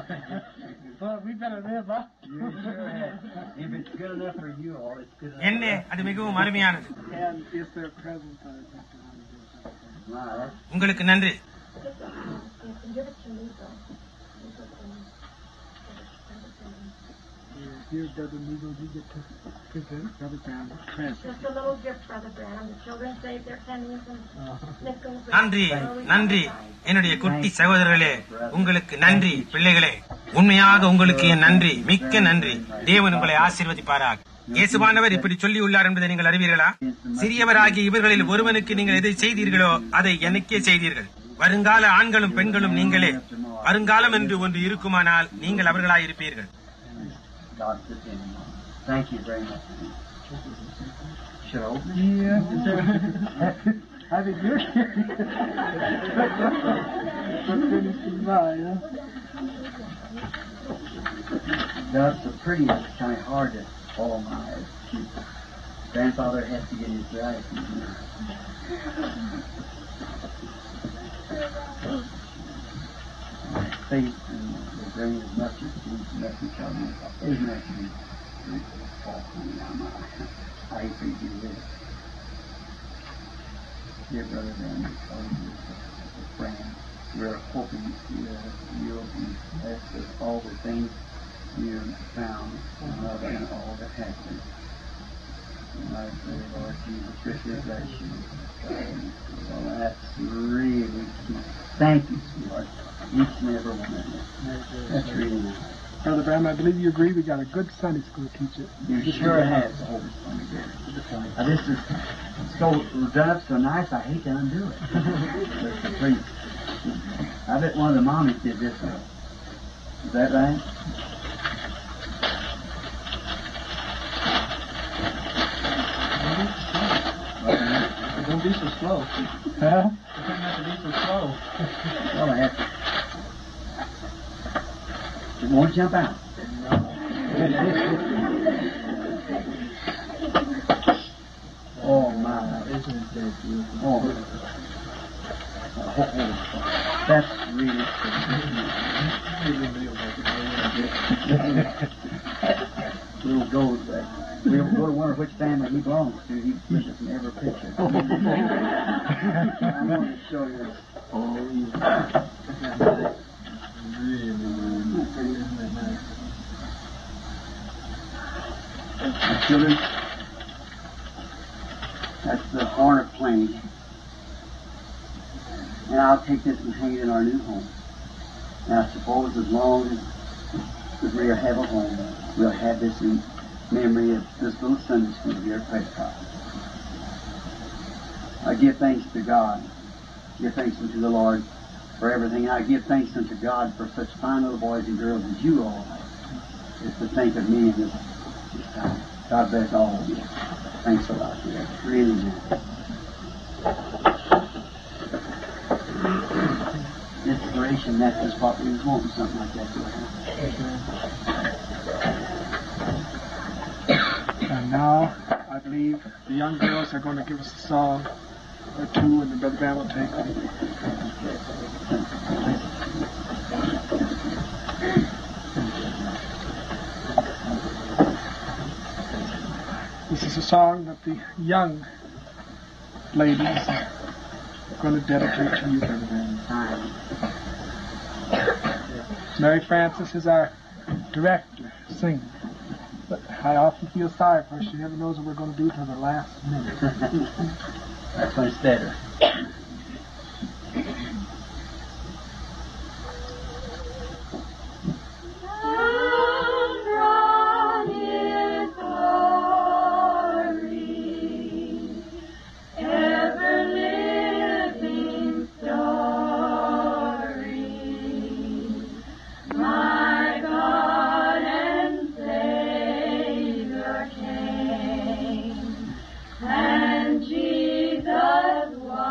Well, we better live, huh? If it's good enough for you all, it's good enough. என்ன அது மிகவும் அருமையானது And if they're present, I think they want to do something. Wow, that's உங்களுக்கு நன்றி Give it to me, though. Here, Brother Needle, you get to present Brother Brown. Present. Just a little gift, Brother Branham. The children saved their pennies and nickels. and- நன்றி நன்றி என்னுடைய குட்டி சகோதரர்களே உங்களுக்கு நன்றி பிள்ளைகளே உண்மையாக உங்களுக்கு என் நன்றி மிக்க நன்றி தேவன் உங்களை ஆசீர்வதிப்பாராக இயேசுவானவர் இப்படி சொல்லி உள்ளார் என்பதை நீங்கள் அறிவீர்களா சிறியவராகிய இவர்களில் ஒருவனுக்கு நீங்கள் எதை செய்தீர்களோ அதை எனக்கே செய்தீர்கள் வருங்கால ஆண்களும் பெண்களும் நீங்களே வருங்காலம் என்று ஒன்று இருக்குமானால் நீங்கள் அவர்களாயிருப்பீர்கள் God put in him. Thank you very much. Should I open it? Yeah. I think you're finishing by, huh? That's the prettiest, kind of hard to follow my eyes. Grandfather has to get his glasses. My faith and the grain of mustard seeds message on me. Isn't that sweet? Oh, honey, I'm, I hate for you to do this. Dear brother, Dan, a friend, we're hoping you, you'll be blessed with all the things you found in love and all that happened. And I pray, Lord Jesus, richly bless you. Well, that's really key. Thank you, sweetheart. Each and every one of you. That's really nice. Brother Brown, I believe you agree we got a good Sunday school teacher. You sure have the Holy Spirit. Now, this is so done up so nice, I hate to undo it. But the priest. I bet one of the mommies did this one. Is that right? Don't be so slow. Huh? You don't have to be so slow. Well, I have to. It won't jump out. oh my! Isn't that beautiful? Oh. Oh, oh, that's really little gold. Uh, we'll go to wonder which family he belongs to. He puts us in every picture. I'm going to show you. Oh, yeah. Now, children, that's the hornet plane. And I'll take this and hang it in our new home. Now, I suppose as long as, as we have a home, we'll have this in memory of this little Sunday school here at Prescott. I give thanks to God. Give thanks unto the Lord for everything. I give thanks unto God for such fine little boys and girls as you all are. Just to think of me in this, this time. God bless all of you. Thanks a lot. dear. Really nice. Inspiration, that is what we was wanting, something like that to happen. And now, I believe the young girls are going to give us a song or two, and then Brother Brown will take them. This is a song that the young ladies are going to dedicate to you, Brother Brown. Time. Mary Frances is our director, singer. But I often feel sorry for her. She never knows what we're going to do till the last minute. That's much better. And Jesus was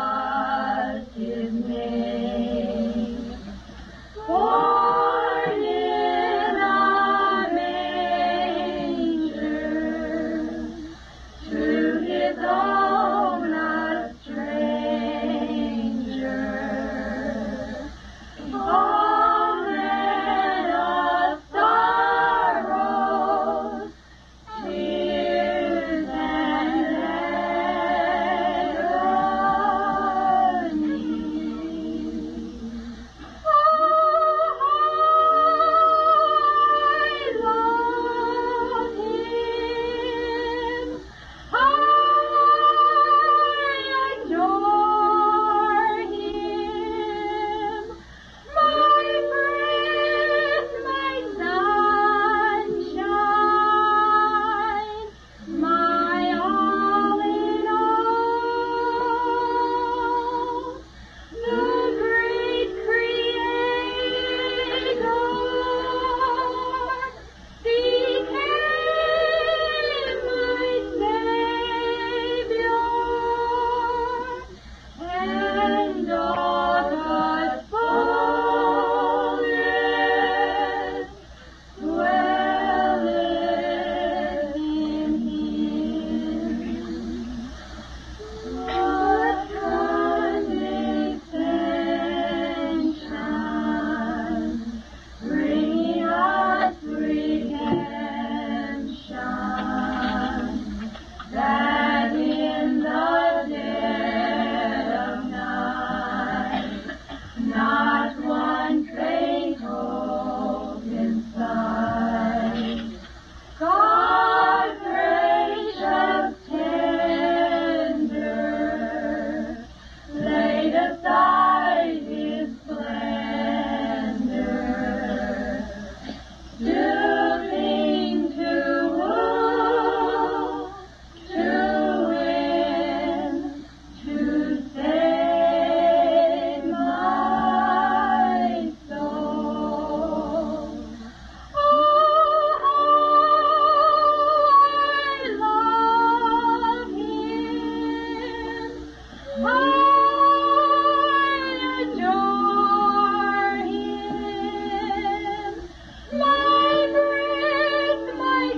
adore him, my breath, my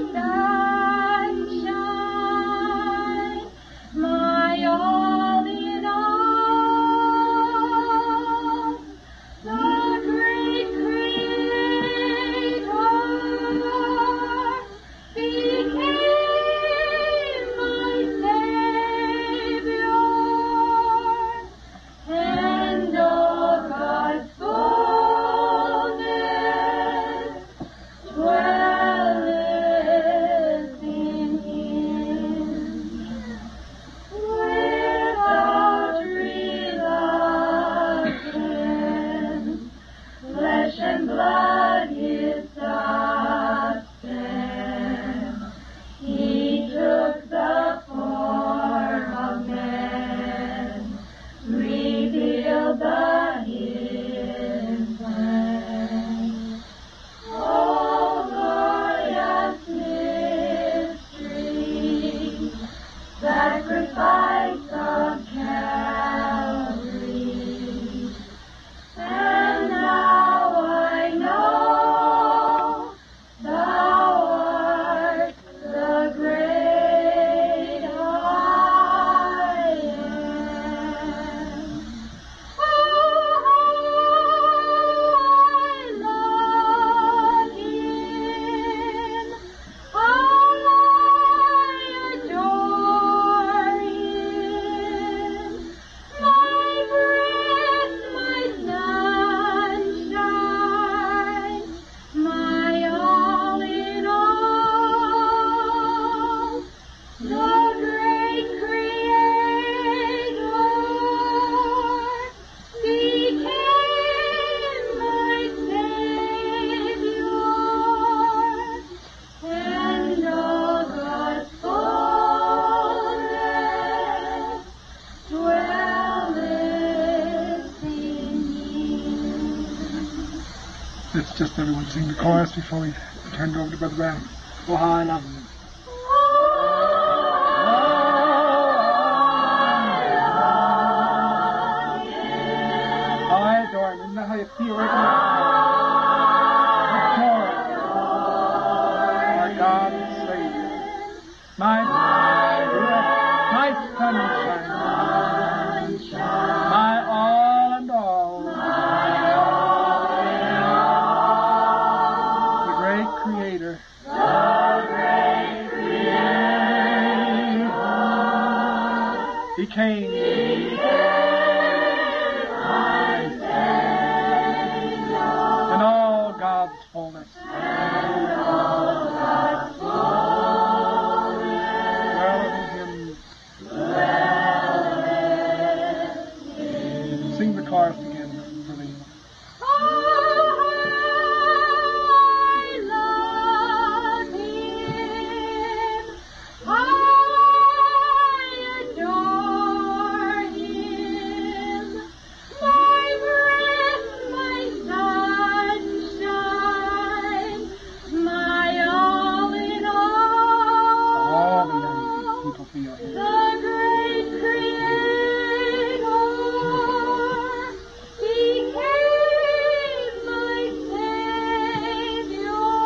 sunshine, my all in all. The great Creator became my Savior, and all God's fullness dwelleth in Him. Without reluctance, flesh and blood his substance. He took the form of man, revealed the hidden plan. Oh, glorious mystery, sacrifice of Calvary. And now I know thou art the great I am. Oh, I love him. I adore him. My breath, my sunshine, my all in all. The great Creator became my Savior, and all God's fullness dwelleth in Him. Let's just everyone sing the chorus before we turn it over to Brother Brown. Oh, how I love him. How I adore him. Isn't that how you feel right now? Our God and Savior. My breath, my sunshine, my all and all. The great Creator. He came. In all God's fullness. Dwelleth in Him. Sing the chorus again, Brother. I love him. I adore him. My breath, my sunshine, my all in all. All the young people feel here. The great Creator became my Savior,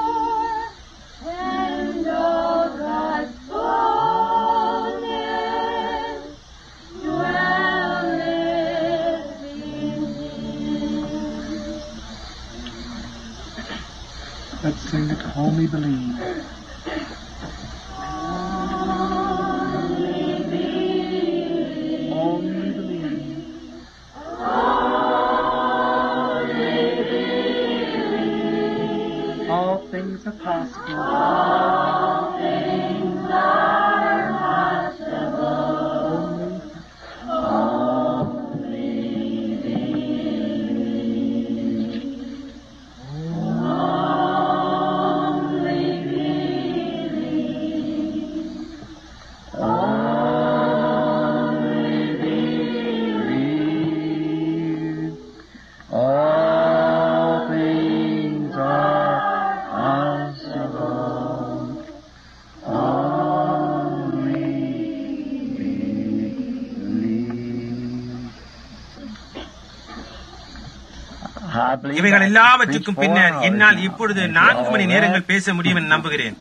and all God's fullness dwelleth in Him. Let's sing it, Only Believe. Only believe. All things are possible. All things are possible. All things are possible. I believe இவைகள் that. எல்லாவற்றுக்கும் Preach பின்னர் four என்னால் hours இப்பொழுது now. நான்கு மணி All நேரங்கள் that. பேச முடியும் என்று நம்புகிறேன்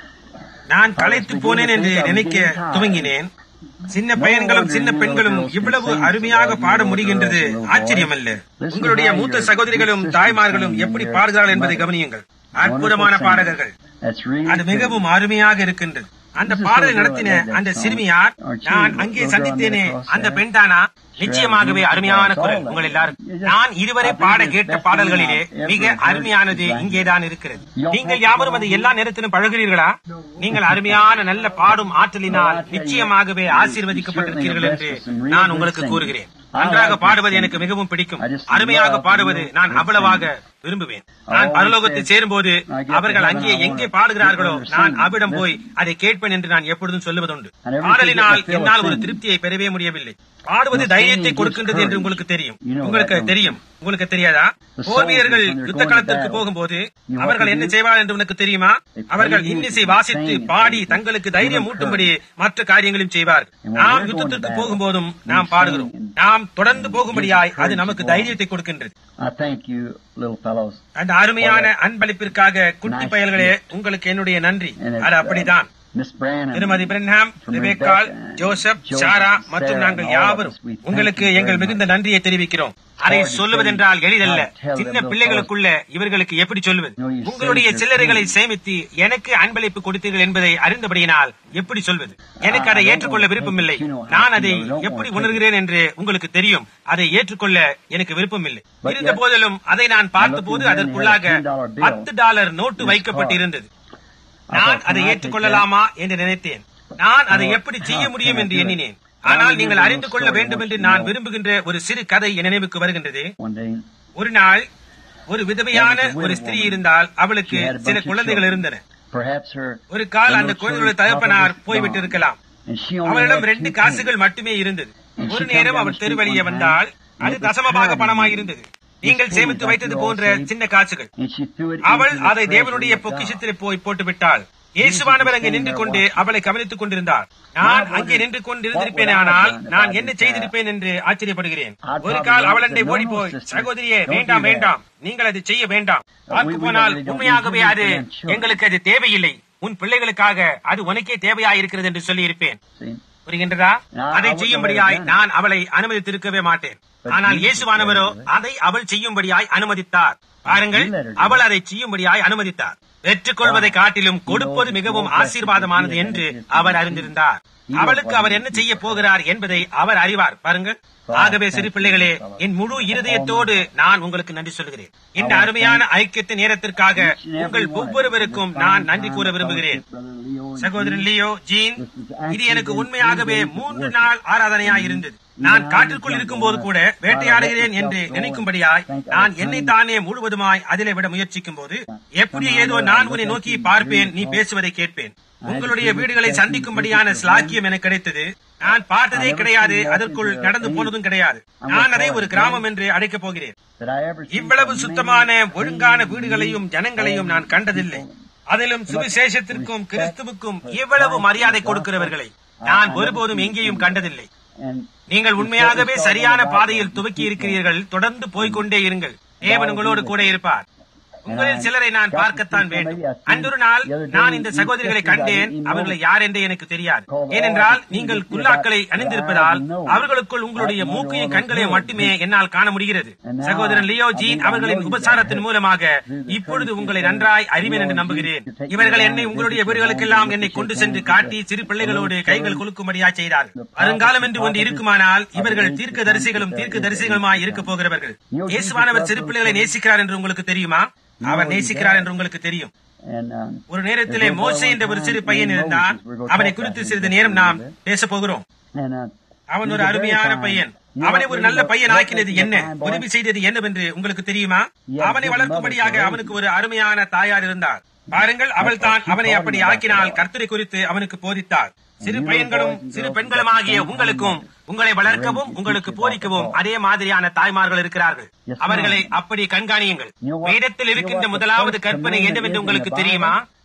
நான் களைத்து போனேன் என்று நினைக்க துவங்கினேன் சின்ன பையன்களும் சின்ன பெண்களும் இவ்வளவு அருமையாக பாட முடிகின்றது ஆச்சரியமல்ல உங்களுடைய மூத்த சகோதரிகளும் தாய்மார்களும் எப்படி பாடுகிறார்கள் என்பதை கவனியுங்கள் அற்புதமான பாடகர்கள் That's really அது மிகவும் அருமையாக இருக்கின்றது அந்த பாடலை நடத்தின அந்த சிறுமியார் நான் அங்கே சந்தித்தேனே அந்த பெண் தானா நிச்சயமாகவே அருமையான குரல் உங்கள் எல்லாருக்கும் நான் இதுவரை பாட கேட்ட பாடல்களிலே மிக அருமையானது இங்கேதான் இருக்கிறது நீங்கள் யாவரும் அது எல்லா நேரத்திலும் பழகிறீர்களா நீங்கள் அருமையான நல்ல பாடும் ஆற்றலினால் நிச்சயமாகவே ஆசீர்வதிக்கப்பட்டிருக்கிறீர்கள் என்று நான் உங்களுக்கு கூறுகிறேன் நன்றாக பாடுவது எனக்கு மிகவும் பிடிக்கும் அருமையாக பாடுவது நான் அவ்வளவாக விரும்புவேன் நான் பரலோகத்தில் சேரும்போது அவர்கள் அங்கே எங்கே பாடுகிறார்களோ நான் அவிடம் போய் அதை கேட்பேன் என்று நான் எப்பொழுதும் சொல்லுவதுண்டு பாடலினால் என்னால் ஒரு திருப்தியை பெறவே முடியவில்லை பாடுவது தைரியத்தை கொடுக்கின்றது என்று உங்களுக்கு தெரியும் உங்களுக்கு தெரியும் உங்களுக்கு தெரியாதா போர் வீரர்கள் யுத்த களத்திற்கு போகும்போது அவர்கள் என்ன செய்வார்கள் என்று உனக்கு தெரியுமா அவர்கள் இன்னிசை வாசித்து பாடி தங்களுக்கு தைரியம் ஊட்டும்படி மற்ற காரியங்களையும் செய்வார்கள் நாம் யுத்தத்திற்கு போகும்போதும் நாம் பாடுகிறோம் நாம் தொடர்ந்து போகும்படியாய் அது நமக்கு தைரியத்தை கொடுக்கின்றது I thank you, little fellows. அந்த அருமையான அன்பளிப்பிற்காக குட்டி பயல்களே உங்களுக்கு என்னுடைய நன்றி அது அப்படிதான் Miss Branham. திருமதி பிரன்ஹாம் ரிபேக்கால் ஜோசப் சாரா மற்றும் நாங்கள் யாவரும் உங்களுக்கு எங்கள் மிகுந்த நன்றியை தெரிவிக்கிறோம் அதை சொல்லுவதென்றால் எளிதல்ல சின்ன பிள்ளைகளுக்குள்ள இவர்களுக்கு எப்படி சொல்லுவது உங்களுடைய சில்லறைகளை சேமித்து எனக்கு அன்பளிப்பு கொடுத்தீர்கள் என்பதை அறிந்தபடியினால் எப்படி சொல்வது எனக்கு அதை ஏற்றுக்கொள்ள விருப்பமில்லை நான் அதை எப்படி உணர்கிறேன் என்று உங்களுக்கு தெரியும் அதை ஏற்றுக்கொள்ள எனக்கு விருப்பமில்லை இருந்த போதிலும் அதை நான் பார்த்தபோது அதற்குள்ளாக பத்து டாலர் நோட்டு வைக்கப்பட்டு இருந்தது நான் அதை ஏற்றுக்கொள்ளலாமா என்று நினைத்தேன் நான் அதை எப்படி செய்ய முடியும் என்று எண்ணினேன் ஆனால் நீங்கள் அறிந்து கொள்ள வேண்டும் என்று நான் விரும்புகின்ற ஒரு சிறு கதை என் நினைவுக்கு வருகின்றது One day, ஒரு நாள் ஒரு விதவையான ஒரு ஸ்திரீ இருந்தால் அவளுக்கு சில குழந்தைகள் இருந்தன perhaps her. ஒரு கால் அந்த குழந்தைகளுடைய தகப்பனார் போய்விட்டு இருக்கலாம் And she only அவளிடம் had ரெண்டு two காசுகள் மட்டுமே இருந்தது ஒரு நேரம் அவள் தெருவழியே வந்தால் அது தசமபாக பணமாயிருந்தது நீங்கள் சேமித்து வைத்தது போன்ற சின்ன காசுகள் And she threw it அவள் into the அதை treasury தேவனுடைய of God. பொக்கிஷத்திலே போய் போட்டு விட்டாள் இயேசுவானவர் அங்கே நின்று கொண்டு அவளை கவனித்துக் கொண்டிருந்தார் நான் அங்கே நின்று கொண்டிருந்திருப்பேன் ஆனால் நான் என்ன செய்திருப்பேன் என்று ஆச்சரியப்படுகிறேன் ஒரு கால் அவளண்டை ஓடி போய் சகோதரியே வேண்டாம் வேண்டாம் நீங்கள் அதை செய்ய வேண்டாம் பார்க்க போனால் உண்மையாகவே அது எங்களுக்கு அது தேவையில்லை உன் பிள்ளைகளுக்காக அது உனக்கே தேவையா இருக்கிறது என்று சொல்லி இருப்பேன் See? புரிகின்றதா அதை செய்யும்படியாய் நான் அவளை அனுமதித்திருக்கவே மாட்டேன் ஆனால் இயேசுவானவரோ அதை அவள் செய்யும்படியாய் அனுமதித்தார் பாருங்கள் அவள் அதை செய்யும்படியாய் அனுமதித்தார் பெற்றுக்கொள்வதை காட்டிலும் கொடுப்பது மிகவும் ஆசீர்வாதமானது என்று அவர் அறிந்திருந்தார் அவளுக்கு அவர் என்ன செய்ய போகிறார் என்பதை அவர் அறிவார் பாருங்கள் ஆகவே சிறு பிள்ளைகளே என் முழு இருதயத்தோடு நான் உங்களுக்கு நன்றி சொல்கிறேன் இந்த அருமையான ஐக்கியத்தின் நேரத்திற்காக உங்கள் ஒவ்வொருவருக்கும் நான் நன்றி கூற விரும்புகிறேன் சகோதரன் லியோ ஜீன் இது எனக்கு உண்மையாகவே மூன்று நாள் ஆராதனையாய் இருந்தது நான் காட்டிற்குள் இருக்கும் போது கூட வேட்டையாடுகிறேன் என்று நினைக்கும்படியாய் நான் என்னை தானே முழுவதுமாய் அதிலே விட முயற்சிக்கும் போது எப்படி ஏதோ நான் உன்னை நோக்கி பார்ப்பேன் நீ பேசுவதை கேட்பேன் உங்களுடைய வீடுகளை சந்திக்கும்படியான ஸ்லாக்கியம் எனக்கு கிடைத்தது நான் பார்த்ததே கிடையாது அதற்குள் நடந்து போனதும் கிடையாது நான் அதை ஒரு கிராமம் என்று அழைக்கப் போகிறேன் That I ever see இவ்வளவு so சுத்தமான many ஒழுங்கான வீடுகளையும் ஜனங்களையும் நான் கண்டதில்லை அதிலும் சுவிசேஷத்திற்கும் கிறிஸ்துவுக்கும் இவ்வளவு மரியாதை கொடுக்கிறவர்களை நான் ஒருபோதும் எங்கேயும் கண்டதில்லை And நீங்கள் உண்மையாகவே சரியான பாதையில் துவக்கி இருக்கிறீர்கள் தொடர்ந்து போய்க்கொண்டே இருங்கள் தேவன் உங்களோடு கூட இருப்பார் உங்களில் சிலரை நான் பார்க்கத்தான் வேண்டும் அன்றொரு நாள் நான் இந்த சகோதரிகளை கண்டேன் அவர்களை யார் என்று எனக்கு தெரியாது ஏனென்றால் நீங்கள் குல்லாக்களை அணிந்திருப்பதால் அவர்களுக்குள் உங்களுடைய மூக்கையும் கண்களையும் மட்டுமே என்னால் காண முடிகிறது சகோதரன் லியோ ஜீன் அவர்களின் உபசாரத்தின் மூலமாக இப்பொழுது உங்களை நன்றாய் அறிவேன் என்று நம்புகிறேன் இவர்கள் என்னை உங்களுடைய வீடுகளுக்கெல்லாம் என்னை கொண்டு சென்று காட்டி சிறு பிள்ளைகளோடு கைகள் குலுக்கும்படியா செய்தார்கள் வருங்காலம் என்று ஒன்று இருக்குமானால் இவர்கள் தீர்க்க தரிசிகளும் தீர்க்க தரிசிகளுமாய் இருக்க போகிறவர்கள் இயேசுவானவர் சிறு பிள்ளைகளை நேசிக்கிறார் என்று உங்களுக்கு தெரியுமா அவர் நேசிக்கிறார் என்று உங்களுக்கு தெரியும் and um, ஒரு நேரத்திலே மோசே என்ற ஒரு சிறு பையன் இருந்தான் அவனை குறித்து சிறிது நேரம் நாம் பேச போகிறோம் and uh, அவன் ஒரு அருமையான பையன் அவனை ஒரு நல்ல பையன் ஆக்கினது என்ன உதவி செய்தது என்னவென்று உங்களுக்கு தெரியுமா அவனை வளர்க்கும்படியாக அவனுக்கு ஒரு அருமையான தாயார் இருந்தார் பாருங்கள் அவள் தான் அவனை அப்படி ஆக்கினால் கர்த்தரை குறித்து அவனுக்கு போதித்தார் சிறு பையன்களும் சிறு பெண்களும் ஆகிய உங்களுக்கும் உங்களை வளர்க்கவும் உங்களுக்கு போதிக்கவும் அதே மாதிரியான தாய்மார்கள் இருக்கிறார்கள் அவர்களை அப்படி கண்காணியுங்கள் வேதத்தில் இருக்கின்ற முதலாவது கற்பனை என்னவென்று உங்களுக்கு தெரியுமா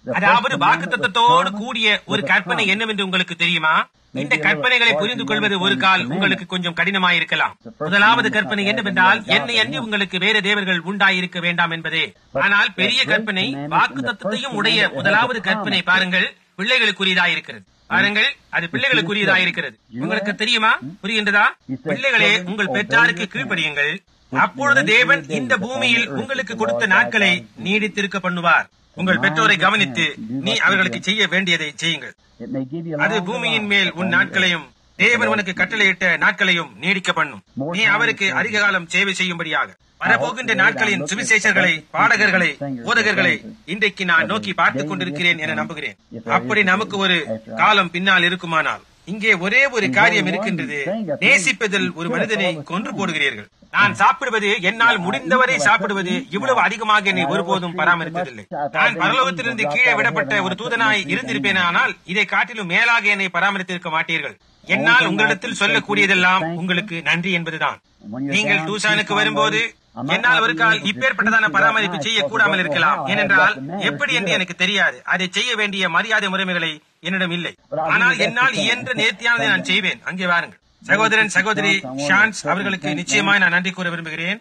அதாவது வாக்குத்தத்தத்தோடு கூடிய ஒரு கற்பனை என்னவென்று உங்களுக்கு தெரியுமா இந்த கற்பனைகளை புரிந்து கொள்வது ஒரு கால் உங்களுக்கு கொஞ்சம் கடினமாயிருக்கலாம் முதலாவது கற்பனை என்னவென்றால் என்னை அன்றி உங்களுக்கு வேற தேவர்கள் உண்டாயிருக்க வேண்டாம் என்பதே ஆனால் பெரிய கற்பனை வாக்குத்தத்தையும் உடைய முதலாவது கற்பனை பாருங்கள் பிள்ளைகளுக்குரியதாயிருக்கிறது பாருங்கள் அது பிள்ளைகளுக்குரியதாயிருக்கிறது உங்களுக்கு தெரியுமா புரிகின்றதா பிள்ளைகளே உங்கள் பெற்றாருக்கு கீழ்ப்படியுங்கள் அப்பொழுது தேவன் இந்த பூமியில் உங்களுக்கு கொடுத்த நாட்களை நீடித்திருக்க பண்ணுவார் உங்கள் பெற்றோரை கவனித்து நீ அவர்களுக்கு செய்ய வேண்டியதை செய்யுங்கள் It may give you அது life பூமியின் மேல் உன் நாட்களையும் தேவன் உனக்கு கட்டளையிட்ட நாட்களையும் நீடிக்க பண்ணும் நீ அவருக்கு அதிக காலம் சேவை செய்யும்படியாக வரப்போகின்ற நாட்களின் சுவிசேஷர்களை பாடகர்களை போதகர்களை இன்றைக்கு நான் நோக்கி பார்த்துக் கொண்டிருக்கிறேன் என நம்புகிறேன் அப்படி நமக்கு ஒரு காலம் பின்னால் இருக்குமானால் இங்கே ஒரே ஒரு காரியம் இருக்கின்றது நேசிப்பதில் ஒரு மனிதனை கொன்று போடுகிறீர்கள் நான் சாப்பிடுவது என்னால் முடிந்தவரை சாப்பிடுவது இவ்வளவு அதிகமாக என்னை ஒருபோதும் பராமரித்ததில்லை நான் பரலோகத்திலிருந்து கீழே விடப்பட்ட ஒரு தூதனாய் இருந்திருப்பேனானால் இதை காட்டிலும் மேலாக என்னை பராமரித்திருக்க மாட்டீர்கள் என்னால் உங்களிடத்தில் சொல்லக்கூடியதெல்லாம் உங்களுக்கு நன்றி என்பதுதான் நீங்கள் டூசானுக்கு வரும்போது என்னால் ஒரு கால் இப்பேற்பட்டதான பராமரிப்பு செய்ய கூடாமல் இருக்கலாம் ஏனென்றால் எப்படி என்று எனக்கு தெரியாது அதை செய்ய வேண்டிய மரியாதை முறைமைகளை என்னிடம் இல்லை ஆனால் என்னால் இயன்ற நேர்த்தியானதை நான் செய்வேன் அங்கே வாருங்கள் சகோதரன் சகோதரி ஷான்ஸ் அவர்களுக்கு நிச்சயமாய் நான் நன்றி கூற விரும்புகிறேன்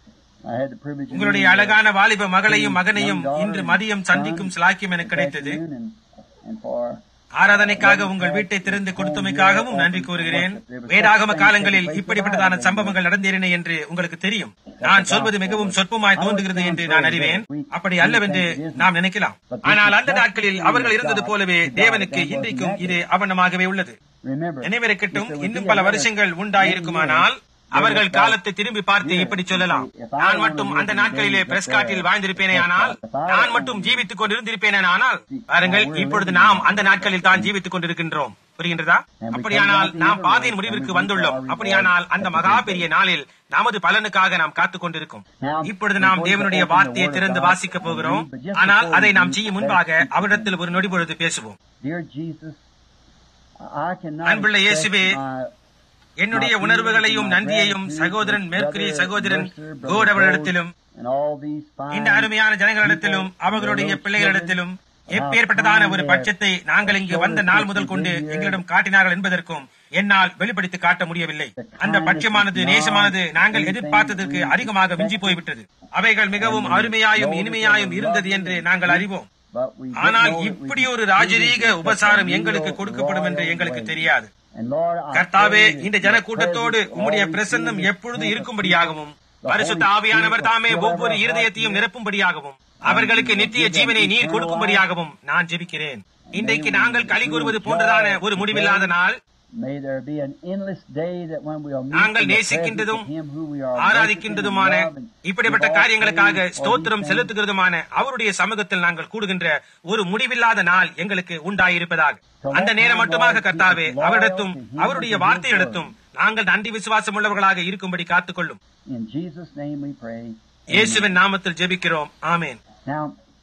I had the privilege of உங்களுடைய meeting அழகான வாலிப மகளையும் my மகனையும் இன்று daughter மதியம் and சந்திக்கும் son சிலாக்கியம் எனக்கு this கிடைத்தது afternoon and- and for ஆராதனைக்காக உங்கள் வீட்டை திறந்து கொடுத்தமைக்காகவும் நன்றி கூறுகிறேன் வேதாகம காலங்களில் இப்படிப்பட்டதான சம்பவங்கள் நடந்தேறின என்று உங்களுக்கு தெரியும் நான் சொல்வது மிகவும் சொற்பமாய் தோன்றுகிறது என்று நான் அறிவேன் அப்படி அல்லவென்று நாம் நினைக்கலாம் ஆனால் அந்த நாட்களில் அவர்கள் இருந்தது போலவே தேவனுக்கு இன்றைக்கும் இது அவனமாகவே உள்ளது remember நினைவிருக்கட்டும் இன்னும் பல வருஷங்கள் உண்டாயிருக்குமானால் அவர்கள் காலத்தை திரும்பி பார்த்து இப்படி சொல்லலாம் நான் மட்டும் அந்த நாட்களிலே பிரஸ்காட்டில் வாழ்ந்திருப்பேனே ஆனால் நான் மட்டும் ஜீவித்துக் கொண்டிருந்திருப்பேனே ஆனால் பாருங்கள் இப்பொழுது நாம் அந்த நாட்களில் தான் ஜீவித்துக் கொண்டிருக்கின்றோம் புரிகின்றதா அப்படியானால் நாம் பாதையின் முடிவிற்கு வந்துள்ளோம் அப்படியானால் அந்த மகா பெரிய நாளில் நமது பலனுக்காக நாம் காத்துக் கொண்டிருக்கும் இப்பொழுது நாம் தேவனுடைய வார்த்தையை திறந்து வாசிக்க போகிறோம் ஆனால் அதை நாம் செய்யும் முன்பாக அவரிடத்தில் ஒரு நொடி பொழுது பேசுவோம் dear Jesus I cannot அன்புள்ள இயேசுவே, express my என்னுடைய உணர்வுகளையும் நன்றியையும் சகோதரன் மெர்க்குரி சகோதரன் கோட் அவர்களிடத்திலும் and all these fine இந்த அருமையான ஜனங்களிடத்திலும் அவர்களுடைய பிள்ளைகளிடத்திலும் எப்பேற்பட்டதான ஒரு பட்சத்தை நாங்கள் இங்கு வந்த நாள் முதல் கொண்டு எங்களிடம் காட்டினார்கள் என்பதற்கும் என்னால் வெளிப்படுத்தி காட்ட முடியவில்லை அந்த பட்சமானது நேசமானது நாங்கள் எதிர்பார்த்ததற்கு அதிகமாக மிஞ்சி போய்விட்டது அவைகள் மிகவும் அருமையாயும் இனிமையாயும் இருந்தது என்று நாங்கள் அறிவோம் but we didn't ஆனால் know it இப்படி was ஒரு the ராஜரீக privilege உபசாரம் that you எங்களுக்கு will கொடுக்கப்படும் என்று draw எங்களுக்கு away. தெரியாது And Lord, I கர்த்தாவே pray இந்த that ஜன your கூட்டத்தோடு presence உம்முடைய always பிரசன்னம் be in எப்பொழுது the இருக்கும்படியாகவும் The பரிசுத்த Holy ஆவியானவர் Spirit தாமே will ஒவ்வொரு forever இருதயத்தையும் have நிரப்பும்படியாகவும் அவர்களுக்கு நித்திய ஜீவனை நீர் கொடுக்கும்படியாகவும் நான் ஜெபிக்கிறேன் இன்றைக்கு நாங்கள் களி கூறுவது போன்றதான ஒரு முடிவில்லாத நாள் May there be an endless day that when we will meet நாங்கள் in the நேசிக்கின்றதும் presence of Him who we are ஆராதிக்கின்றதுமான worshiping and love இப்படிப்பட்ட and give all காரியங்களுக்காக praise for ஸ்தோத்திரம் these செலுத்துகிறதுமான அவருடைய சமூகத்தில் நாங்கள் கூடுகின்ற ஒரு முடிவில்லாத நாள் எங்களுக்கு உண்டாயிருப்பதாக அந்த நேரம் மட்டுமாக கர்த்தாவே அவரிடத்தும் அவருடைய வார்த்தையிடத்தும் நாங்கள் நன்றி விசுவாசம் உள்ளவர்களாக இருக்கும்படி காத்துக்கொள்ளும் In Jesus' name we pray. இயேசுவின் நாமத்தில் ஜெபிக்கிறோம் ஆமென் Now,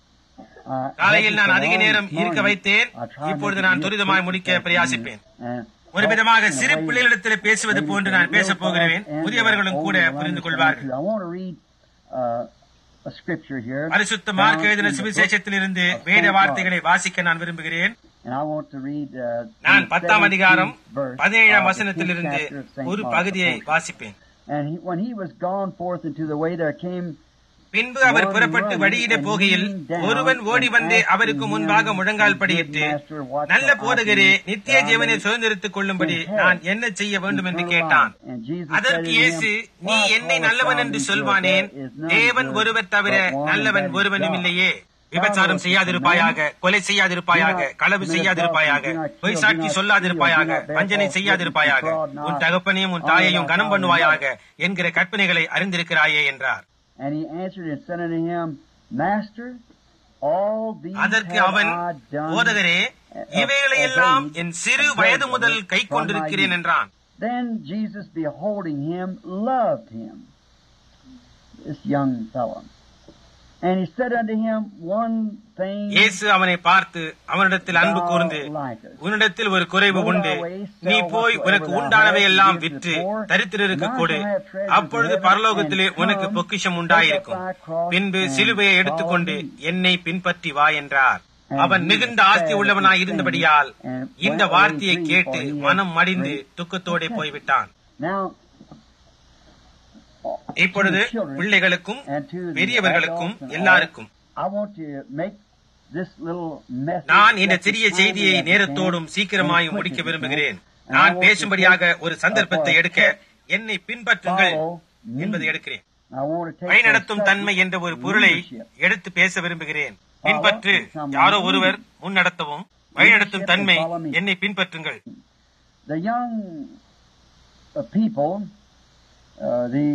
uh, காலையில் நான் அதிக this நேரம் morning, இருக்க வைத்தேன் I tried இப்பொழுது to நான் be துரிதமாய் quick முடிக்க this afternoon, பிரயாசிப்பேன் and ஒரு விதமாக in a சிறு way பிள்ளைகளிடத்தில் பேசுவது maybe போன்று for நான் பேச little போகிறேன் ones and புதியவர்களும் கூட older புரிந்து ones கொள்வார்கள் too. I want to read uh, a scripture here. பரிசுத்த found மார்க் எழுதின in the book சுவிசேஷத்திலிருந்து of வேத Saint வார்த்தைகளை வாசிக்க நான் விரும்புகிறேன் And I want to read, uh, நான் the பத்தாம் அதிகாரம் 17th verse பதினேழாம் of the வசனத்திலிருந்து 10th chapter of Saint ஒரு Mark பகுதியை the Apostle. வாசிப்பேன் And he, when he was gone forth into the way, there came பின்பு அவர் புறப்பட்டு வழியிட போகையில் ஒருவன் ஓடி வந்து அவருக்கு முன்பாக முழங்கால் படியிட்டு நல்ல போதகரே நித்திய ஜீவனை சுதந்திரித்துக் கொள்ளும்படி நான் என்ன செய்ய வேண்டும் என்று கேட்டான் அதற்கு இயேசு நீ என்னை நல்லவன் என்று சொல்வானேன் தேவன் ஒருவர் தவிர நல்லவன் ஒருவனும் இல்லையே விபச்சாரம் செய்யாதிருப்பாயாக கொலை செய்யாதிருப்பாயாக களவு செய்யாதிருப்பாயாக பொய் சாட்சி சொல்லாதிருப்பாயாக வஞ்சனை செய்யாதிருப்பாயாக உன் தகப்பனையும் உன் தாயையும் கனம் பண்ணுவாயாக என்கிற கற்பனைகளை அறிந்திருக்கிறாயே என்றார் And he answered and said unto him, Master, all these அதற்கு have அவன் I done. போதகரே இவைகளையெல்லாம் என் சிறு வயது முதல் கை கொண்டிருக்கிறேன் என்றான் Then Jesus, beholding him, loved him, this young fellow. And he said unto him, One thing இயேசு அவனை பார்த்து அவனிடத்தில் அன்பு கூர்ந்து thou likest. உன்னிடத்தில் ஒரு குறைவு உண்டு நீ போய் உனக்கு உண்டானவை எல்லாம் விற்று தரித்திரருக்கு கொடு அப்பொழுது பரலோகத்திலே உனக்கு பொக்கிஷம் உண்டாயிருக்கும் பின்பு சிலுவையை எடுத்துக்கொண்டு என்னை பின்பற்றி வா என்றார் அவன் மிகுந்த ஆஸ்தி உள்ளவனாய் இருந்தபடியால் இந்த வார்த்தையை கேட்டு மனம் மடிந்து துக்கத்தோடே போய்விட்டான் Now, இப்பொழுது பிள்ளைகளுக்கும் பெரியவர்களுக்கும் எல்லாருக்கும் I want to make this little message. நான் இந்த சிறிய செய்தியை நேரத்தோடும் சீக்கிரமாயும் முடிக்க விரும்புகிறேன் நான் பேசும்படியாக ஒரு சந்தர்ப்பத்தை எடுக்க என்னை பின்பற்றுங்கள் என்பதை எடுக்கிறேன் I want to take வழிநடத்தும் the தன்மை என்ற ஒரு பொருளை எடுத்து பேச விரும்புகிறேன் பின்பற்று யாரோ ஒருவர் முன்னடத்தவும் வழிநடத்தும் தன்மை என்னை பின்பற்றுங்கள் the young uh, people, uh, the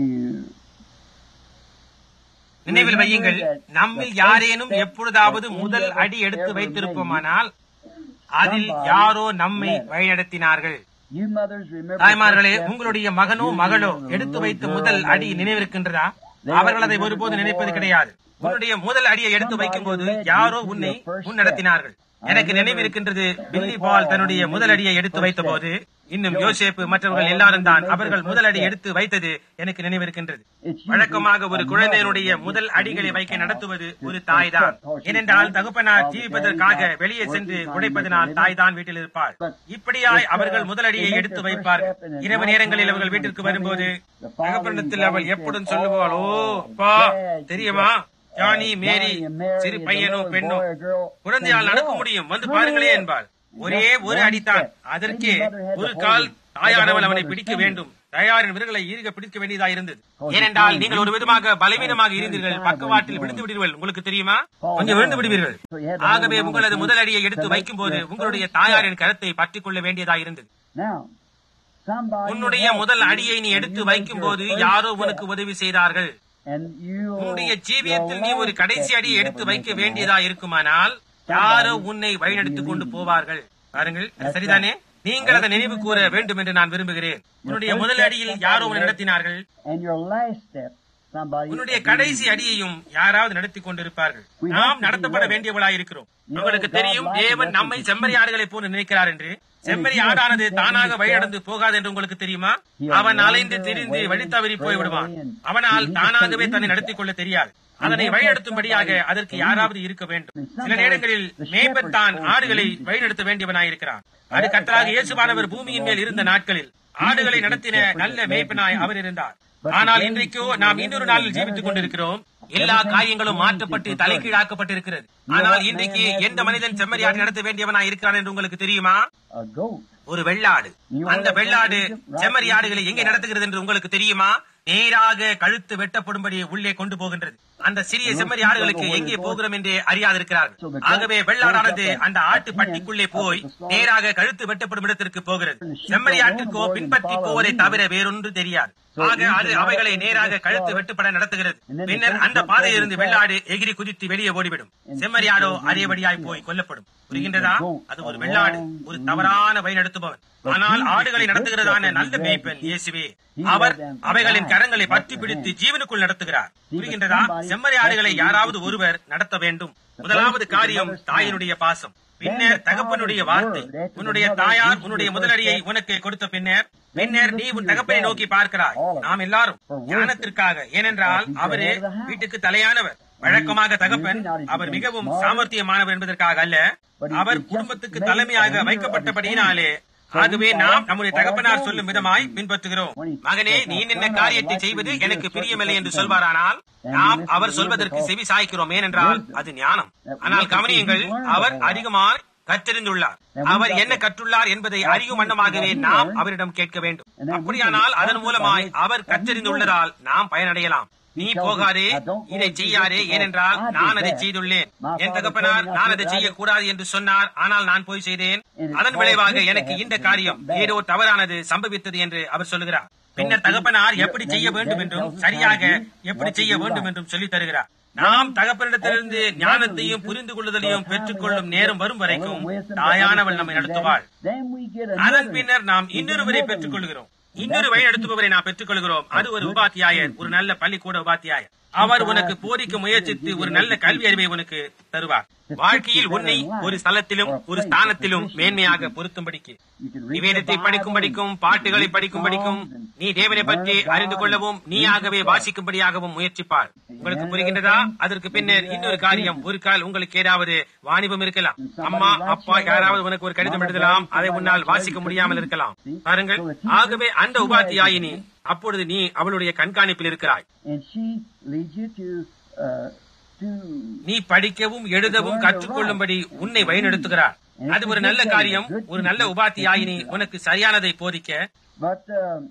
நினைவில் வையுங்கள் நம்மில் யாரேனும் எப்பொழுதாவது முதல் அடி எடுத்து வைத்திருப்போமானால் அதில் யாரோ நம்மை வழிநடத்தினார்கள் you mothers remember. தாய்மார்களே the first உங்களுடைய மகனோ மகளோ எடுத்து வைத்த முதல் அடி நினைவிருக்கின்றதா அவர்கள் அதை ஒருபோது நினைப்பது கிடையாது உன்னுடைய முதல் அடியை எடுத்து வைக்கும்போது யாரோ உன்னை முன்னடத்தினார்கள் எனக்கு நினைவிருக்கின்றது பில்லி பால் தன்னுடைய முதல் அடியை எடுத்து வைத்த போது இன்னும் யோசேப்பு மற்றவர்கள் எல்லாரும் தான் அவர்கள் முதல் அடி எடுத்து வைத்தது எனக்கு நினைவிருக்கின்றது வழக்கமாக ஒரு குழந்தையினுடைய முதல் அடிகளை வைக்க நடத்துவது ஒரு தாய் தான் ஏனென்றால் தகப்பனார் ஜீவிப்பதற்காக வெளியே சென்று உடைப்பதனால் தாய் தான் வீட்டில் இருப்பாள் இப்படியாய் அவர்கள் முதல் அடியை எடுத்து வைப்பார்கள் இரவு நேரங்களில் அவர்கள் வீட்டிற்கு வரும்போது தகப்பனிடத்தில் அவள் எப்பொழுதும் சொல்லுவாள் ஓ அப்பா தெரியுமா ஜானி மேரி சிறு பையனோ பெண்ணோ குழந்தையால் நடக்க முடியும் வந்து பாருங்களே என்பாள் ஒரே ஒரு அடித்தான் அதற்கே ஒரு கால் தாயானவள் அவனை பிடிக்க வேண்டும் தயாரின் விரல்களை ஈர்க்க பிடிக்க வேண்டியதா இருந்தது ஏனென்றால் நீங்கள் ஒரு விதமாக பலவீனமாக இருந்தீர்கள் பக்கவாட்டில் விழுந்து விடுவீர்கள் உங்களுக்கு தெரியுமா கொஞ்சம் விழுந்து விடுவீர்கள் ஆகவே உங்களது முதல் அடியை எடுத்து வைக்கும் போது உங்களுடைய தாயாரின் கருத்தை பற்றிக் கொள்ள வேண்டியதா இருந்தது Now, somebody உன்னுடைய முதல் அடியை நீ எடுத்து வைக்கும் போது யாரோ உனக்கு உதவி செய்தார்கள் and you உன்னுடைய ஜீவியத்தில் நீ ஒரு கடைசி அடியை எடுத்து வைக்க வேண்டியதா இருக்குமானால் யாரோ உன்னை வழிநடத்திக் கொண்டு போவார்கள் பாருங்கள் அது சரிதானே நீங்கள் அதை நினைவு கூற வேண்டும் என்று நான் விரும்புகிறேன் உன்னுடைய முதல் அடியில் யாரோ உன்னை நடத்தினார்கள் and your last step somebody உன்னுடைய கடைசி அடியையும் யாராவது நடத்தி கொண்டிருப்பார்கள் நாம் நடத்தப்பட வேண்டியவளாய் இருக்கிறோம் உங்களுக்கு தெரியும் தேவன் நம்மை செம்மறி ஆடுகளை போல நினைக்கிறார் என்று செம்மறி ஆடானது தானாக வழிநடந்து போகாது என்று உங்களுக்கு தெரியுமா அவன் அலைந்து திரிந்து வழி தவறி போய்விடுவான் அவனால் தானாகவே தன்னை நடத்திக் கொள்ள தெரியாது அதனை வழிநடத்தும்படியாக அதற்கு யாராவது இருக்க வேண்டும் சில நேரங்களில் மேய்ப்பன் தான் ஆடுகளை வழிநடத்த வேண்டியவனாயிருக்கிறான் அது கத்தராக இயேசுவானவர் பூமியின் மேல் இருந்த நாட்களில் ஆடுகளை நடத்தின நல்ல மேய்ப்பனாய் அவர் இருந்தார் ஆனால் இன்றைக்கோ நாம் இன்னொரு நாளில் ஜீவித்துக் கொண்டிருக்கிறோம் எல்லா காரியங்களும் மாற்றப்பட்டு தலைகீழாக்கப்பட்டிருக்கிறது ஆனால் இன்றைக்கு எந்த மனிதன் செம்மறியாடு நடத்த வேண்டியவனாய் இருக்கிறான் என்று உங்களுக்கு தெரியுமா a goat ஒரு வெள்ளாடு அந்த வெள்ளாடு செம்மறியாடுகளை எங்கே நடத்துகிறது என்று உங்களுக்கு தெரியுமா நேராக கழுத்து வெட்டப்படும்படி உள்ளே கொண்டு போகின்றது அந்த சிறிய செம்மறி ஆடுகளுக்கு எங்கே போகிறோம் என்றே அறியாதிருக்கிறார்கள் ஆகவே வெள்ளாடானது அந்த ஆட்டு பட்டிக்குள்ளே போய் நேராக கழுத்து வெட்டப்படும் இடத்திற்கு போகிறது செம்மறி ஆட்டுக்கோ பின்பற்றி போவதை தவிர வேறொன்று தெரியாது ஆக அது அவைகளை நேராக கழுத்து வெட்டுப்பட நடத்துகிறது பின்னர் அந்த பாதையிலிருந்து வெள்ளாடு எகிரி குதித்து வெளியே ஓடிவிடும் செம்மறியாடோ அதேபடியாய் போய் கொல்லப்படும் புரிகின்றதா அது ஒரு வெள்ளாடு ஒரு தவறான வழி நடத்துபவன் ஆனால் ஆடுகளை நடத்துகிறதான நல்ல மேய்ப்பன் இயேசுவே அவர் அவைகளின் கரங்களை பற்றி பிடித்து ஜீவனுக்குள் நடத்துகிறார் புரிகின்றதா செம்மறி ஆடுகளை யாராவது ஒருவர் நடத்த வேண்டும் முதலாவது காரியம் தாயினுடைய பாசம் பின்னர் தகப்பனுடைய வார்த்தை உன்னுடைய தாயார் உன்னுடைய முதலடியை உனக்கு கொடுத்த பின்னர் பின்னர் நீ உன் தகப்பனை நோக்கி பார்க்கிறாய் நாம் எல்லாரும் ஞானத்திற்காக ஏனென்றால் அவரே வீட்டுக்கு தலையானவர் வழக்கமாக தகப்பன் அவர் மிகவும் சாமர்த்தியமானவர் என்பதற்காக அல்ல அவர் குடும்பத்துக்கு தலைமையாக வைக்கப்பட்டபடியினாலே ஆகவே நாம் நம்முடைய தகப்பனார் சொல்லும் விதமாய் பின்பற்றுகிறோம் மகனே நீ என்ன காரியத்தை செய்வது எனக்கு பிரியமில்லை என்று சொல்வாரானால் நாம் அவர் சொல்வதற்கு செவி சாய்க்கிறோம் ஏனென்றால் அது ஞானம் ஆனால் கவனியுங்கள் அவர் அதிகமாய் கற்றறிந்துள்ளார் அவர் என்ன கற்றுள்ளார் என்பதை அறியும் வண்ணமாகவே நாம் அவரிடம் கேட்க வேண்டும் அப்படியானால் அதன் மூலமாய் அவர் கற்றறிந்துள்ளதால் நாம் பயனடையலாம் நீ போகாதே இதை செய்யாதே ஏனென்றால் நான் அதை செய்துள்ளேன் என் தகப்பனார் நான் அதை செய்யக்கூடாது என்று சொன்னார் ஆனால் நான் போய் செய்தேன் அதன் விளைவாக எனக்கு இந்த காரியம் ஏதோ தவறானது சம்பவித்தது என்று அவர் சொல்லுகிறார் பின்னர் தகப்பனார் எப்படி செய்ய வேண்டும் என்றும் சரியாக எப்படி செய்ய வேண்டும் என்றும் சொல்லித் தருகிறார் நாம் தகப்பனிடத்திலிருந்து ஞானத்தையும் புரிந்து கொள்ளுதலையும் பெற்றுக்கொள்ளும் நேரம் வரும் வரைக்கும் தாயானவள் நம்மை நடத்துவாள் then we get அதன் another பின்னர் நாம் இன்னொருவரை பெற்றுக் கொள்கிறோம் இன்னொரு வழி நடத்துபவரை நாம் பெற்றுக் கொள்கிறோம் அது ஒரு உபாத்தியாயர் ஒரு நல்ல பள்ளிக்கூட உபாத்தியாயர் அவர் உனக்கு போதிக்க முயற்சித்து ஒரு நல்ல கல்வி அறிவை உனக்கு தருவார் வாழ்க்கையில் உன்னை ஒரு ஸ்தலத்திலும் ஒரு ஸ்தானத்திலும் மேன்மையாக பொருத்தும்படிக்கு நிவேதத்தை படிக்கும் படிக்கும் பாட்டுகளை படிக்கும் படிக்கும் நீ தேவனை பற்றி அறிந்து கொள்ளவும் நீயாகவே வாசிக்கும்படியாகவும் முயற்சிப்பார் உங்களுக்கு புரிகின்றதா அதற்கு பின்னர் இன்னொரு காரியம் ஒரு கால் உங்களுக்கு ஏதாவது வாணிபம் இருக்கலாம் அம்மா அப்பா யாராவது உனக்கு ஒரு கடிதம் எழுதலாம் அதை உன்னால் வாசிக்க முடியாமல் இருக்கலாம் பாருங்கள் ஆகவே அந்த உபாத்தியாயினி அப்பொழுது நீ அவளுடைய கண்காணிப்பில் இருக்கிறாய் And she leads you to, uh, to நீ படிக்கவும் எழுதவும் கற்றுக்கொள்ளும்படி உன்னை வழிநடத்துகிறார் அது ஒரு நல்ல காரியம் ஒரு நல்ல உபாத்தியாயினி உனக்கு சரியானதை போதிக்க But um,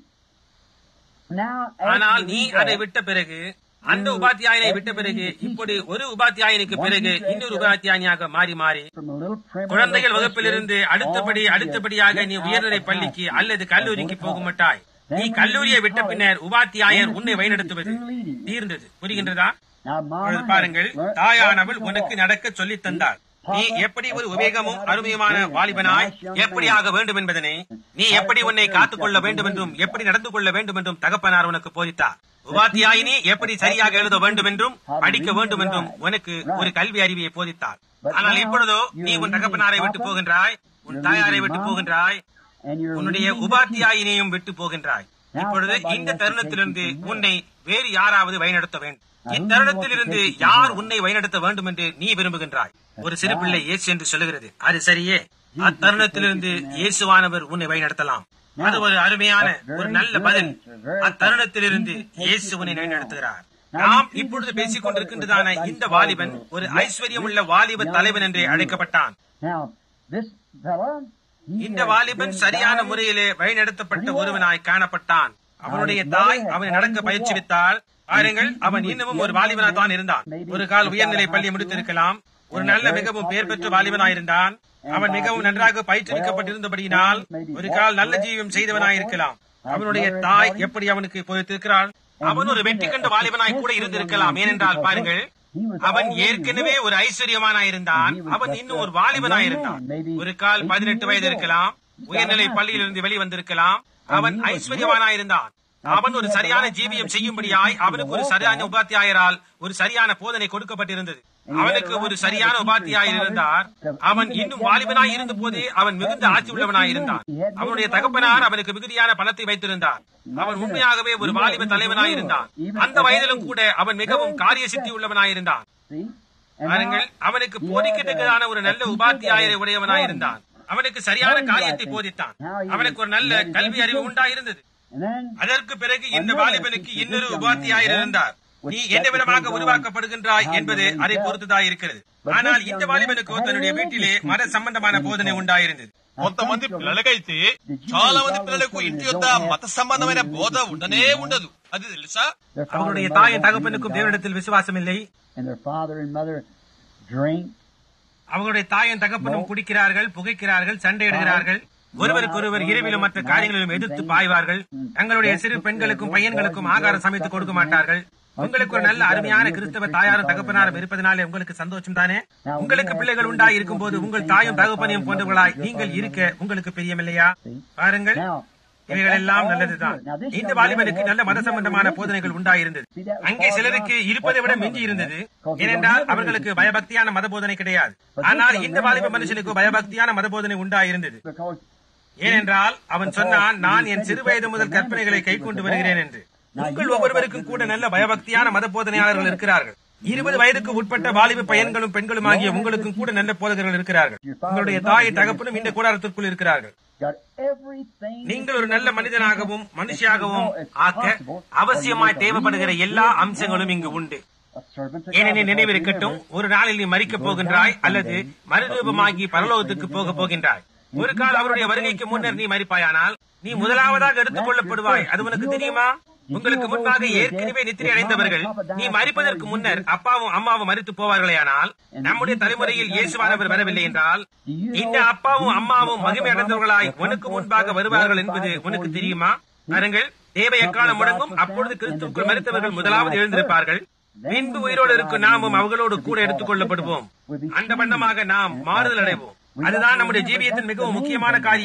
now, after ஆனால் you நீ leave அதை that, விட்ட பிறகு அந்த உபாத்தியாயனை விட்ட பிறகு இப்படி ஒரு உபாத்தியாயனுக்கு பிறகு இன்னொரு உபாத்தியாயினியாக மாறி மாறி from a little primitive குழந்தைகள் first வகுப்பிலிருந்து grade அடுத்தபடி on to அடுத்தபடியாக get நீ out உயர்நிலை of பள்ளிக்கு high school. அல்லது கல்லூரிக்கு Go to போக college. மாட்டாய் நீ Then when கல்லூரியை you விட்ட college, பின்னர் உபாத்தியாயர் then உன்னை the வழிநடத்துவது teacher is leading you. தீர்ந்தது புரிகின்றதா Now, Mama இப்பொழுது has பாருங்கள் learned தாயானவள் how to உனக்கு walk. நடக்க சொல்லித் தந்தாள் நீ எப்படி ஒரு உவேகமும் அருமையுமான வாலிபனாய் எப்படி ஆக வேண்டும் என்பதனை நீ எப்படி உன்னை காத்துக்கொள்ள வேண்டும் என்றும் எப்படி நடந்து கொள்ள வேண்டும் என்றும் தகப்பனார் உனக்கு போதித்தார் உபாத்தியாயினி எப்படி சரியாக எழுத வேண்டும் என்றும் படிக்க வேண்டும் என்றும் உனக்கு ஒரு கல்வி அறிவியை போதித்தார் ஆனால் இப்பொழுதோ நீ உன் தகப்பனாரை விட்டு போகின்றாய் உன் தாயாரை விட்டு போகின்றாய் And you're உன்னுடைய leading your உபாத்தியாயினையும் விட்டு போகின்றாய் இப்பொழுது இந்த தருணத்திலிருந்து உன்னை வேறு யாராவது வழிநடத்த வேண்டும் இத்தருணத்திலிருந்து யார் உன்னை வழிநடத்த வேண்டும் என்று நீ விரும்புகின்றாய் ஒரு சிறு பிள்ளை இயேசு என்று சொல்லுகிறது அது சரியே அத்தருணத்திலிருந்து இயேசுவானவர் உன்னை வழிநடத்தலாம் அது ஒரு அருமையான ஒரு நல்ல பதில் அத்தருணத்திலிருந்து இயேசு உன்னை வழிநடத்துகிறார் நாம் இப்பொழுது பேசிக் கொண்டிருக்கின்றதான இந்த வாலிபன் ஒரு ஐஸ்வர்யமுள்ள வாலிப தலைவன் என்றே அழைக்கப்பட்டான் Now, this fella, he இந்த has வாலிபன் been சரியான guided முறையிலே வழிநடத்தப்பட்ட ஒருவனாய் காணப்பட்டான் அவனுடைய தாய் அவனை நடக்க பயிற்சிவித்தால் பாருங்கள் அவன் இன்னமும் ஒரு வாலிபனா தான் இருந்தான் ஒரு கால் உயர்நிலை பள்ளி முடித்திருக்கலாம் ஒரு நல்ல மிகவும் பெயர் பெற்ற வாலிபனாயிருந்தான் அவன் மிகவும் நன்றாக பயிற்றுவிக்கப்பட்டிருந்தபடியினால் ஒரு கால் நல்ல ஜீவியம் செய்தவனாயிருக்கலாம் அவனுடைய தாய் எப்படி அவனுக்கு போதித்திருக்கிறாள் அவன் ஒரு வெற்றி கண்ட வாலிபனாய் கூட இருந்திருக்கலாம் ஏனென்றால் பாருங்கள் அவன் ஏற்கனவே ஒரு ஐஸ்வர்யமானாயிருந்தான் அவன் இன்னும் ஒரு வாலிபனாயிருந்தான் ஒரு கால் பதினெட்டு வயது இருக்கலாம் உயர்நிலை பள்ளியிலிருந்து வெளிவந்திருக்கலாம் அவன் ஐஸ்வர்யவானாயிருந்தான் அவன் ஒரு சரியான ஜீவியம் செய்யும்படியாய் அவனுக்கு ஒரு சரியான உபாத்தியாயரால் ஒரு சரியான போதனை கொடுக்கப்பட்டிருந்தது அவனுக்கு ஒரு சரியான உபாத்தியாயர் இருந்தார் அவன் இன்னும் வாலிபனாய் இருந்த போதே அவன் மிகுந்த ஆட்சி உள்ளவனாய் இருந்தான் அவனுடைய தகப்பனார் அவனுக்கு மிகுதியான பணத்தை வைத்திருந்தார் அவன் உண்மையாகவே ஒரு வாலிப தலைவனாய் இருந்தான் அந்த வயதிலும் கூட அவன் மிகவும் காரிய சித்தி உள்ளவனாய் இருந்தான் See? And பாருங்கள் now, அவனுக்கு போதிக்கத்தக்கதான ஒரு நல்ல உபாத்தியாயரை உடையவனாய் இருந்தான் அவனுக்கு சரியான காரியத்தை போதித்தான் அவனுக்கு ஒரு நல்ல கல்வி அறிவு உண்டாயிருந்தது and then அதற்கு பிறகு இந்த வாலிபனுக்கு இன்னொரு உபாத்தியாயர் இருந்தார் நீ எந்த விதமாக உருவாக்கப்படுகின்றாய் என்பது அதை பொறுத்துதான் இருக்கிறது ஆனால் இந்த వాలిబనుకు తనుடைய வீட்டிலே మత సంబంధమైన బోధన ఉండాயிருந்தது కొంతమంది పిల్లలకైతే చాలా మంది పిల్లలకు ఇంటి యొద్ద మత సంబంధమైన బోధ ఉండనే ఉండదు అది తెలుసా their father அவருடைய and mother தாயின் தகப்பனுக்கும் தேவனிடத்தில் விசுவாசம் இல்லை and their father and mother drink. அவர்களுடைய தாயின் தகப்பனும் குடிக்கிறார்கள் புகைக்கிறார்கள் சண்டையிடுகிறார்கள் ஒருவருக்கொருவர் இரவிலும் மற்ற காரியங்களிலும் எதிர்த்து பாய்வார்கள் தங்களுடைய சிறு பெண்களுக்கும் பையன்களுக்கும் ஆகாரம் சமைத்து கொடுக்க மாட்டார்கள் உங்களுக்கு ஒரு நல்ல அருமையான கிறிஸ்தவ தாயாரும் தகப்பனாரும் இருப்பதனாலே உங்களுக்கு சந்தோஷம் தானே உங்களுக்கு பிள்ளைகள் உண்டாய் இருக்கும் போது உங்கள் தாயும் தகப்பனையும் போன்றவர்களாய் நீங்கள் இருக்க உங்களுக்கு பிரியமில்லையா பாருங்கள் இவைகள் எல்லாம் நல்லதுதான் இந்த வாலிபனுக்கு நல்ல மத சம்பந்தமான போதனைகள் உண்டாயிருந்தது அங்கே சிலருக்கு இருப்பதை விட மிஞ்சி இருந்தது ஏனென்றால் அவர்களுக்கு பயபக்தியான மத போதனை கிடையாது ஆனால் இந்த வாலிப மனுஷனுக்கு பயபக்தியான மத போதனை உண்டாயிருந்தது Because ஏனென்றால் அவன் சொன்னான் நான் என் சிறு வயது முதல் கற்பனைகளை கை கொண்டு வருகிறேன் என்று உங்கள் ஒவ்வொருவருக்கும் கூட நல்ல பயபக்தியான மத போதனையாளர்கள் இருக்கிறார்கள் இருபது வயதுக்கு உட்பட்ட வாலிப பையன்களும் பெண்களும் ஆகிய உங்களுக்கும் கூட நல்ல போதகர்கள் இருக்கிறார்கள் உங்களுடைய தாய் தகப்பனும் இந்த கூடாரத்திற்குள் இருக்கிறார்கள் got everything. நீங்கள் ஒரு நல்ல மனிதனாகவும் மனுஷியாகவும் ஆக்க அவசியமாய் தேவைப்படுகிற எல்லா அம்சங்களும் இங்கு உண்டு A servant of ஏனெனில் God. நினைவிருக்கட்டும் ஒரு நாளில் நீ மறிக்கப் போகின்றாய் அல்லது மறுரூபமாகி பரலோகத்துக்கு போக போகின்றாய் ஒரு கால் அவருடைய வருகைக்கு முன்னர் நீ மறிப்பாயானால் நீ முதலாவதாக எடுத்துக் கொள்ளப்படுவாய் அது உனக்கு தெரியுமா உங்களுக்கு முன்பாக ஏற்கனவே நித்திரை அடைந்தவர்கள் நீ மறிப்பதற்கு முன்னர் அப்பாவும் அம்மாவும் மறித்து போவார்களேயானால் நம்முடைய தலைமுறையில் இயேசுவானவர் வரவில்லை என்றால் இந்த அப்பாவும் அம்மாவும் மகிமை அடைந்தவர்களாய் உனக்கு முன்பாக வருவார்கள் என்பது உனக்கு தெரியுமா பாருங்கள் தேவை எக்காலம் முடங்கும் அப்பொழுது கிறிஸ்துக்குள் மறித்தவர்கள் முதலாவது எழுந்திருப்பார்கள் பின்பு உயிரோடு இருக்கும் நாமும் அவர்களோடு கூட எடுத்துக் கொள்ளப்படுவோம் அந்த வண்ணமாக நாம் மாறுதல் அடைவோம் அதுதான் நம்முடைய ஜீவியத்தின் மிகவும் முக்கியமான காரியம்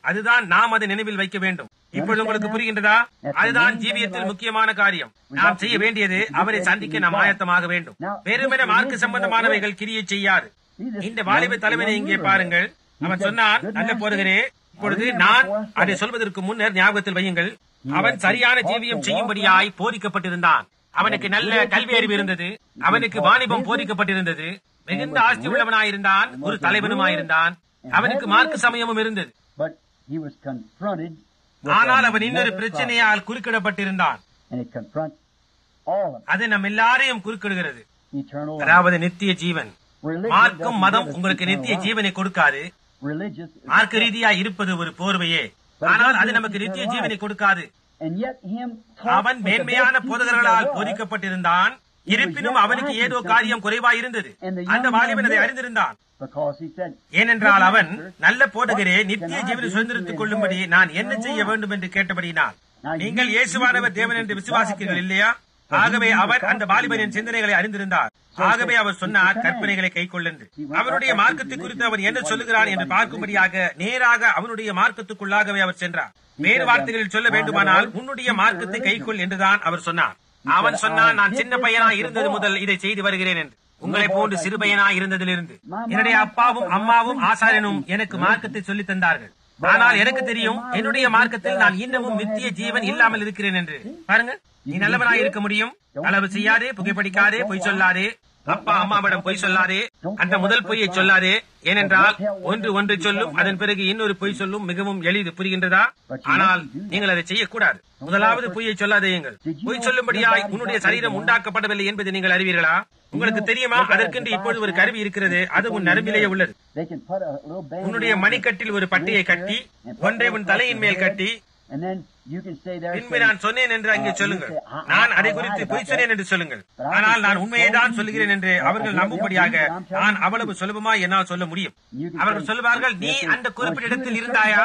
அதுதான் நாம் அதை நினைவில் வைக்க வேண்டும் இப்பொழுது உங்களுக்கு புரிகின்றதா அதுதான் ஜீவியத்தில் முக்கியமான காரியம் நாம் செய்ய வேண்டியது அவரை சந்திக்க நாம் ஆயத்தமாக வேண்டும் வெறுமன மார்க்க சம்பந்தமானவைகள் கிரியை செய்யாது இந்த வாலிப தலைவனை இங்கே பாருங்கள் அவன் சொன்னான் நல்ல போருகிறே இப்பொழுது நான் அதை சொல்வதற்கு முன்னர் ஞாபகத்தில் வையுங்கள் அவன் சரியான ஜீவியம் செய்யும்படியாய் போதிக்கப்பட்டிருந்தான் அவனுக்கு நல்ல கல்வி அறிவு இருந்தது அவனுக்கு வாணிபம் போதிக்கப்பட்டிருந்தது மிகுந்த ஆஸ்தி உள்ளவனாயிருந்தான் ஒரு தலைவனுமாயிருந்தான் அவனுக்கு மார்க்க சமயமும் இருந்தது But he was confronted with ஆனால் அவன் இன்னொரு another பிரச்சனையால் குறுக்கிடப்பட்டிருந்தான் problem, and it confronts all of அது நம் எல்லாரையும் குறுக்கிடுகிறது eternal life. அதாவது நித்திய ஜீவன் Religion மார்க்கும் doesn't மதம் give us உங்களுக்கு eternal நித்திய life. ஜீவனை கொடுக்காது Religious is மார்க்க ரீதியா இருப்பது ஒரு போர்வையே ஆனால் அது நமக்கு நித்திய ஜீவனை கொடுக்காது and yet him taught அவன் with the மேன்மையான best teachers போதகர்களால் there was, போதிக்கப்பட்டிருந்தான் இருப்பினும் அவனுக்கு ஏதோ காரியம் குறைவாய் இருந்தது அந்த வாலிபன் அதை அறிந்திருந்தான் because he said ஏனென்றால் அவன் நல்ல போதகரே நித்திய ஜீவனை சுதந்திரத்துக் கொள்ளும்படி நான் என்ன செய்ய வேண்டும் என்று கேட்டபடினால் நீங்கள் இயேசுவானவர் தேவன் என்று விசுவாசிக்கிறீர்கள் இல்லையா ஆகவே அவர் அந்த வாலிபனின் சிந்தனைகளை அறிந்திருந்தார் ஆகவே அவர் சொன்னார் கற்பனைகளை கை கொள்ளென்று அவருடைய மார்க்கத்தை குறித்து அவன் என்ன சொல்லுகிறான் என்று பார்க்கும்படியாக நேராக அவனுடைய மார்க்கத்துக்குள்ளாகவே அவர் சென்றார் வேறு வார்த்தைகளில் சொல்ல வேண்டுமானால் உன்னுடைய மார்க்கத்தை கைக்கொள் என்றுதான் அவர் சொன்னார் அவன் சொன்னான் நான் சின்ன பையனா இருந்தது முதல் இதை செய்து வருகிறேன் என்று உங்களை போன்று சிறு பையனா இருந்ததிலிருந்து என்னுடைய அப்பாவும் அம்மாவும் ஆசாரியனும் எனக்கு மார்க்கத்தை சொல்லித் தந்தார்கள் ஆனால் எனக்கு தெரியும் என்னுடைய மார்க்கத்தில் நான் இன்னமும் நித்திய ஜீவன் இல்லாமல் இருக்கிறேன் என்று பாருங்க நீ நல்லவனாய் இருக்க முடியும் அளவு செய்யாதே புகைப்படிக்காதே பொய் சொல்லாதே அப்பா அம்மாவிடம் பொய் சொல்லாதே அந்த முதல் பொய்யை சொல்லாதே ஏனென்றால் ஒன்று ஒன்று சொல்லும் அதன் பிறகு இன்னொரு பொய் சொல்லும் மிகவும் எளிது புரிகின்றதா ஆனால் நீங்கள் அதை செய்யக்கூடாது முதலாவது பொய்யை சொல்லாதேயுங்கள் பொய் சொல்லும்படியாய் உன்னுடைய சரீரம் உண்டாக்கப்படவில்லை என்பதை நீங்கள் அறிவீர்களா உங்களுக்கு தெரியுமா அதற்கென்று இப்பொழுது ஒரு கருவி இருக்கிறது அது உன் நரம்பிலேயே உள்ளது they can put a little band உன்னுடைய மணிக்கட்டில் ஒரு பட்டியை கட்டி ஒன்றை உன் தலையின் மேல் கட்டி and then you can say there பின்பு நான் சொன்னேன் என்று அங்கே சொல்லுங்கள் நான் அதை குறித்து பொய் சொன்னேன் என்று சொல்லுங்கள் ஆனால் நான் உண்மையை தான் சொல்லுகிறேன் என்று அவர்கள் நம்பும்படியாக நான் அவ்வளவு சுலபமா என்னால் சொல்ல முடியும் அவர்கள் சொல்லுவார்கள் நீ அந்த குறிப்பிட்ட இடத்தில் இருந்தாயா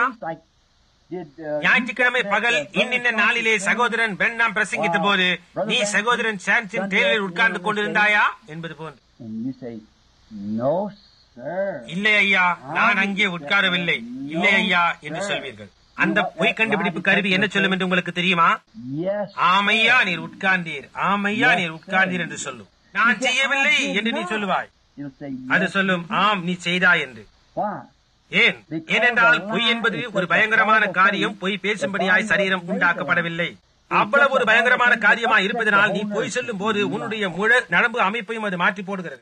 ஞாயிற்றுக்கிழமை பகல் இன்னின்ன நாளிலே சகோதரன் பெண்ணாம் பிரசங்கித்த போது நீ சகோதரன் சான்சின் டெய்லரில் உட்கார்ந்து கொண்டிருந்தாயா என்பது போன்று and you say no sir இல்லை ஐயா நான் அங்கே உட்காரவில்லை இல்லை ஐயா என்று சொல்வீர்கள் அந்த பொய் கண்டுபிடிப்பு கருவி என்ன சொல்லும் என்று உங்களுக்கு தெரியுமா yes ஆமையா நீர் உட்கார்ந்தீர் ஆமையா நீர் உட்கார்ந்தீர் என்று சொல்லும் நான் செய்யவில்லை என்று நீ சொல்லுவாய் you'll say அது yes சொல்லும் ஆம் நீ செய்தாய் என்று why ஏன் ஏனென்றால் பொய் என்பது ஒரு பயங்கரமான காரியம் பொய் பேசும்படியாய் சரீரம் உண்டாக்கப்படவில்லை அவ்வளவு ஒரு பயங்கரமான காரியமா இருப்பதனால் நீ பொய் சொல்லும் போது உன்னுடைய முழு நரம்பு அமைப்பையும் அது மாற்றி போடுகிறது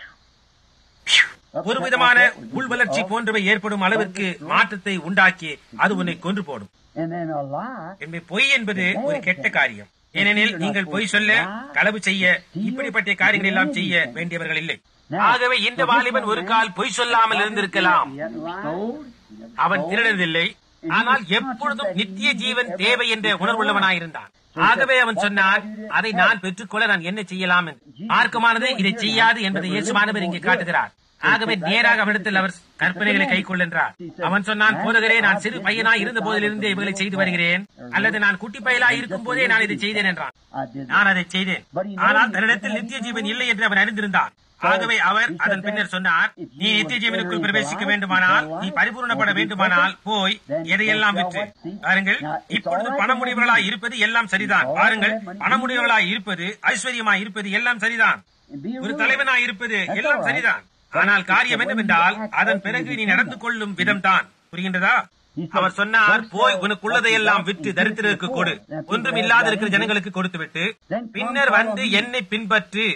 ஒரு விதமான உள் வளர்ச்சி போன்றவை ஏற்படும் அளவிற்கு மாற்றத்தை உண்டாக்கி அது உன்னை கொன்று போடும் and then a lie எனவே பொய் என்பது ஒரு கெட்ட காரியம் ஏனெனில் நீங்கள் பொய் சொல்ல களவு செய்ய இப்படிப்பட்ட காரியங்கள் எல்லாம் செய்ய வேண்டியவர்கள் இல்லை ஆகவே இந்த வாலிபன் ஒரு கால் பொய் சொல்லாமல் இருந்திருக்கலாம் he hadn't stole அவன் திருடதில்லை ஆனால் எப்பொழுதும் நித்திய ஜீவன் தேவை என்ற உணர்வுள்ளவனாயிருந்தான் ஆகவே அவன் சொன்னான் அதை நான் பெற்றுக்கொள்ள நான் என்ன செய்யலாம் என்று மார்க்கமானது இதை செய்யாது என்பதை இயேசுவானவர் இங்கே காட்டுகிறார் ஆகவே நேராக அவனிடத்தில் அவர் கற்பனைகளை கை கொள்ளென்றார் அவன் சொன்னான் போதகரே நான் சிறு பையனாய் இருந்த போதிலிருந்தே இவர்களை செய்து வருகிறேன் அல்லது நான் குட்டி பயலாய் இருக்கும் போதே நான் இதை செய்தேன் என்றான் I did நான் அதை செய்தேன் ஆனால் தன்னிடத்தில் நித்திய ஜீவன் இல்லை என்று அவன் அறிந்திருந்தான் ஆகவே அவர் அதன் பின்னர் சொன்னார் நீ நித்திய ஜீவனுக்குள் பிரவேசிக்க வேண்டுமானால் நீ பரிபூர்ணப்பட வேண்டுமானால் போய் எதையெல்லாம் விற்று பாருங்கள் இப்பொழுது பணமுடிவர்களாய் இருப்பது எல்லாம் சரிதான் பாருங்கள் பணமுடிவர்களாய் இருப்பது ஐஸ்வர்யமாய் இருப்பது எல்லாம் சரிதான் and be a ஒரு ruler. தலைவனாய் இருப்பது எல்லாம் சரிதான் ஆனால் காரியம் என்னவென்றால் அதன் பிறகு நீ நடந்து கொள்ளும் விதம்தான் புரிகின்றதா அவர் சொன்னார் போய் உனக்குள்ளதையெல்லாம் விற்று தரித்திரருக்கு கொடு ஒன்றும் இல்லாத இருக்கிற ஜனங்களுக்கு கொடுத்து விட்டு பின்னர் வந்து என்னை பின்பற்று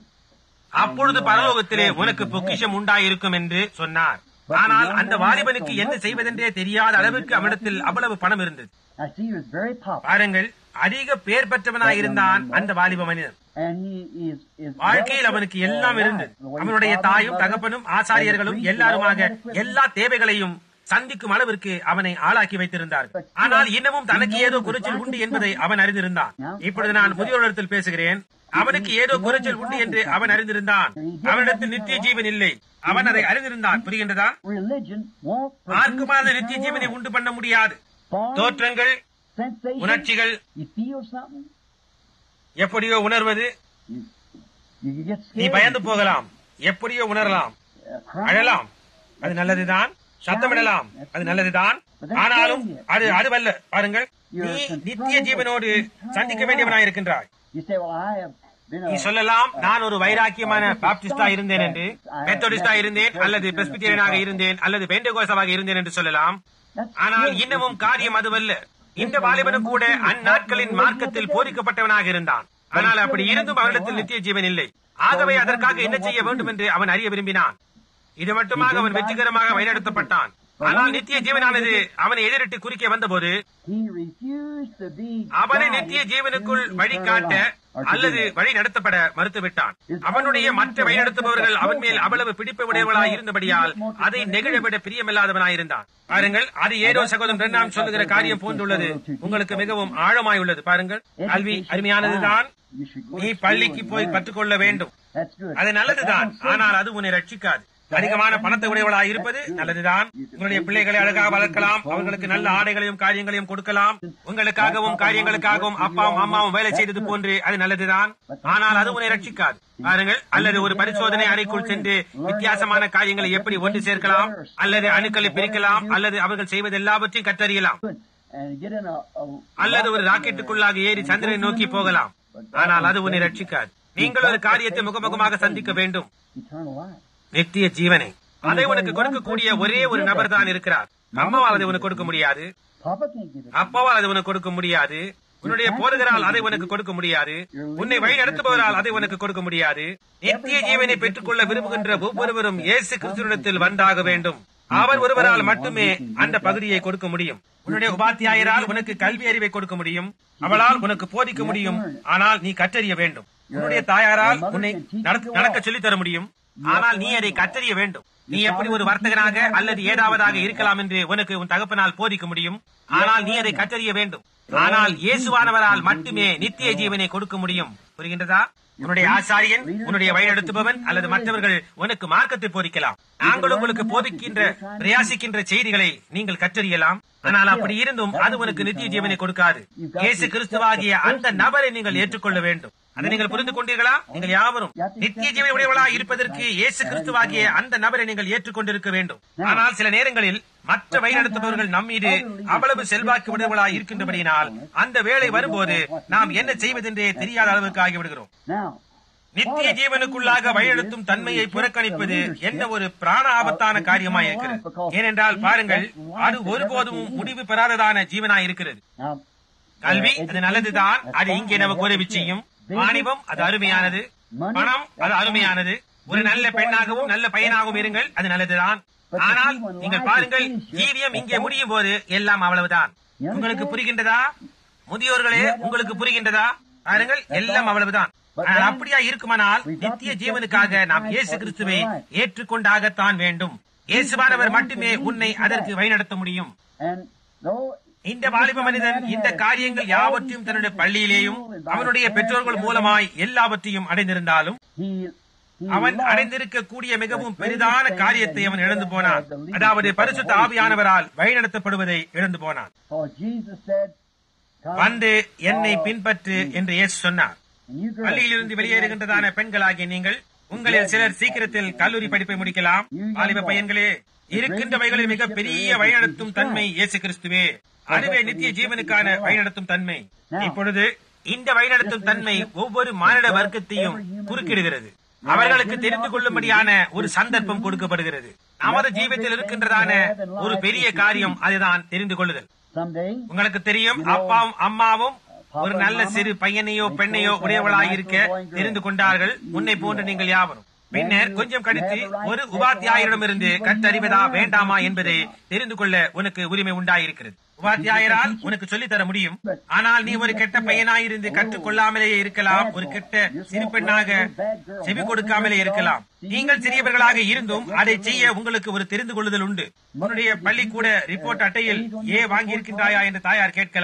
அப்பொழுது பரலோகத்திலே உனக்கு பொக்கிஷம் உண்டாயிருக்கும் என்று சொன்னார் ஆனால் அந்த வாலிபனுக்கு என்ன செய்வதென்றே தெரியாத அளவுக்கு அவனிடத்தில் அவ்வளவு பணம் இருந்தது I see he was very popular பாருங்கள் அதிக பேர் பெற்றவனாயிருந்தான் அந்த வாலிப மனிதன் and he is is வாழ்க்கையில் அவனுக்கு எல்லாம் இருந்தது அவனுடைய தாயும் தகப்பனும் ஆசாரியர்களும் எல்லாருமாக எல்லா தேவைகளையும் சந்திக்கும் அளவிற்கு அவனை ஆளாக்கி வைத்திருந்தார்கள் ஆனால் இன்னமும் தனக்கு ஏதோ குறைச்சல் உண்டு என்பதை அவன் அறிந்திருந்தான் இப்பொழுது நான் முதியோரிடத்தில் பேசுகிறேன் அவனுக்கு ஏதோ குறைச்சல் உண்டு என்று அவன் அறிந்திருந்தான் அவனிடத்தில் நித்திய ஜீவன் இல்லை அவன் அதை அறிந்திருந்தான் புரிகின்றதா religion won't மார்க்கமான produce நித்திய eternal ஜீவனை life. உண்டு பண்ண முடியாது Form, தோற்றங்கள் sensation, உணர்ச்சிகள் you feel something எப்படியோ உணர்வது you, you get நீ scared பயந்து போகலாம் எப்படியோ உணரலாம் uh, cry. அழலாம் அது நல்லதுதான் சத்தமிடலாம் அது நல்லதுதான் ஆனாலும் அது அதுவல்ல பாருங்கள் நீ நித்திய ஜீவனோடு சந்திக்க வேண்டியவனாய் இருக்கின்றாய் You say, well, I have been நீ a சொல்லலாம் நான் ஒரு வைராக்கியமான பாப்டிஸ்டா இருந்தேன் என்று மெத்தடிஸ்டா இருந்தேன் அல்லது பிரஸ்பித்தியனாக இருந்தேன் அல்லது பெண்டகோசவாக இருந்தேன் என்று சொல்லலாம் ஆனால் இன்னமும் காரியம் அதுவல்ல இந்த வாலிபனும் கூட அந்நாட்களின் மார்க்கத்தில் போதிக்கப்பட்டவனாக இருந்தான் ஆனால் அப்படி இருந்தும் அவனிடத்தில் நித்திய ஜீவன் இல்லை ஆகவே அதற்காக என்ன செய்ய வேண்டும் என்று அவன் அறிய விரும்பினான் இது மட்டுமாக அவன் வெற்றிகரமாக வழிநடத்தப்பட்டான் ஆனால் நித்திய ஜீவனானது அவனை எதிரிட்டு குறுக்கே வந்தபோது he refused to be அவனை guided நித்திய ஜீவனுக்குள் into வழிகாட்ட eternal life, or to அல்லது do it. வழி நடத்தப்பட மறுத்துவிட்டான் அவனுடைய மற்ற வழிநடத்துபவர்கள் அவன் மேல் அவ்வளவு பிடிப்புடையவர்களாய் இருந்தபடியால் அதை நெகிழவிட பிரியமில்லாதவனாயிருந்தான் பாருங்கள் அது ஏதோ சகோதரன் இரண்டாம் சொல்லுகிற காரியம் போன்றுள்ளது உங்களுக்கு மிகவும் ஆழமாய் உள்ளது பாருங்கள் கல்வி அருமையானதுதான் You should go நீ to school பள்ளிக்கு and போய் learn. கற்றுக்கொள்ள வேண்டும் That's good. அது நல்லதுதான் But that won't ஆனால் அது உன்னை ரட்சிக்காது அதிகமான பணத்தை உடையவளாய் இருப்பது நல்லதுதான் உங்களுடைய பிள்ளைகளை அழகாக வளர்க்கலாம் அவர்களுக்கு நல்ல ஆடைகளையும் காரியங்களையும் கொடுக்கலாம் உங்களுக்காகவும் காரியங்களுக்காகவும் அப்பாவும் அம்மாவும் வேலை செய்தது போன்று அது நல்லதுதான் ஆனால் அது உன்னை ரட்சிக்காது பாருங்கள் அல்லது ஒரு பரிசோதனை அறைக்குள் சென்று வித்தியாசமான காரியங்களை எப்படி ஒன்று சேர்க்கலாம் அல்லது அணுக்களை பிரிக்கலாம் அல்லது அவர்கள் செய்வது எல்லாவற்றையும் கற்றறியலாம் good. And get in a, a அல்லது ஒரு ராக்கெட்டுக்குள்ளாக ஏறி சந்திரனை நோக்கி போகலாம் ஆனால் அது உன்னை ரட்சிக்காது நீங்கள் ஒரு காரியத்தை முகமுகமாக சந்திக்க வேண்டும் eternal life. நித்திய ஜீவனை அதை உனக்கு கொடுக்கக்கூடிய ஒரே ஒரு நபர் தான் இருக்கிறார் அம்மாவால் அதை உனக்கு கொடுக்க முடியாது Papa can't give it. அப்பாவால் அதை உனக்கு கொடுக்க முடியாது உன்னுடைய போதகரால் அதை உனக்கு கொடுக்க முடியாது உன்னை வழி நடத்துபவரால் அதை உனக்கு கொடுக்க முடியாது நித்திய ஜீவனை பெற்றுக்கொள்ள விரும்புகின்ற ஒவ்வொருவரும் இயேசு கிறிஸ்துவிடத்தில் வந்தாக வேண்டும் அவர் ஒருவரால் மட்டுமே அந்த பகுதியை கொடுக்க முடியும் உன்னுடைய உபாத்தியாயரால் உனக்கு கல்வி அறிவை கொடுக்க முடியும் அவளால் உனக்கு போதிக்க முடியும் ஆனால் நீ கற்றறிய வேண்டும் உன்னுடைய தாயாரால் உன்னை நடக்க- நடக்க சொல்லித் தர முடியும் ஆனால் நீ அதை கற்றறிய வேண்டும் நீ எப்படி ஒரு வர்த்தகனாக அல்லது ஏதாவதாக இருக்கலாம் என்று உனக்கு உன் தகப்பனால் போதிக்க முடியும் ஆனால் நீ அதை கற்றறிய வேண்டும் ஆனால் இயேசுவானவரால் மட்டுமே நித்திய ஜீவனை கொடுக்க முடியும் புரிகின்றதா உன்னுடைய ஆசாரியன் உன்னுடைய வழிநடத்துபவன் அல்லது மற்றவர்கள் உனக்கு மார்க்கத்தை போதிக்கலாம் நாங்கள் உங்களுக்கு போதிக்கின்ற பிரயாசிக்கின்ற செய்திகளை நீங்கள் கற்றறியலாம் ஆனால் அப்படி இருந்தும் அது உனக்கு நித்திய ஜீவனை கொடுக்காது இயேசு கிறிஸ்துவாகிய அந்த நபரை நீங்கள் ஏற்றுக்கொள்ள வேண்டும் அதை நீங்கள் புரிந்து கொண்டீர்களா நீங்கள் யாவரும் நித்திய ஜீவனை உடையவளா இருப்பதற்கு இயேசு கிறிஸ்துவாகிய அந்த நபரை நீங்கள் ஏற்றுக்கொண்டிருக்க வேண்டும் ஆனால் சில நேரங்களில் மற்ற வழிநடத்துபவர்கள் நம் மீது அவ்வளவு செல்வாக்கு உடையவளாய் இருக்கின்றபடியினால் அந்த வேளை வரும்போது நாம் என்ன செய்வதென்றே தெரியாத அளவுக்கு ஆகிவிடுகிறோம் Now, நித்திய ஜீவனுக்குள்ளாக வழிநடத்தும் தன்மையை புறக்கணிப்பது என்ன ஒரு பிராண ஆபத்தான காரியமாய் இருக்கிறது ஏனென்றால் பாருங்கள் அது ஒருபோதும் முடிவு பெறாததான ஜீவனாய் இருக்கிறது now, கல்வி அது நல்லதுதான் அது இங்கே நமக்கு உதவி செய்யும் வாணிபம் அது அருமையானது பணம் அது அருமையானது ஒரு நல்ல பெண்ணாகவும் நல்ல பையனாகவும் இருங்கள் அது நல்லதுதான் ஆனால் நீங்கள் பாருங்கள் ஜீவியம் இங்கே முடியும் போது எல்லாம் அவ்வளவுதான் உங்களுக்கு புரிகின்றதா முதியோர்களே உங்களுக்கு புரிகின்றதா பாருங்கள் எல்லாம் அவ்வளவுதான் ஆனால் அப்படியா இருக்குமானால் நித்திய ஜீவனுக்காக நாம் இயேசு கிறிஸ்துவை ஏற்றுக்கொண்டாகத்தான் வேண்டும் இயேசுவானவர் மட்டுமே உன்னை அதற்கு வழிநடத்த முடியும் and though இந்த வாலிப மனிதன் இந்த காரியங்கள் யாவற்றையும் தன்னுடைய பள்ளியிலேயும் அவனுடைய பெற்றோர்கள் மூலமாய் எல்லாவற்றையும் அடைந்திருந்தாலும் he, he அவன் loved அடைந்திருக்கக்கூடிய மிகவும் பெரிதான காரியத்தை அவன் இழந்து போனான் அதாவது பரிசுத்த ஆவியானவரால் வழிநடத்தப்படுவதை இழந்து போனான் for Jesus said, "Come, வந்து என்னை பின்பற்று என்று இயேசு சொன்னார் and you girls, பள்ளியிலிருந்து வெளியேறுகின்றதான பெண்களாகிய நீங்கள் உங்களில் சிலர் சீக்கிரத்தில் கல்லூரி படிப்பை முடிக்கலாம் வாலிப பையன்களே இருக்கின்றவைகளில் மிக பெரிய வழிநடத்தும் தன்மை இயேசு கிறிஸ்துவே அதுவே நித்திய ஜீவனுக்கான வழிநடத்தும் தன்மை இப்பொழுது இந்த வழிநடத்தும் தன்மை ஒவ்வொரு மானிட வர்க்கத்தையும் குறுக்கிடுகிறது அவர்களுக்கு தெரிந்து கொள்ளும்படியான ஒரு சந்தர்ப்பம் கொடுக்கப்படுகிறது நமது ஜீவியத்தில் இருக்கின்றதான ஒரு பெரிய காரியம் அதுதான் தெரிந்து கொள்ளுதல் someday உங்களுக்கு தெரியும் அப்பாவும் அம்மாவும் ஒரு நல்ல சிறு பையனையோ பெண்ணையோ உடையவளாய் இருக்க தெரிந்து கொண்டார்கள் உன்னை போன்று நீங்கள் யாவரும் பின்னர் கொஞ்சம் கழித்து ஒரு உபாத்தியாயரிடமிருந்து கற்றறிவதா வேண்டாமா என்பதை தெரிந்து கொள்ள உனக்கு உரிமை உண்டாயிருக்கிறது உபாத்தியாயரால் உனக்கு சொல்லித் தர முடியும் ஆனால் நீ ஒரு கெட்ட பையனாயிருந்து கற்றுக்கொள்ளாமலேயே இருக்கலாம் ஒரு கெட்ட சிறு பெண்ணாக செவி கொடுக்காமலே இருக்கலாம் நீங்கள் சிறியவர்களாக இருந்தும் அதை செய்ய உங்களுக்கு ஒரு தெரிந்து கொள்ளுதல் உண்டு உன்னுடைய பள்ளிக்கூட ரிப்போர்ட் அட்டையில் ஏ வாங்கி இருக்கின்றாயா என்று தாயார் கேட்கலாம்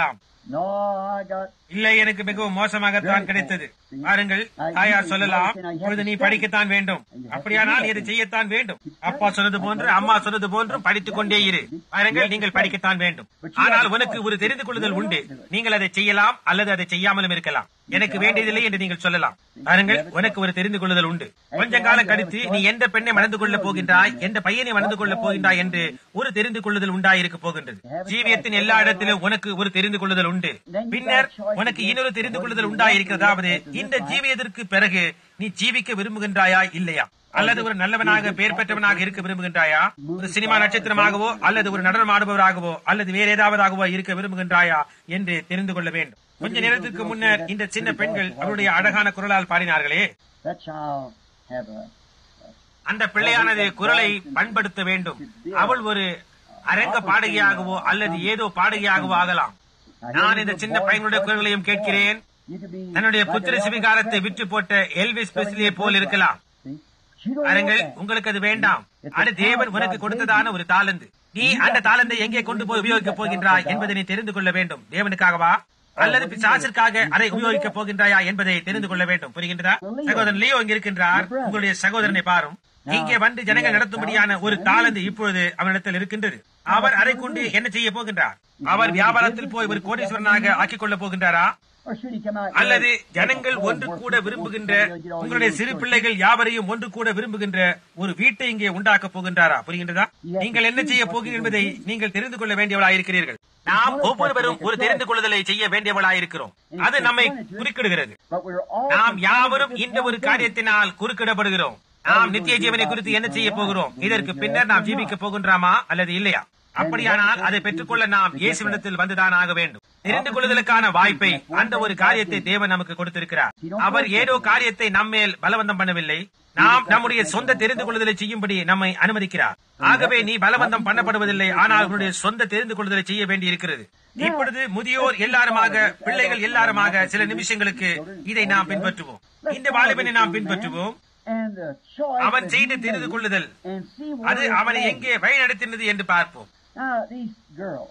No, I got. இல்லை எனக்கு மிகவும் மோசமாகத்தான் கிடைத்தது பாருங்கள் தாயார் சொல்லலாம் இப்பொழுது நீ படிக்கத்தான் வேண்டும் அப்படியானால் இதை செய்யத்தான் வேண்டும் அப்பா சொன்னது போன்று அம்மா சொன்னது போன்றும் படித்துக் கொண்டே இரு பாருங்கள் நீங்கள் படிக்கத்தான் வேண்டும் ஆனால் உனக்கு ஒரு தெரிந்து கொள்ளுதல் உண்டு நீங்கள் அதை செய்யலாம் அல்லது அதை செய்யாமலும் இருக்கலாம் எனக்கு வேண்டியதில்லை என்று நீங்கள் சொல்லலாம் பாருங்கள் உனக்கு ஒரு தெரிந்து கொள்ளுதல் உண்டு கொஞ்ச காலம் கழித்து நீ எந்த பெண்ணை மணந்து கொள்ளப் போகின்றாய் எந்த பையனை மணந்து கொள்ளப் போகின்றாய் என்று ஒரு தெரிந்து கொள்ளுதல் உண்டாயிருக்க போகின்றது ஜீவியத்தின் எல்லா இடத்திலும் உனக்கு ஒரு தெரிந்து கொள்ளுதல் உண்டு பின்னர் உனக்கு இன்னொரு தெரிந்து கொள்ளுதல் உண்டாயிருக்கிறதாவது இந்த ஜீவியத்திற்கு பிறகு நீ ஜீவிக்க விரும்புகின்றாயா இல்லையா அல்லது ஒரு நல்லவனாக பெயர் பெற்றவனாக இருக்க விரும்புகின்றாயா ஒரு சினிமா நட்சத்திரமாகவோ அல்லது ஒரு நடனம் ஆடுபவராகவோ அல்லது வேற ஏதாவதாகவோ இருக்க விரும்புகின்றாயா என்று தெரிந்து கொள்ள வேண்டும் கொஞ்ச நேரத்துக்கு முன்னர் இந்த சின்ன பெண்கள் அவருடைய அழகான குரலால் பாடினார்களே That child have a. அந்த பிள்ளையானது குரலை பண்படுத்த வேண்டும் அவள் ஒரு அரங்க பாடகியாகவோ அல்லது ஏதோ பாடகியாகவோ ஆகலாம் நான் இந்த சின்ன பையனுடைய குரல்களையும் கேட்கிறேன் You could be. தன்னுடைய புத்திர சிவிகாரத்தை விற்று போட்ட எல்விஸ் பிரெஸ்லியை போல் இருக்கலாம் See? She don't know பாருங்கள் that. உங்களுக்கு அது வேண்டாம் அது தேவன் உனக்கு கொடுத்ததான ஒரு தாளந்து நீ அந்த தாளந்தை எங்கே கொண்டு போய் உபயோகிக்கப் போகின்றாய் என்பதை நீ தெரிந்து கொள்ள வேண்டும் தேவனுக்காகவா அல்லது பிசாசிற்காக அதை உபயோகிக்கப் போகின்றாயா என்பதை தெரிந்து கொள்ள வேண்டும் புரிகின்றதா சகோதரன் லியோ இங்க இருக்கின்றார் உங்களுடைய சகோதரனை பாரும் இங்கே வந்து ஜனங்கள் நடத்தும்படியான ஒரு தாளந்து இப்பொழுது அவனிடத்தில் இருக்கின்றது அவர் அதை கொண்டு என்ன செய்ய போகின்றார் அவர் வியாபாரத்தில் போய் ஒரு கோடீஸ்வரனாக ஆக்கிக் கொள்ளப் போகின்றாரா Or should he come out? அல்லது ஜனங்கள் ஒன்று கூட விரும்புகின்ற உங்களுடைய சிறு பிள்ளைகள் யாவரையும் ஒன்று கூட விரும்புகின்ற ஒரு வீட்டை இங்கே உண்டாக்கப் போகின்றாரா புரிகின்றதா நீங்கள் என்ன செய்ய போகிறீர்கள் என்பதை நீங்கள் தெரிந்து கொள்ள வேண்டியவளாயிருக்கிறீர்கள் நாம் ஒவ்வொருவரும் ஒரு தெரிந்து கொள்ளுதலை செய்ய வேண்டியவளாயிருக்கிறோம் அது நம்மை குறுக்கிடுகிறது But we're all. நாம் யாவரும் இந்த ஒரு காரியத்தினால் குறுக்கிடப்படுகிறோம் நாம் நித்திய ஜீவனை குறித்து என்ன செய்ய போகிறோம் இதற்கு பின்னர் நாம் ஜீவிக்க போகின்றாமா அல்லது இல்லையா அப்படியானால் அதை பெற்றுக்கொள்ள நாம் இயேசுவிடத்தில் வந்துதான் ஆக வேண்டும் தெரிந்து கொள்ளுதலுக்கான வாய்ப்பை அந்த ஒரு காரியத்தை தேவன் நமக்கு கொடுத்திருக்கிறார் அவர் ஏதோ காரியத்தை நம்மேல் பலவந்தம் பண்ணவில்லை நாம் நம்முடைய சொந்த தெரிந்து கொள்ளுதலை செய்யும்படி நம்மை அனுமதிக்கிறார் ஆகவே நீ பலவந்தம் பண்ணப்படுவதில்லை ஆனால் உன்னுடைய சொந்த தெரிந்து கொள்ளுதலை செய்ய வேண்டி இருக்கிறது இப்பொழுது முதியோர் எல்லாருமாக பிள்ளைகள் எல்லாருமாக சில நிமிஷங்களுக்கு இதை நாம் பின்பற்றுவோம் இந்த வாலிபனை நாம் பின்பற்றுவோம் And the choice. அவன் that செய்த he தெரிந்து made கொள்ளுதல் And see அது where it's அவனை led. எங்கே வழிநடத்தினது என்று பார்ப்போம் Now, these girls.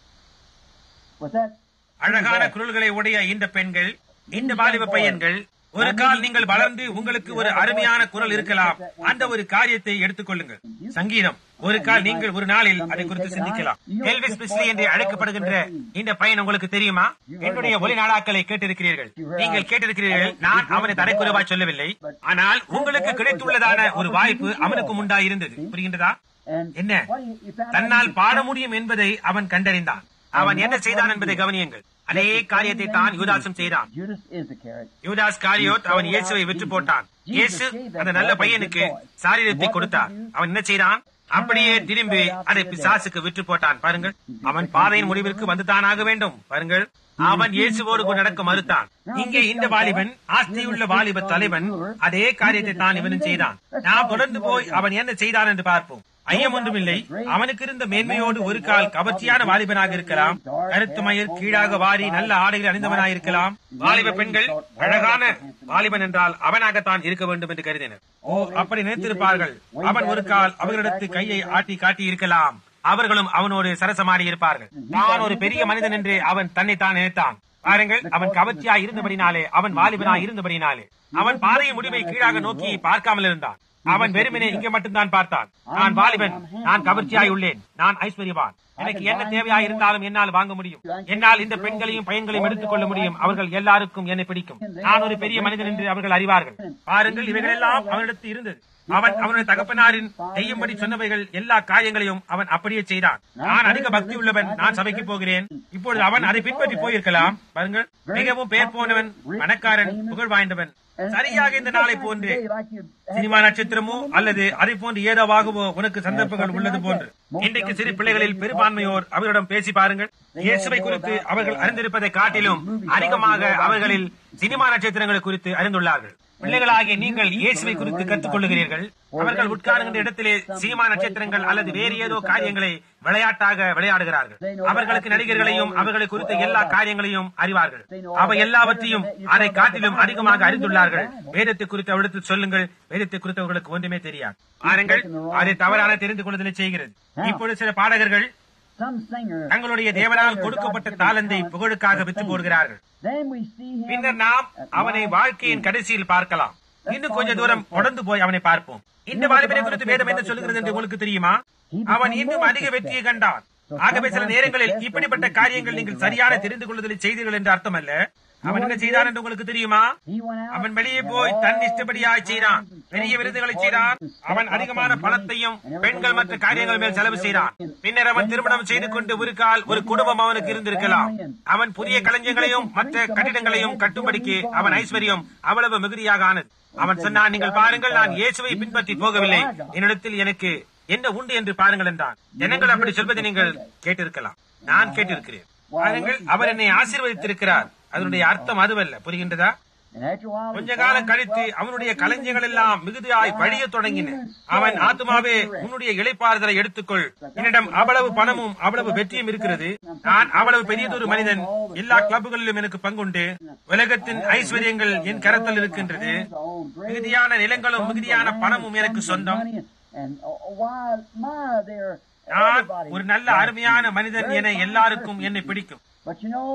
Was that. அழகான குரல்களை உடைய இந்த பெண்கள் இந்த வாலிப பையன்கள் ஒரு கால் நீங்கள் வளர்ந்து உங்களுக்கு ஒரு அருமையான குரல் இருக்கலாம் அந்த ஒரு காரியத்தை எடுத்துக்கொள்ளுங்கள் சங்கீதம் ஒரு கால் நீங்கள் ஒரு நாளில் அதை குறித்து சிந்திக்கலாம் எல்விஸ் பிஸ்லி என்று அழைக்கப்படுகின்ற இந்த பையன் உங்களுக்கு தெரியுமா என்னுடைய ஒலி நாடாக்களை கேட்டிருக்கிறீர்கள் நீங்கள் கேட்டிருக்கிறீர்கள் நான் அவனை தரைக்குறைவாய் சொல்லவில்லை ஆனால் உங்களுக்கு கிடைத்துள்ளதான ஒரு வாய்ப்பு அவனுக்கும் உண்டாயிருந்தது புரிகின்றதா And என்ன what do you, you found out தன்னால் he- பாட முடியும் என்பதை அவன் கண்டறிந்தான் அவன் என்ன செய்தான் என்பதை கவனியுங்கள் அதே காரியத்தை தான் யூதாசும் செய்தான் Judas Iscariot. யூதாஸ் காரியோத் அவன் இயேசுவை விற்று போட்டான் இயேசு அந்த நல்ல பையனுக்கு சாரீரத்தை கொடுத்தார் அவன் என்ன செய்தான் அப்படியே திரும்பி அதை பிசாசுக்கு விற்று போட்டான் பாருங்கள் அவன் பாதையின் முடிவிற்கு வந்துதானாக வேண்டும் பாருங்கள் அவன் இயேசுவோடு கூட நடக்க மறுத்தான் இங்கே இந்த வாலிபன் ஆஸ்தியுள்ள வாலிப தலைவன் அதே காரியத்தை தான் இவனும் செய்தான் நாம் தொடர்ந்து போய் அவன் என்ன செய்தான் என்று பார்ப்போம் ஐயம் ஒன்றுமில்லை அவனுக்கு இருந்த மேன்மையோடு ஒரு கால் கவர்ச்சியான வாலிபனாக இருக்கலாம் கருத்து மயிர் கீழாக வாரி நல்ல ஆடைகள் அணிந்தவனாக இருக்கலாம் வாலிப பெண்கள் அழகான வாலிபன் என்றால் அவனாகத்தான் இருக்க வேண்டும் என்று கருதினர் ஓ அப்படி நினைத்திருப்பார்கள் அவன் ஒரு கால் அவர்களிடத்து கையை ஆட்டி காட்டி இருக்கலாம் அவர்களும் அவனோடு சரசமாடி இருப்பார்கள் நான் ஒரு பெரிய மனிதன் என்று அவன் தன்னைத்தான் நினைத்தான் பாருங்கள் அவன் கவர்ச்சியாய் இருந்தபடினாலே அவன் வாலிபனாய் இருந்தபடினாலே அவன் பாதையை முடிவை கீழாக நோக்கி பார்க்காமல் இருந்தான் அவன் வெறுமனே இங்கே மட்டும்தான் பார்த்தான் நான் வாலிபன் நான் கவர்ச்சியாய் உள்ளேன் நான் ஐஸ்வர்யவான் எனக்கு என்ன தேவையாய் இருந்தாலும் என்னால் வாங்க முடியும் என்னால் இந்த பெண்களையும் பையன்களையும் எடுத்துக் கொள்ள முடியும் அவர்கள் எல்லாருக்கும் என்னை பிடிக்கும் நான் ஒரு பெரிய மனிதன் என்று அவர்கள் அறிவார்கள் பாருங்கள் இவைகளெல்லாம் அவனிடத்தில் இருந்தது அவன் அவனுடைய தகப்பனாரின் செய்யும்படி சொன்னவைகள் எல்லா காரியங்களையும் அவன் அப்படியே செய்தான் நான் அதிக பக்தி உள்ளவன் நான் சபைக்கு போகிறேன் இப்பொழுது அவன் அதை பின்பற்றி போயிருக்கலாம் பாருங்கள் மிகவும் பேர் போனவன் பணக்காரன் புகழ் வாய்ந்தவன் சரியாக இந்த நாளை போன்று Like you சினிமா நட்சத்திரமோ அல்லது அதை போன்று ஏதோவாகவோ உனக்கு சந்தர்ப்பங்கள் உள்ளது போன்று இன்றைக்கு சிறு பிள்ளைகளில் பெரும்பான்மையோர் அவர்களிடம் பேசி பாருங்கள் இயேசுவை குறித்து அவர்கள் அறிந்திருப்பதை காட்டிலும் அதிகமாக அவர்களில் சினிமா நட்சத்திரங்களை குறித்து அறிந்துள்ளார்கள் பிள்ளைகளாகிய நீங்கள் இயேசுவை குறித்து கற்றுக் கொள்ளுகிறீர்கள் அவர்கள் உட்காருகின்ற இடத்திலே சினிமா நட்சத்திரங்கள் அல்லது வேறு ஏதோ காரியங்களை விளையாட்டாக விளையாடுகிறார்கள் அவர்களுக்கு நடிகர்களையும் அவர்களை குறித்த எல்லா காரியங்களையும் அறிவார்கள் அவை எல்லாவற்றையும் அதை காட்டிலும் அதிகமாக அறிந்துள்ளார்கள் வேதத்தை குறித்து அவரிடத்தில் சொல்லுங்கள் வேதத்தை குறித்தவர்களுக்கு ஒன்றுமே தெரியாது பாருங்கள் அதை தவறான தெரிந்து கொள்ளுதலை செய்கிறது இப்பொழுது சில பாடகர்கள் some singer. தங்களுடைய தேவனால் கொடுக்கப்பட்ட தாளந்தை புகழுக்காக வித்து போடுகிறார்கள் Then we see him. பின்னர் நாம் அவனை வாழ்க்கையின் கடைசியில் பார்க்கலாம் இன்னும் கொஞ்ச தூரம் தொடர்ந்து போய் அவனை பார்ப்போம் இந்த வாலிபனை குறித்து வேதம் என்ன சொல்லுகிறது என்று உங்களுக்கு தெரியுமா அவன் இன்னும் அதிக வெற்றியை கண்டான் ஆகவே சில நேரங்களில் இப்படிப்பட்ட காரியங்கள் நீங்கள் சரியான தெரிந்து கொள்ளுதலை செய்தீர்கள் என்று அர்த்தம் அல்ல அவன் என்ன செய்தான் என்று உங்களுக்கு தெரியுமா He went out. அவன் வெளியே போய் தன் இஷ்டப்படியாய் செய்தான் பெரிய விருதுகளை செய்தான் அவன் அதிகமான பணத்தையும் பெண்கள் மற்ற காரியங்கள் மேல் செலவு செய்தான் பின்னர் அவன் திருமணம் செய்து கொண்டு ஒரு கால் ஒரு குடும்பம் அவனுக்கு இருந்திருக்கலாம் அவன் புதிய களஞ்சியங்களையும் மற்ற கட்டிடங்களையும் கட்டும்படிக்கு அவன் ஐஸ்வர்யம் அவ்வளவு மிகுதியாக ஆனது அவன் சொன்னான் நீங்கள் பாருங்கள் நான் இயேசுவை பின்பற்றி போகவில்லை என்னிடத்தில் எனக்கு என்ன உண்டு என்று பாருங்கள் என்றான் ஜனங்கள் அப்படி சொல்வதை நீங்கள் கேட்டிருக்கலாம் நான் கேட்டிருக்கிறேன் பாருங்கள் அவர் என்னை ஆசீர்வதித்திருக்கிறார் அதனுடைய அர்த்தம் அதுவல்ல புரிகின்றதா And after a while, கொஞ்ச காலம் கழித்து அவனுடைய களஞ்சியங்கள் எல்லாம் மிகுதியாய் வழிய தொடங்கின அவன் ஆத்துமாவே உன்னுடைய இளைப்பாறுதலை எடுத்துக்கொள் என்னிடம் அவ்வளவு பணமும் அவ்வளவு வெற்றியும் இருக்கிறது நான் அவ்வளவு பெரியதொரு மனிதன் எல்லா கிளப்புகளிலும் எனக்கு பங்குண்டு உலகத்தின் ஐஸ்வர்யங்கள் என் கரத்தில் இருக்கின்றது மிகுதியான நிலங்களும் மிகுதியான பணமும் எனக்கு சொந்தம் And uh, why, my, they're நான் everybody. ஒரு நல்ல அருமையான மனிதன் என எல்லாருக்கும் என்னை பிடிக்கும் But you know,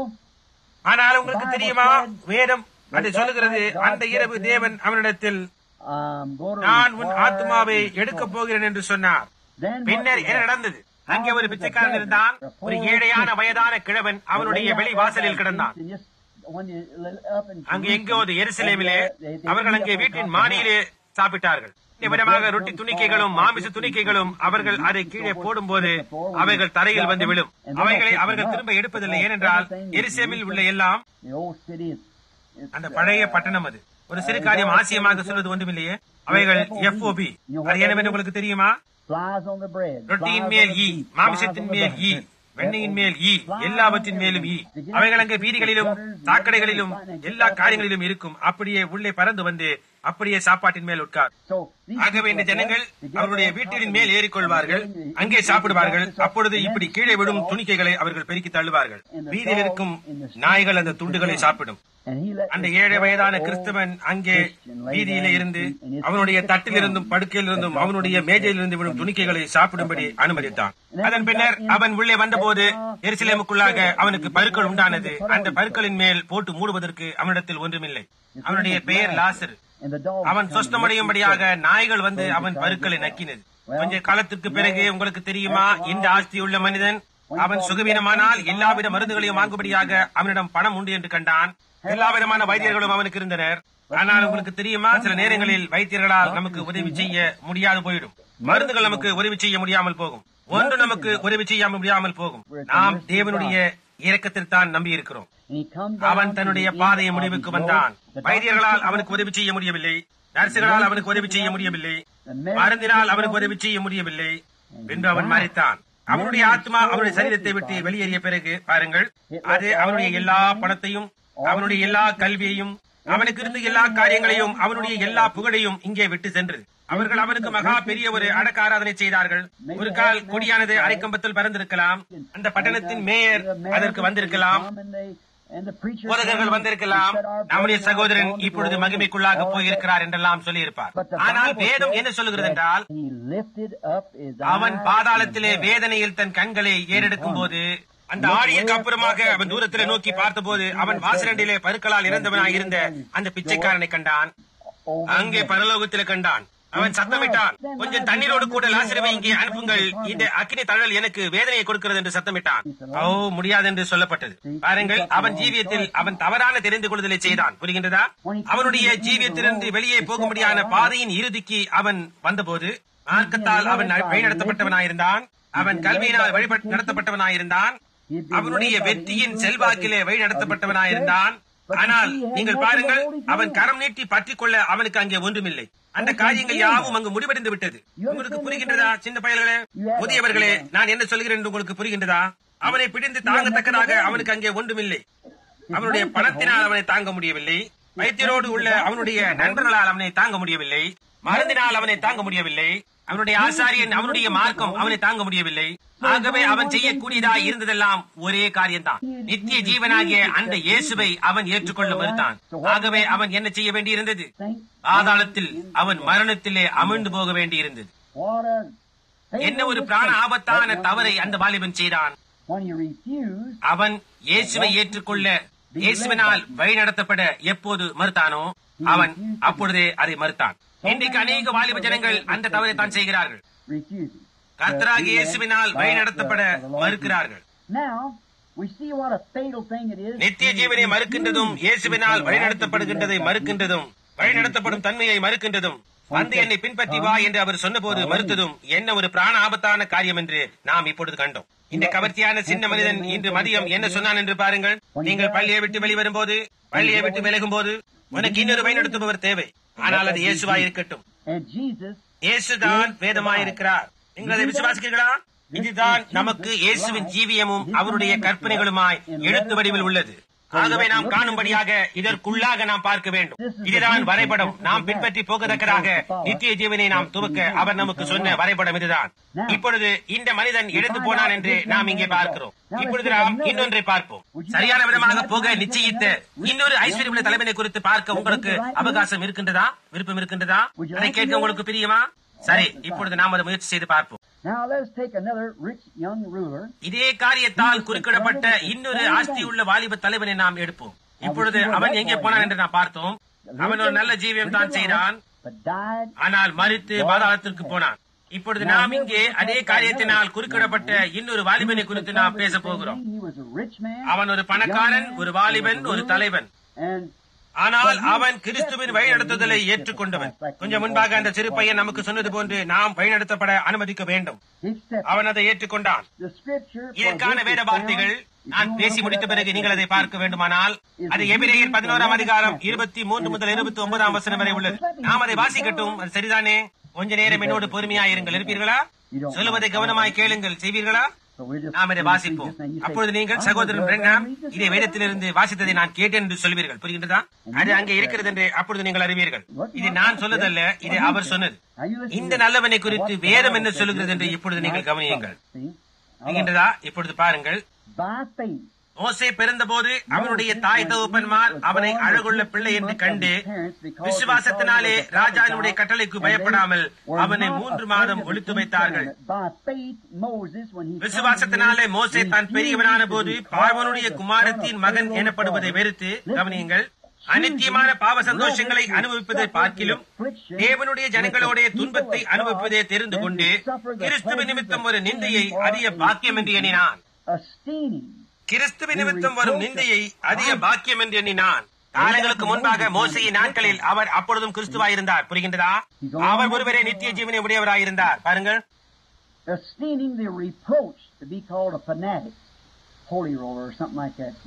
ஆனால் உங்களுக்கு தெரியுமா வேதம் அதை சொல்லுகிறது அந்த இரவு தேவன் அவனிடத்தில் um, go to நான் உன் require ஆத்மாவை his எடுக்கப் soul. போகிறேன் என்று சொன்னார் Then what பின்னர் was என்ன that? நடந்தது அங்கே ஒரு பிச்சைக்காரன் இருந்தான் ஒரு ஏழையான வயதான கிழவன் அவனுடைய வெளி வாசலில் கிடந்தான் And just when you li- up in அங்கு எங்கோ ஒரு Jerusalem, எருசலேமிலே they- they அவர்கள் eat அங்கே up on வீட்டின் top of மாடியிலே சாப்பிட்டார்கள் விதமாக ரொட்டி துணிக்கைகளும் மாமிச துணிக்கைகளும் அவர்கள் அதை கீழே போடும்போது அவைகள் தரையில் வந்து விழும் அவைகளை அவர்கள் திரும்ப எடுப்பதில்லை ஏனென்றால் எருசலேமில் உள்ள எல்லாம் The old city is, is அந்த பழைய பட்டணம் அது ஒரு சிறு காரியம் ஆசியமாக சொல்வது ஒன்றுமில்லையே அவைகள் எஃப்ஓபி அது என்னவென்று உங்களுக்கு தெரியுமா flies on the bread. ரொட்டியின் flies மேல் on the E beef, மாமிசத்தின் flies on மேல் the ஈ butter. வெண்ணையின் மேல் ஈ எல்லாவற்றின் மேலும் ஈ அவைகள் அங்கே வீதிகளிலும் சாக்கடைகளிலும் எல்லா காரியங்களிலும் இருக்கும் அப்படியே உள்ளே பறந்து வந்து அப்படியே சாப்பாட்டின் மேல் உட்கார் So, these ஆகவே இந்த people ஜனங்கள் get- they get அவருடைய on வீட்டின் top மேல் of ஏறிக்கொள்வார்கள் the- அங்கே சாப்பிடுவார்கள் அப்பொழுது இப்படி கீழே விடும் துணிக்கைகளை அவர்கள் பெருக்கி தள்ளுவார்கள் வீதியில் இருக்கும் நாய்கள் அந்த துண்டுகளை சாப்பிடும் And he let அந்த this ஏழை வயதான old கிறிஸ்தவன் அங்கே Christian lay வீதியிலே down இருந்து and his அவனுடைய feet தட்டிலிருந்தும் படுக்கையிலிருந்தும் அவனுடைய மேஜையிலிருந்து விழும் துணிக்கைகளை சாப்பிடும்படி அனுமதித்தான் அதன் பின்னர் அவன் உள்ளே வந்தபோது எருசலேமுக்குள்ளாக அவனுக்கு பருக்கள் உண்டானது அந்த பருக்களின் மேல் போட்டு மூடுவதற்கு அவனிடத்தில் ஒன்றுமில்லை அவனுடைய பெயர் லாசர் and the dogs அவன் come and சொஸ்தமடையும்படியாக நாய்கள் வந்து அவன் பருக்களை நக்கினது கொஞ்ச காலத்திற்கு பிறகு உங்களுக்கு தெரியுமா இந்த ஆஸ்தியுள்ள மனிதன் அவன் சுகவீனமானால் எல்லாவித மருந்துகளையும் வாங்கும்படியாக அவனிடம் பணம் உண்டு என்று கண்டான் எல்லா விதமான வைத்தியர்களும் அவனுக்கு இருந்தனர் ஆனால் உங்களுக்கு தெரியுமா சில நேரங்களில் வைத்தியர்களால் நமக்கு உதவி செய்ய முடியாது போயிடும் மருந்துகள் நமக்கு உதவி செய்ய முடியாமல் போகும் ஒன்று நமக்கு உதவி செய்ய முடியாமல் போகும் நாம் தேவனுடைய இரக்கத்தில் தான் நம்பி இருக்கிறோம் And he come அவன் down தன்னுடைய to the பாதையை end of முடிவுக்கு his வந்தான் road. The வைத்தியர்களால் doctor அவனுக்கு உதவி செய்ய முடியவில்லை நர்சுகளால் அவனுக்கு உதவி செய்ய முடியவில்லை மருந்தினால் அவனுக்கு உதவி செய்ய முடியவில்லை பின்பு அவன் மறைத்தான் அவனுடைய ஆத்மா அவனுடைய சரீரத்தை விட்டு வெளியேறிய பிறகு பாருங்கள் அது அவனுடைய எல்லா பணத்தையும் அவனுடைய எல்லா கல்வியையும் அவனுக்கு இருந்த எல்லா காரியங்களையும் அவனுடைய எல்லா புகழையும் இங்கே விட்டு சென்றது அவர்கள் அவனுக்கு மகா பெரிய ஒரு அடக்க ஆராதனை செய்தார்கள் ஒரு கால் கொடியானது அரைக்கம்பத்தில் பறந்திருக்கலாம் அந்த பட்டணத்தின் மேயர் அதற்கு வந்திருக்கலாம் போதகர்கள் வந்திருக்கலாம் நம்முடைய சகோதரன் இப்பொழுது மகிமைக்குள்ளாக போயிருக்கிறார் என்றெல்லாம் சொல்லியிருப்பார் ஆனால் வேதம் என்ன சொல்லுகிறது என்றால் அவன் பாதாளத்திலே வேதனையில் தன் கண்களை ஏறெடுக்கும் போது அந்த ஆழிக்கு அப்புறமாக அவன் தூரத்திலே நோக்கி பார்த்தபோது அவன் வாசலண்டிலே பருக்களால் இறந்தவனாய் இருந்த அந்த பிச்சைக்காரனை கண்டான் அங்கே பரலோகத்திலே கண்டான் அவன் சத்தமிட்டான் கொஞ்சம் தண்ணீரோடு கூட லாசிரவை இங்கே அனுப்புங்கள் இந்த அக்கினி தழல் எனக்கு வேதனையை கொடுக்கிறது என்று சத்தமிட்டான் ஓ முடியாது என்று சொல்லப்பட்டது பாருங்கள் அவன் ஜீவியத்தில் அவன் தவறான தெரிந்து கொள்ளுதலை செய்தான் புரிகின்றதா அவனுடைய ஜீவியத்திலிருந்து வெளியே போகும்படியான பாதையின் இறுதிக்கு அவன் வந்தபோது மார்க்கத்தால் அவன் வழிநடத்தப்பட்டவனாயிருந்தான் அவன் கல்வியினால் வழி நடத்தப்பட்டவனாயிருந்தான் அவனுடைய வெற்றியின் செல்வாக்கிலே வழி நடத்தப்பட்டவனாயிருந்தான் ஆனால் நீங்கள் பாருங்கள் அவன் கரம் நீட்டி பற்றிக் கொள்ள அவனுக்கு அங்கே ஒன்றுமில்லை அந்த காரியங்கள் யாவும் அங்கு முடிவடைந்து விட்டது உங்களுக்கு புரிகின்றதா சின்ன பயல்களே முதியவர்களே நான் என்ன சொல்கிறேன் என்று உங்களுக்கு புரிகின்றதா அவனை பிடிந்து தாங்கத்தக்கதாக அவனுக்கு அங்கே ஒன்றுமில்லை அவனுடைய பணத்தினால் அவனை தாங்க முடியவில்லை வைத்தியரோடு உள்ள அவனுடைய நண்பர்களால் அவனை தாங்க முடியவில்லை மருந்தினால் அவனை தாங்க முடியவில்லை அவனுடைய ஆசாரியன் அவனுடைய மார்க்கம் அவனை தாங்க முடியவில்லை ஆகவே அவன் செய்யக்கூடியதாய் இருந்ததெல்லாம் ஒரே காரியம்தான் நித்திய ஜீவனாகிய அந்த இயேசுவை அவன் ஏற்றுக்கொள்ள மறுத்தான் ஆகவே அவன் என்ன செய்ய வேண்டியிருந்தது ஆதாளத்தில் அவன் மரணத்திலே அமிழ்ந்து போக வேண்டியிருந்தது என்ன ஒரு பிராண ஆபத்தான தவறை அந்த வாலிபன் செய்தான் When he refused, அவன் இயேசுவை ஏற்றுக்கொள்ள இயேசுவினால் வழிநடத்தப்பட எப்போது மறுத்தானோ அவன் அப்பொழுதே அதை மறுத்தான் இன்றைக்கு அநேக வாலிப ஜனங்கள் அந்த தவறை தான் செய்கிறார்கள் refusing. கர்த்தராகிய இயேசுவினால் வழிநடத்தப்பட மறுக்கிறார்கள் Now, we see what a fatal thing it is. நித்திய ஜீவனை மறுக்கின்றதும் இயேசுவினால் வழிநடத்தப்படுகின்றதை மறுக்கின்றதும் வழிநடத்தப்படும் தன்மையை மறுக்கின்றதும் வந்து என்னை பின்பற்றி வா என்று அவர் சொன்னபோது மறுத்ததும் என்ன ஒரு பிராண ஆபத்தான காரியம் என்று நாம் இப்பொழுது கண்டோம் இந்த கவர்ச்சியான சின்ன மனிதன் இன்று மதியம் என்ன சொன்னான் என்று பாருங்கள் நீங்கள் பள்ளியை விட்டு வெளிவரும்போது பள்ளியை விட்டு விலகும் போது உனக்கு இன்னொரு வழிநடத்துபவர் தேவை ஆனால் அது இயேசுவா இருக்கட்டும் And Jesus, இயேசுதான் வேதமாயிருக்கிறார் நீங்கள் அதை விசுவாசிக்கிறீர்களா இதுதான் நமக்கு இயேசுவின் ஜீவியமும் அவருடைய கற்பனைகளுமாய் எழுத்து வடிவில் உள்ளது ஆகவே நாம் காணும்படியாக இதற்குள்ளாக நாம் பார்க்க வேண்டும் இதுதான் வரைபடம் நாம் பின்பற்றி போகத்தக்கதாக நித்திய ஜீவனை நாம் துவக்க அவர் நமக்கு சொன்ன வரைபடம் இதுதான் இப்பொழுது இந்த மனிதன் எழுந்து போனான் என்று நாம் இங்கே பார்க்கிறோம் இப்பொழுது நாம் இன்னொன்றை பார்ப்போம் சரியான விதமாக போக நிச்சயித்த இன்னொரு ஐஸ்வர்யமுள்ள தலைவனை குறித்து பார்க்க உங்களுக்கு அவகாசம் இருக்கின்றதா விருப்பம் இருக்கின்றதா அதை கேட்க உங்களுக்கு பிரியமா சரி இப்பொழுது நாம் அதை முயற்சி செய்து பார்ப்போம் now let's take another rich young ruler. இதே காரியத்தால் குறுக்கிடப்பட்ட இன்னொரு ஆஸ்தியுள்ள வாலிப தலைவனை நாம் எடுப்போம் இப்பொழுது அவன் எங்கே போனான் என்று நாம் பார்த்தோம் அவன் ஒரு நல்ல ஜீவியம் தான் செய்தான் But died ஆனால் மறித்து பாதாளத்திற்கு போனான் இப்பொழுது நாம் இங்கே அதே காரியத்தினால் குறுக்கிடப்பட்ட இன்னொரு வாலிபனை குறித்து நாம் பேச போகிறோம் He was a rich man. அவன் ஒரு பணக்காரன் ஒரு வாலிபன் ஒரு தலைவன் And ஆனால் அவன் கிறிஸ்துவின் வழிநடத்துதலை ஏற்றுக்கொண்டவன் கொஞ்சம் முன்பாக அந்த சிறு பையன் நமக்கு சொன்னது போன்று நாம் வழிநடத்தப்பட அனுமதிக்க வேண்டும் he accepted அவன் அதை ஏற்றுக்கொண்டான் the scripture. for இதற்கான which வேத is வார்த்தைகள் found நான் is பேசி John முடித்த பிறகு நீங்கள் அதை பார்க்க வேண்டுமானால் அது எபிரேயர் பதினோராம் அதிகாரம் இருபத்தி மூன்று முதல் இருபத்தி ஒன்பதாம் வசனம் வரை உள்ளது நாம் அதை வாசிக்கட்டும் அது சரிதானே கொஞ்ச நேரம் என்னோடு பொறுமையா இருங்கள் இருப்பீர்களா சொல்லுவதை கவனமாய் கேளுங்கள் செய்வீர்களா So we're just நாம் இதை வாசிப்போம் அப்பொழுது நீங்கள் சகோதரன் பிரண்ணாம் இதை வேதத்திலிருந்து வாசித்ததை நான் கேட்டேன் என்று சொல்வீர்கள் புரிகின்றதா அது அங்கே இருக்கிறது என்று அப்பொழுது நீங்கள் அறிவீர்கள் இது நான் சொல்லதல்ல இது அவர் சொன்னது Now you listen இந்த to this. நல்லவனை குறித்து வேதம் என்ன சொல்லுகிறது என்று இப்பொழுது நீங்கள் கவனியுங்கள் See? புரிகின்றதா இப்பொழுது பாருங்கள் By faith. மோசே பிறந்தபோது அவனுடைய தாய் தகப்பன்மார் அவனை அழகுள்ள பிள்ளை என்று கண்டு விசுவாசத்தினாலே ராஜாவினுடைய கட்டளைக்கு பயப்படாமல் அவனை மூன்று மாதம் ஒழித்து வைத்தார்கள் By faith, Moses, when he விசுவாசத்தினாலே மோசே தான் பெரியவனான போது பார்வனுடைய குமாரத்தின் மகன் எனப்படுவதை வெறுத்து கவனியுங்கள் அனித்தியமான பாவ சந்தோஷங்களை அனுபவிப்பதை பார்க்கிலும் தேவனுடைய ஜனங்களுடைய துன்பத்தை அனுபவிப்பதை தெரிந்து கொண்டு கிறிஸ்துவ நிமித்தம் ஒரு நிந்தையை அதிக பாக்கியம் என்று எண்ணினான் esteeming கிறிஸ்துவ நிமித்தம் வரும் நிந்தையை அதிக பாக்கியம் என்று எண்ணினான் காலங்களுக்கு முன்பாக மோசையின் நாட்களில் அவர் அப்பொழுதும் கிறிஸ்துவாயிருந்தார் புரிகின்றதா அவர் ஒருவரே நித்திய ஜீவனை உடையவராயிருந்தார் பாருங்கள் esteeming the reproach to be called a fanatic, holy roller or something like that.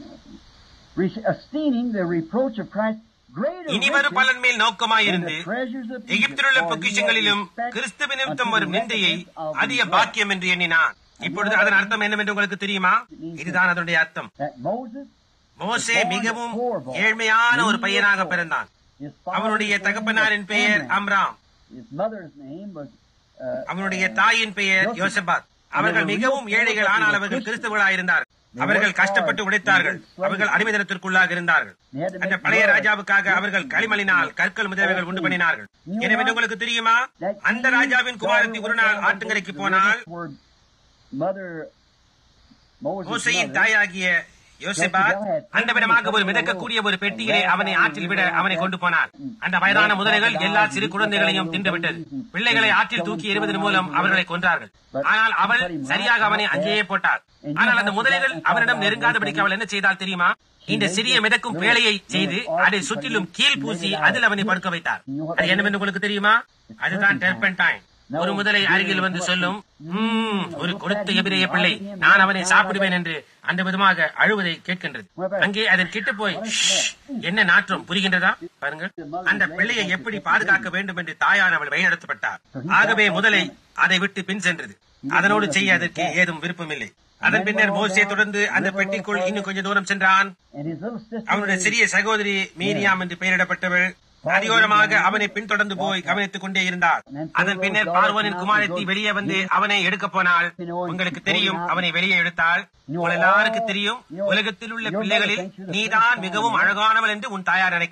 Re- esteeming the reproach of Christ greater இனிவரும் riches பலன் மேல் நோக்கமாயிருந்து than the treasures of Egypt, எகிப்திலுள்ள for he பொக்கிஷங்களிலும் had respect கிறிஸ்துவ நிமித்தம் unto வரும் the நிந்தையை recompense of அதிக his பாக்கியம் என்று எண்ணினான் இப்பொழுது அதன் அர்த்தம் என்னவென்று உங்களுக்கு தெரியுமா இதுதான் அதனுடைய அர்த்தம் That Moses, மோசே மிகவும் ஏழ்மையான ஒரு பையனாக பிறந்தான் his father's அவனுடைய name தகப்பனாரின் was பெயர் Amram. Amram His mother's name was uh, அவனுடைய தாயின் பெயர் யோசபாத் அவர்கள் மிகவும் ஏழைகள் ஆனால் அவர்கள் கிறிஸ்தவர்களாயிருந்தார்கள் அவர்கள் கஷ்டப்பட்டு உழைத்தார்கள் அவர்கள் அடிமைதனத்திற்குள்ளாக இருந்தார்கள் அந்த பழைய ராஜாவுக்காக அவர்கள் களிமலினால் கற்கள் முதலவைகள் உண்டு பண்ணினார்கள் எனவே உங்களுக்கு தெரியுமா அந்த ராஜாவின் குமாரத்தி ஒரு நாள் ஆட்டுங்கரைக்கு போனால் word mother Moses' மோசையின் mother, தாயாகிய யோசபாத் அந்த விதமாக ஒரு மிதக்கக்கூடிய ஒரு பெட்டியிலே அவனை ஆற்றில் விட அவனை கொண்டு போனார் அந்த வயதான முதலைகள் எல்லா சிறு குழந்தைகளையும் தின்றுவிட்டது பிள்ளைகளை ஆற்றில் தூக்கி எறிவதன் மூலம் அவர்களை கொன்றார்கள் ஆனால் அவள் சரியாக அவனை அங்கேயே போட்டாள் ஆனால் அந்த முதலைகள் அவனிடம் நெருங்காதபடிக்கு அவள் என்ன செய்தால் தெரியுமா இந்த சிறிய மிதக்கும் பேழையை செய்து அதை சுற்றிலும் கீழ் பூசி அதில் அவனை படுக்க வைத்தார் அது என்னவென்று உங்களுக்கு தெரியுமா அதுதான் டெர்பன்டைன் ஒரு முதலை அருகில் வந்து சொல்லும் "ம்ம், ஒரு கொடுத்த எபிரேய பிள்ளை நான் அவனை சாப்பிடுவேன் என்று அந்த விதமாக அழுவதை கேட்கின்றது அங்கே அதன் கிட்ட போய் "ஷ், என்ன நாற்றம் புரிகின்றதா பாருங்கள் அந்த பிள்ளையை எப்படி பாதுகாக்க வேண்டும் என்று தாயானவள் வழிநடத்தப்பட்டார் ஆகவே முதலை அதை விட்டு பின் சென்றது அதனோடு செய்ய அதற்கு ஏதும் விருப்பமில்லை அதன் பின்னர் மோசே தொடர்ந்து அந்த பெட்டிக்குள் இன்னும் கொஞ்சம் தூரம் சென்றான் and his little sister அவனுடைய சிறிய சகோதரி மீரியாம் என்று பெயரிடப்பட்டவள் அதிகோரமாக அவனை பின்தொடர்ந்து போய் கவனித்துக் கொண்டே இருந்தார் அதன் பின்னர் பார்வனின் குமாரத்தி வெளியே வந்து அவனை எடுக்க போனாள் உங்களுக்கு தெரியும் அவனை வெளியே எடுத்தாள் உங்கள் எல்லாருக்கும் தெரியும் உலகத்தில் உள்ள பிள்ளைகளில் நீதான் மிகவும் அழகானவள் என்று உன் தாயார் நினைக்கிறார்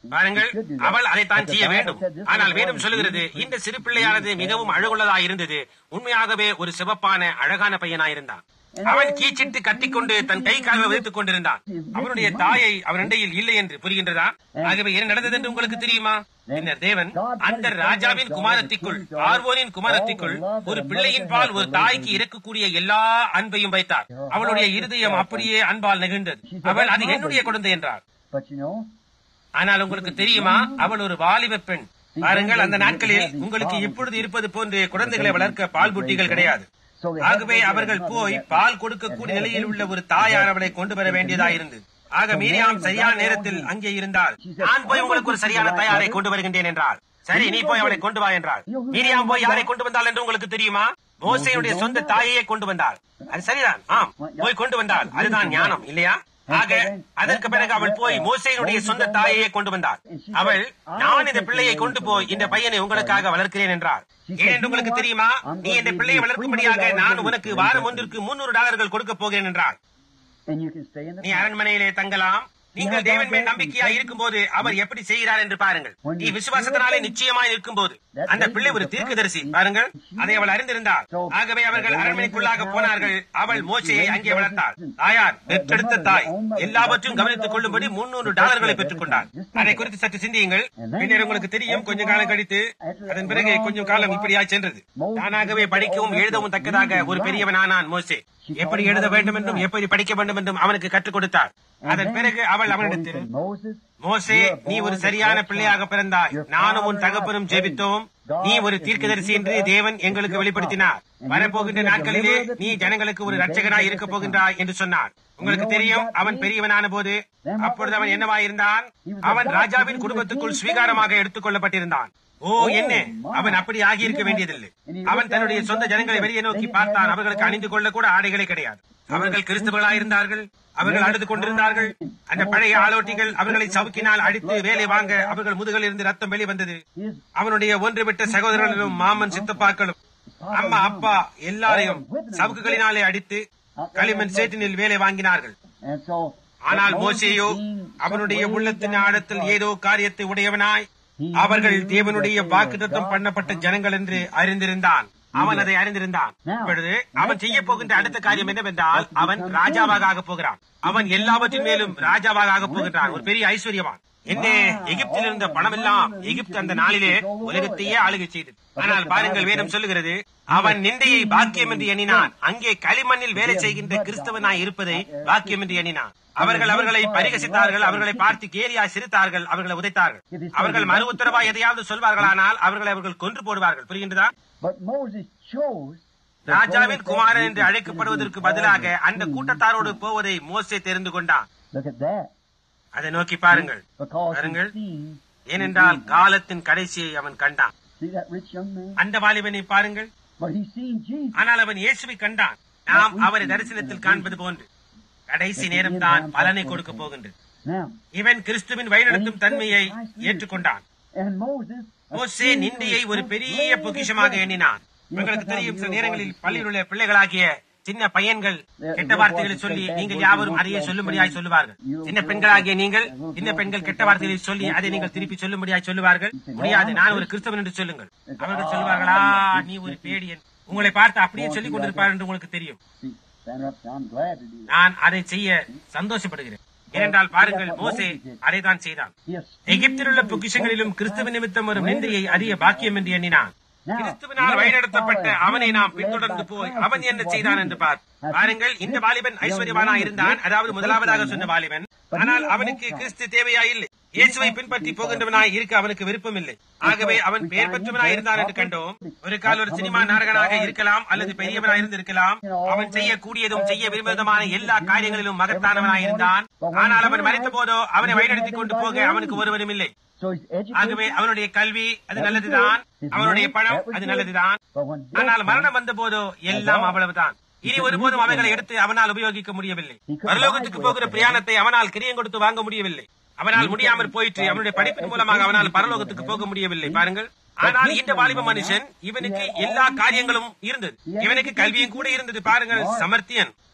பாருங்கள் அவள் அதைத்தான் செய்ய வேண்டும் ஆனால் வேதம் சொல்லுகிறது இந்த சிறு பிள்ளையானது மிகவும் அழகுள்ளதாய் இருந்தது உண்மையாகவே ஒரு சிவப்பான அழகான பையனாயிருந்தான் அவன் கீச்சிட்டு கத்திக்கொண்டு தன் கை கால்களை வைத்துக் கொண்டிருந்தான் அவனுடைய தாயை அவன் இடையில் இல்லை என்று புரிகின்றதா ஆகவே என்ன நடந்தது என்று உங்களுக்கு தெரியுமா பின்னர் தேவன் அந்த ராஜாவின் குமாரத்திற்குள் பார்வோனின் குமாரத்திற்குள் ஒரு பிள்ளையின் பால் ஒரு தாய்க்கு இருக்கக்கூடிய எல்லா அன்பையும் வைத்தார் அவளுடைய இருதயம் அப்படியே அன்பால் நெகிழ்ந்தது அவள் அது என்னுடைய குழந்தை என்றார் But you know, ஆனால் உங்களுக்கு தெரியுமா அவள் ஒரு வாலிப பெண் பாருங்கள் அந்த நாட்களில் உங்களுக்கு இப்பொழுது இருப்பது போன்று குழந்தைகளை வளர்க்க பால் புட்டிகள் கிடையாது so they ஆகவே அவர்கள் போய் பால் கொடுக்கக்கூடிய நிலையில் உள்ள ஒரு தாயார் அவளை கொண்டு வர வேண்டியதாயிருந்தது ஆக மீரியாம் சரியான நேரத்தில் அங்கே இருந்தால் நான் போய் உங்களுக்கு ஒரு சரியான தாயாரை கொண்டு வருகின்றேன் என்றார் சரி நீ போய் அவளை கொண்டு வா என்றார் மீரியாம் போய் யாரை கொண்டு வந்தாள் என்று உங்களுக்கு தெரியுமா மோசையுடைய சொந்த தாயையே கொண்டு வந்தாள் அது சரிதான் ஆம் போய் கொண்டு வந்தாள் அதுதான் ஞானம் இல்லையா ஆக அதற்கு பிறகு அவள் போய் மோசையினுடைய சொந்த தாயையே கொண்டு வந்தாள் அவள் நான் இந்த பிள்ளையை கொண்டு போய் இந்த பையனை உங்களுக்காக வளர்க்கிறேன் என்றார் ஏன் என்று உங்களுக்கு தெரியுமா நீ இந்த பிள்ளையை வளர்க்கும்படியாக நான் உனக்கு வாரம் ஒன்றிற்கு முன்னூறு டாலர்கள் கொடுக்க போகிறேன் என்றார் and you can stay in the நீ அரண்மனையிலே தங்கலாம் நீங்கள் தேவன் மேல் நம்பிக்கையா இருக்கும்போது அவர் எப்படி செய்கிறார் என்று பாருங்கள் நீ விசுவாசத்தினாலே நிச்சயமாய் இருக்கும்போது அந்த பிள்ளை ஒரு தீர்க்கதரிசி பாருங்கள் அதை அவள் அறிந்திருந்தாள் ஆகவே அவர்கள் அரண்மனைக்குள்ளாக போனார்கள் அவள் மோசையை அங்கே வளர்த்தாள் தாயார் பெற்றெடுத்த தாய் எல்லாவற்றையும் கவனித்துக் கொள்ளும்படி முன்னூறு டாலர்களை பெற்றுக் கொண்டார் அதை குறித்து சற்று சிந்தியுங்கள் பின்னர் உங்களுக்கு தெரியும் கொஞ்ச காலம் கழித்து அதன் பிறகு கொஞ்சம் காலம் இப்படியா சென்றது தானாகவே படிக்கவும் எழுதவும் தக்கதாக ஒரு பெரியவனானான் மோசே எப்படி எழுத வேண்டும் என்றும் எப்படி படிக்க வேண்டும் என்றும் அவனுக்கு கற்றுக் கொடுத்தார் அதன் பிறகு அவள் அவனிடத்தில் Moses, மோசே நீ ஒரு சரியான பிள்ளையாக பிறந்தாய் நானும் உன் தகப்பனும் ஜெபித்தோம் நீ ஒரு தீர்க்கதரிசி என்று தேவன் எங்களுக்கு வெளிப்படுத்தினார் வரப்போகின்ற நாட்களிலே நீ ஜனங்களுக்கு ஒரு ரட்சகனாய் இருக்க போகின்றாய் என்று சொன்னார் உங்களுக்கு தெரியும் அவன் பெரியவனான போது அப்பொழுது அவன் என்னவாயிருந்தான் அவன் ராஜாவின் குடும்பத்துக்குள் ஸ்வீகாரமாக எடுத்துக் கொள்ளப்பட்டிருந்தான் ஓ என்ன அவன் அப்படி ஆகியிருக்க வேண்டியதில்லை அவன் தன்னுடைய சொந்த ஜனங்களை வெளியே நோக்கி பார்த்தான் அவர்களுக்கு அணிந்து கொள்ள கூட ஆடைகளே கிடையாது அவர்கள் கிறிஸ்தவர்களாயிருந்தார்கள் அவர்கள் அழுது கொண்டிருந்தார்கள் அந்த பழைய ஆலோட்டிகள் அவர்களை சவுக்கினால் அடித்து வேலை வாங்க அவர்கள் முதுகில் இருந்து ரத்தம் வெளிவந்தது அவனுடைய ஒன்று விட்ட சகோதரர்களும் மாமன் சித்தப்பாக்களும் அம்மா அப்பா எல்லாரையும் சவுக்குகளினாலே அடித்து களிமண் சேற்றினில் வேலை வாங்கினார்கள் and so ஆனால் மோசேயோ அவனுடைய உள்ளத்தின் ஆழத்தில் ஏதோ காரியத்தை உடையவனாய் அவர்கள் தேவனுடைய வாக்குத்தத்தம் பண்ணப்பட்ட ஜனங்கள் என்று அறிந்திருந்தான் அவன் அதை அறிந்திருந்தான் இப்பொழுது அவன் செய்ய போகின்ற அடுத்த காரியம் என்னவென்றால் அவன் ராஜாவாக ஆகப் போகிறான் அவன் எல்லாவற்றின் மேலும் ராஜாவாக ஆகப் போகின்றான் ஒரு பெரிய ஐஸ்வர்யவான் என்ன எகிப்தில் இருந்த பணம் எல்லாம் எகிப்து அந்த நாளிலே உலகத்தையே ஆளுகை செய்தது ஆனால் பாருங்கள் வேதம் சொல்லுகிறது அவன் நிந்தையை பாக்கியம் என்று எண்ணினான் அங்கே களிமண்ணில் வேலை செய்கின்ற கிறிஸ்தவனாய் இருப்பதை பாக்கியம் என்று எண்ணினான் அவர்கள் அவர்களை பரிகசித்தார்கள் அவர்களை பார்த்து கேலியா சிரித்தார்கள் அவர்களை உதைத்தார்கள் அவர்கள் மறு உத்தரவா எதையாவது சொல்வார்களானால் அவர்களை அவர்கள் கொன்று போடுவார்கள் புரிகின்றதா but Moses chose the ராஜாவின் boy குமாரன் that என்று he அழைக்கப்படுவதற்கு was பதிலாக அந்த கூட்டத்தாரோடு போவதை மோசே தெரிந்து கொண்டான் Look at that. அதை நோக்கி பாருங்கள் Because he பாருங்கள் seen, ஏனென்றால் காலத்தின் கடைசியை அவன் கண்டான் see that rich young man? அந்த வாலிபனை பாருங்கள் But he seen Jesus. ஆனால் அவன் இயேசுவை கண்டான் நாம் அவரை தரிசனத்தில் காண்பது போன்று கடைசி நேரம் தான் பலனை கொடுக்க போகின்றது Now, இவன் கிறிஸ்துவின் வழிநடத்தும் தன்மையை ஏற்றுக்கொண்டான் and Moses மோசே நிந்தையை ஒரு பெரிய பொக்கிஷமாக எண்ணினான் உங்களுக்கு தெரியும் சில நேரங்களில் பள்ளியில் உள்ள பிள்ளைகளாகிய சின்ன பையன்கள் கெட்ட வார்த்தைகளை சொல்லி நீங்கள் யாவரும் அதையே சொல்லும்படியாய் சொல்லுவார்கள் சின்ன பெண்களாகிய நீங்கள் சின்ன பெண்கள் கெட்ட வார்த்தைகளை சொல்லி அதை நீங்கள் திருப்பி சொல்லும்படியாய் சொல்லுவார்கள் முடியாது நான் ஒரு கிறிஸ்தவன் என்று சொல்லுங்கள் அவர்கள் சொல்வார்களா நீ ஒரு பேடியன் உங்களை பார்த்து அப்படியே சொல்லிக் கொண்டிருப்பார் என்று உங்களுக்கு தெரியும் see, stand up. I'm glad to do that. நான் அதை செய்ய சந்தோஷப்படுகிறேன் ஏனென்றால் பாருங்கள் மோசே அதைதான் செய்தான் He has எகிப்தில் உள்ள பொக்கிஷங்களிலும் கிறிஸ்துவ நிமித்தம் வரும் நிந்தையை அதிக பாக்கியம் என்று எண்ணினான் கிறிஸ்துவினால் வழிநடத்தப்பட்ட அவனை நாம் பின்தொடர்ந்து போய் அவன் என்ன செய்தான் என்று பார் பாருங்கள் இந்த வாலிபன் ஐஸ்வர்யவானா இருந்தான் அதாவது முதலாவதாக சொன்ன வாலிபன் ஆனால் அவனுக்கு கிறிஸ்து தேவையா இல்லை இயேசுவை பின்பற்றி போகின்றவனாய் இருக்க அவனுக்கு விருப்பம் இல்லை ஆகவே அவன் பெயர் பெற்றவனாய் இருந்தான் என்று கண்டோம் ஒரு கால் ஒரு சினிமா நாடகனாக இருக்கலாம் அல்லது பெரியவனாய் இருந்திருக்கலாம் அவன் செய்யக்கூடியதும் செய்ய விரும்புவதுமான எல்லா காரியங்களிலும் மகத்தானவனாய் இருந்தான் ஆனால் அவன் மறைத்த போதோ அவனை வழிநடத்திக் கொண்டு போக அவனுக்கு ஒருவரும் இல்லை So he's educated. ஆகவே அவனுடைய கல்வி அது நல்லதுதான் அவனுடைய பணம் அது நல்லதுதான் But when death ஆனால் comes, மரணம் வந்த போதோ எல்லாம் அவ்வளவுதான் இனி ஒருபோதும் அவைகளை எடுத்து அவனால் உபயோகிக்க முடியவில்லை பரலோகத்துக்கு போகிற பிரயாணத்தை அவனால் கிரியம் கொடுத்து வாங்க முடியவில்லை அவனால் முடியாமற் போயிற்று அவனுடைய படிப்பின் மூலமாக அவனால் பரலோகத்துக்கு போக முடியவில்லை பாருங்கள் ஆனால் இந்த வாலிப மனுஷன் இவனுக்கு எல்லா காரியங்களும் இருந்தது இவனுக்கு கல்வியும் கூட இருந்தது பாருங்கள் சமர்த்தியன்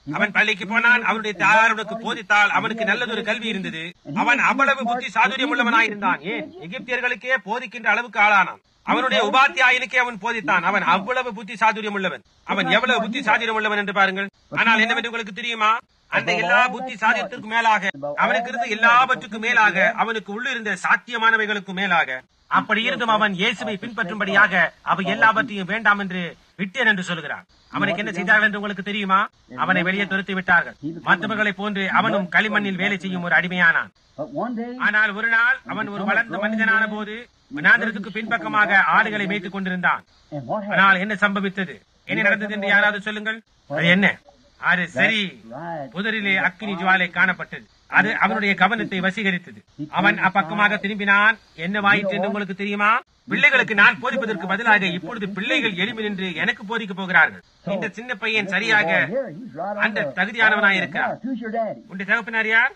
அவன் பள்ளிக்கு போனான் அவனுடைய தாயார் அவனுக்கு போதித்தால் அவனுக்கு நல்லதொரு கல்வி இருந்தது அவன் அவ்வளவு புத்தி சாதுரியம் உள்ளவனாயிருந்தான் ஏன் எகிப்தியர்களுக்கே போதிக்கின்ற அளவுக்கு ஆளானான் அவனுடைய உபாத்தியாயனுக்கே அவன் போதித்தான் அவன் அவ்வளவு புத்தி சாதுரியம் உள்ளவன் அவன் எவ்வளவு புத்தி சாதுரியம் உள்ளவன் என்று பாருங்கள் ஆனால் என்னவென்று உங்களுக்கு தெரியுமா அந்த எல்லா புத்தி சாதியத்திற்கும் மேலாக அவனுக்கு இருந்த எல்லாவற்றுக்கும் மேலாக அவனுக்கு உள்ளிருந்த சாத்தியமானவைகளுக்கு மேலாக அப்படி இருந்தும் அவன் இயேசுவை பின்பற்றும்படியாக அவை எல்லாவற்றையும் வேண்டாம் என்று விட்டேன் என்று சொல்கிறான் அவனுக்கு என்ன செய்தார்கள் என்று உங்களுக்கு தெரியுமா அவனை வெளியே துரத்தி விட்டார்கள் மற்றவர்களைப் போன்று அவனும் களிமண்ணில் வேலை செய்யும் ஒரு அடிமையானான் But one day, ஆனால் ஒரு நாள் அவன் ஒரு வளர்ந்த மனிதனான போது வனாந்திரத்துக்கு பின்பக்கமாக ஆடுகளை மேய்த்துக் கொண்டிருந்தான் and what happened? ஆனால் என்ன சம்பவித்தது என்ன நடந்தது என்று யாராவது சொல்லுங்கள் அது என்ன அது சரி Right. புதரிலே அக்கினி ஜுவாலை காணப்பட்டது அது அவனுடைய கவனத்தை வசீகரித்தது அவன் அப்பக்கமாக திரும்பினான் என்னவாயிற்று என்று உங்களுக்கு தெரியுமா பிள்ளைகளுக்கு நான் போதிப்பதற்கு பதிலாக இப்பொழுது பிள்ளைகள் எழுப்பி நின்று எனக்கு போதிக்க போகிறார்கள் இந்த சின்ன பையன் சரியாக Boy, here, he's right on அந்த the- தகுதியானவனாய் இருக்கிறார். Now, Who's your daddy? உன்னுடைய தகப்பனார் யார்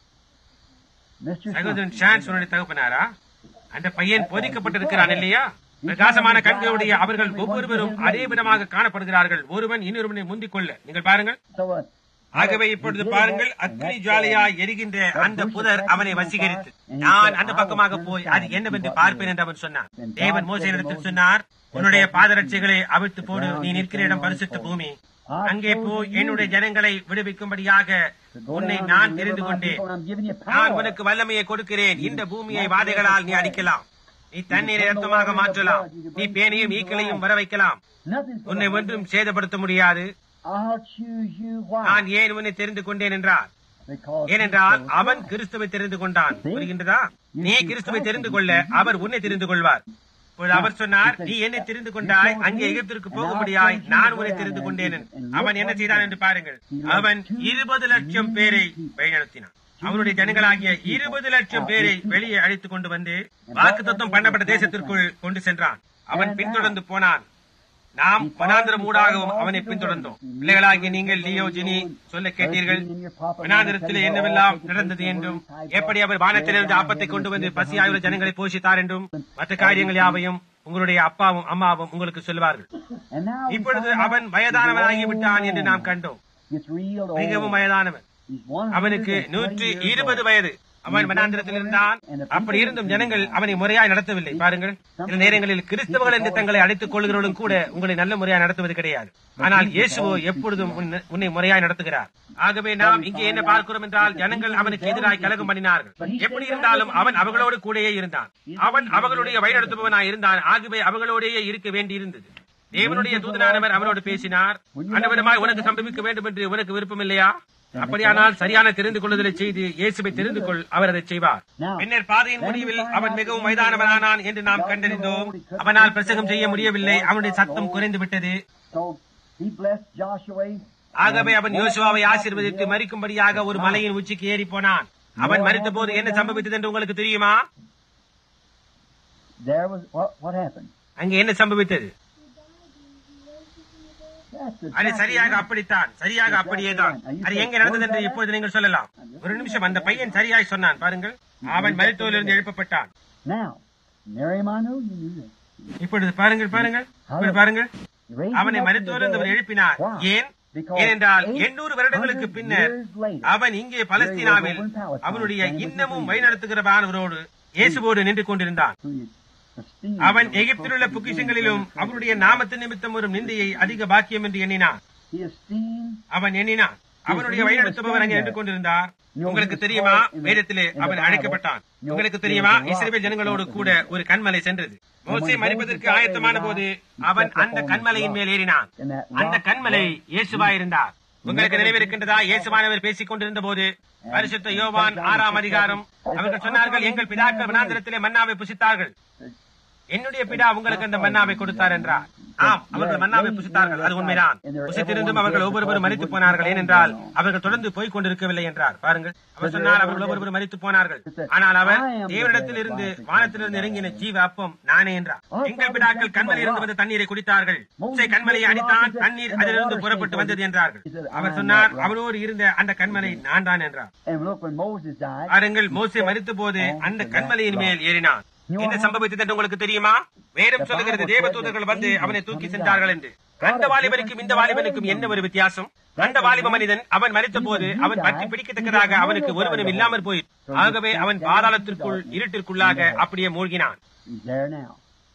Mr. சகோதரன் Something. ஷான்ஸ் உன்னுடைய தகப்பனாரா அந்த பையன் போதிக்கப்பட்டிருக்கிறான் இல்லையா பிரகாசமான கண்களுடைய அவர்கள் ஒவ்வொருவரும் அதே விதமாக காணப்படுகிறார்கள் ஒருவன் இன்னொருவனை முந்திக் கொள்ள நீங்கள் பாருங்கள் So, uh, ஆகவே இப்பொழுது பாருங்கள் அக்னி ஜுவாலையா எரிகின்ற அந்த புதர் அவனை வசீகரித்து நான் அந்த பக்கமாக போய் அது என்னவென்று பார்ப்பேன் என்று அவன் சொன்னான் தேவன் மோசையிடத்தில் சொன்னார் உன்னுடைய பாதரட்சைகளை அவிழ்த்து போடு நீ நிற்கிற இடம் பரிசுத்த பூமி அங்கே போய் என்னுடைய ஜனங்களை விடுவிக்கும்படியாக உன்னை நான் தெரிந்து கொண்டேன் I'm giving you நான் power. உனக்கு வல்லமையை கொடுக்கிறேன் இந்த பூமியை வாதைகளால் நீ அடிக்கலாம் நீ தண்ணீரை ரத்தமாக மாற்றலாம் நீ பேனையும் ஈக்களையும் வர வைக்கலாம் Nothing's gonna உன்னை happen. ஒன்றும் சேதப்படுத்த முடியாது I'll choose you. Why? நான் ஏன் உன்னை தெரிந்து கொண்டேன் என்றார் Because ஏனென்றால் அவன் கிறிஸ்துவை தெரிந்து கொண்டான் புரிகின்றதா நீ கிறிஸ்துவை தெரிந்து கொள்ள அவர் உன்னை தெரிந்து கொள்வார் இப்பொழுது அவர் சொன்னார் நீ என்னை தெரிந்து கொண்டாய் அங்கே எகிப்திற்கு போகும்படியாய் நான் உன்னை தெரிந்து கொண்டேன் என்று. அவன் என்ன செய்தான் என்று பாருங்கள் அவன் இருபது லட்சம் பேரை வழிநடத்தினான் அவருடைய ஜனங்களாகிய இருபது லட்சம் பேரை வெளியே அழைத்துக் கொண்டு வந்து வாக்குத்தத்தம் பண்ணப்பட்ட தேசத்திற்குள் கொண்டு சென்றான் அவன் பின்தொடர்ந்து போனான் நாம் வனாந்திரம் ஊடாகவும் அவனை பின்தொடர்ந்தோம் பிள்ளைகளாகிய நீங்கள் லியோ ஜினி சொல்ல கேட்டீர்கள் வனாந்திரத்திலே என்னவெல்லாம் நடந்தது என்றும் எப்படி அவர் வானத்திலிருந்து ஆப்பத்தை கொண்டு வந்து பசியாயுள்ள ஜனங்களை போஷித்தார் என்றும் மற்ற காரியங்கள் யாவையும் உங்களுடைய அப்பாவும் அம்மாவும் உங்களுக்கு சொல்வார்கள் And now we இப்பொழுது find out அவன் வயதானவனாகி விட்டான் என்று நாம் கண்டோம் It's real old. மிகவும் வயதானவன் He's 120 அவனுக்கு நூற்றி years இருபது old. வயது அவன் வனாந்திரத்தில் இருந்தான் அப்படி இருந்தும் ஜனங்கள் அவனை முறையாய் நடத்தவில்லை பாருங்கள் சில நேரங்களில் கிறிஸ்தவர்கள் என்று தங்களை அழைத்துக் கொள்கிறவர்களும் கூட உங்களை நல்ல முறையாய் நடத்துவது கிடையாது ஆனால் இயேசுவோ எப்பொழுதும் உன்னை- உன்னை முறையாய் நடத்துகிறார் ஆகவே நாம் இங்கே என்ன பார்க்கிறோம் என்றால் ஜனங்கள் அவனுக்கு எதிராய் கலகம் பண்ணினார்கள் எப்படி இருந்தாலும் அவன் அவர்களோடு கூடயே இருந்தான் அவன் அவர்களுடைய வழிநடத்துபவனாய் இருந்தான் ஆகவே அவர்களோடேயே இருக்க வேண்டியிருந்தது தேவனுடைய தூதனானவர் அவனோடு பேசினார் அந்த விதமாய் உனக்கு சம்பவிக்க வேண்டும் என்று உனக்கு விருப்பம் இல்லையா அப்படியானால் சரியான தெரிந்து கொள்ளுதலை செய்து இயேசுவை தெரிந்து கொள் அவர் அதை செய்வார் பின்னர் பாதையின் முடிவில் அவன் மிகவும் வயதானவனானான் என்று நாம் கண்டறிந்தோம் அவனால் பிரசங்கம் செய்ய முடியவில்லை அவனுடைய சத்தம் குறைந்து விட்டது So he blessed Joshua. ஆகவே அவன் யோசுவாவை ஆசீர்வதித்து மறிக்கும்படியாக ஒரு மலையின் உச்சிக்கு ஏறி போனான் அவன் மறித்த போது என்ன சம்பவித்தது என்று உங்களுக்கு தெரியுமா There was what? What happened? அங்கே என்ன சம்பவித்தது That's the அது சரியாக அப்படித்தான் சரியாக அப்படியேதான் அது எங்க நடந்தது என்று இப்பொழுது நீங்கள் சொல்லலாம் ஒரு நிமிஷம் அந்த பையன் சரியாய் சொன்னான் பாருங்கள் அவன் மருத்துவரிலிருந்து எழுப்பப்பட்டான் Now, Miriam, I know you knew that. இப்பொழுது பாருங்கள் பாருங்கள் இப்பொழுது பாருங்கள் You raised அவனை him up from the மருத்துவரிலிருந்து our dead. எழுப்பினார் Why? ஏன் Because ஏனென்றால் 800 எண்ணூறு வருடங்களுக்கு பின்னர் years later, அவன் இங்கே பலஸ்தீனாவில் அவனுடைய இன்னமும் வழிநடத்துகிறவானவரோடு இயேசுவோடு நின்று கொண்டிருந்தான் who you esteemed அவன் as எகிப்திலுள்ள appropriate பொக்கிஷங்களிலும் to அவருடைய நாமத்து நிமித்தம் ஒரு நிந்தையை அதிக பாக்கியம் என்று எண்ணினான் He esteemed அவன் எண்ணினான் அவனுடைய வழிநடத்துபவர் அங்கே நின்று கொண்டிருந்தார் உங்களுக்கு தெரியுமா வேதத்திலே அவன் அழைக்கப்பட்டான் உங்களுக்கு தெரியுமா இஸ்ரேல் ஜனங்களோடு கூட ஒரு கண்மலை சென்றது மோசே மறிப்பதற்கு ஆயத்தமான போது அவன் அந்த கண்மலையின் மேல் ஏறினான் in that அந்த rock. கண்மலை இயேசுவா இருந்தார் உங்களுக்கு நினைவிருக்கின்றதா இயேசுவானவர் பேசிக் கொண்டிருந்த போது பரிசுத்த யோவான் ஆறாம் அதிகாரம் அவர்கள் சொன்னார்கள் எங்கள் பிதாக்கள் வனாந்திரத்திலே மன்னாவை புசித்தார்கள் என்னுடைய பிதா உங்களுக்கு அந்த மன்னாவை கொடுத்தார் என்றார் ஆம் அவர்கள் மன்னாவை புசித்தார்கள் அது உண்மைதான் புசித்திருந்தும் அவர்கள் ஒவ்வொருவரும் மறித்து போனார்கள் ஏனென்றால் அவர்கள் தொடர்ந்து போய்க் கொண்டிருக்கவில்லை என்றார் பாருங்கள் அவர் சொன்னார் அவர்கள் ஒவ்வொருவரும் மறித்து போனார்கள் ஆனால் அவர் தேவனிடத்தில் இருந்து வானத்திலிருந்து இறங்கின ஜீவ அப்பம் நானே என்றார் எங்கள் பிதாக்கள் கண்மலை இருந்து வந்த தண்ணீரை குடித்தார்கள் மூசை கண்மலையை அடித்தான் தண்ணீர் அதிலிருந்து புறப்பட்டு வந்தது என்றார்கள் அவர் சொன்னார் அவரோடு இருந்த அந்த கண்மலை நான் தான் என்றார் And look, when Moses died, பாருங்கள் மோசே மறித்த போது அந்த கண்மலையின் மேல் ஏறினான் என்ன சம்பவித்தது என்று உங்களுக்கு தெரியுமா வேதம் சொல்லுகிறது தேவதூதர்கள் வந்து அவனை தூக்கி சென்றார்கள் என்று அந்த வாலிபனுக்கும் இந்த வாலிபனுக்கும் என்ன ஒரு வித்தியாசம் அந்த வாலிப மனிதன் அவன் மறித்த போது அவன் பற்றி பிடிக்கத்தக்கதாக அவனுக்கு ஒருவனும் இல்லாமற் போய் ஆகவே அவன் பாதாளத்திற்குள் இருட்டிற்குள்ளாக அப்படியே மூழ்கினான் He's there now.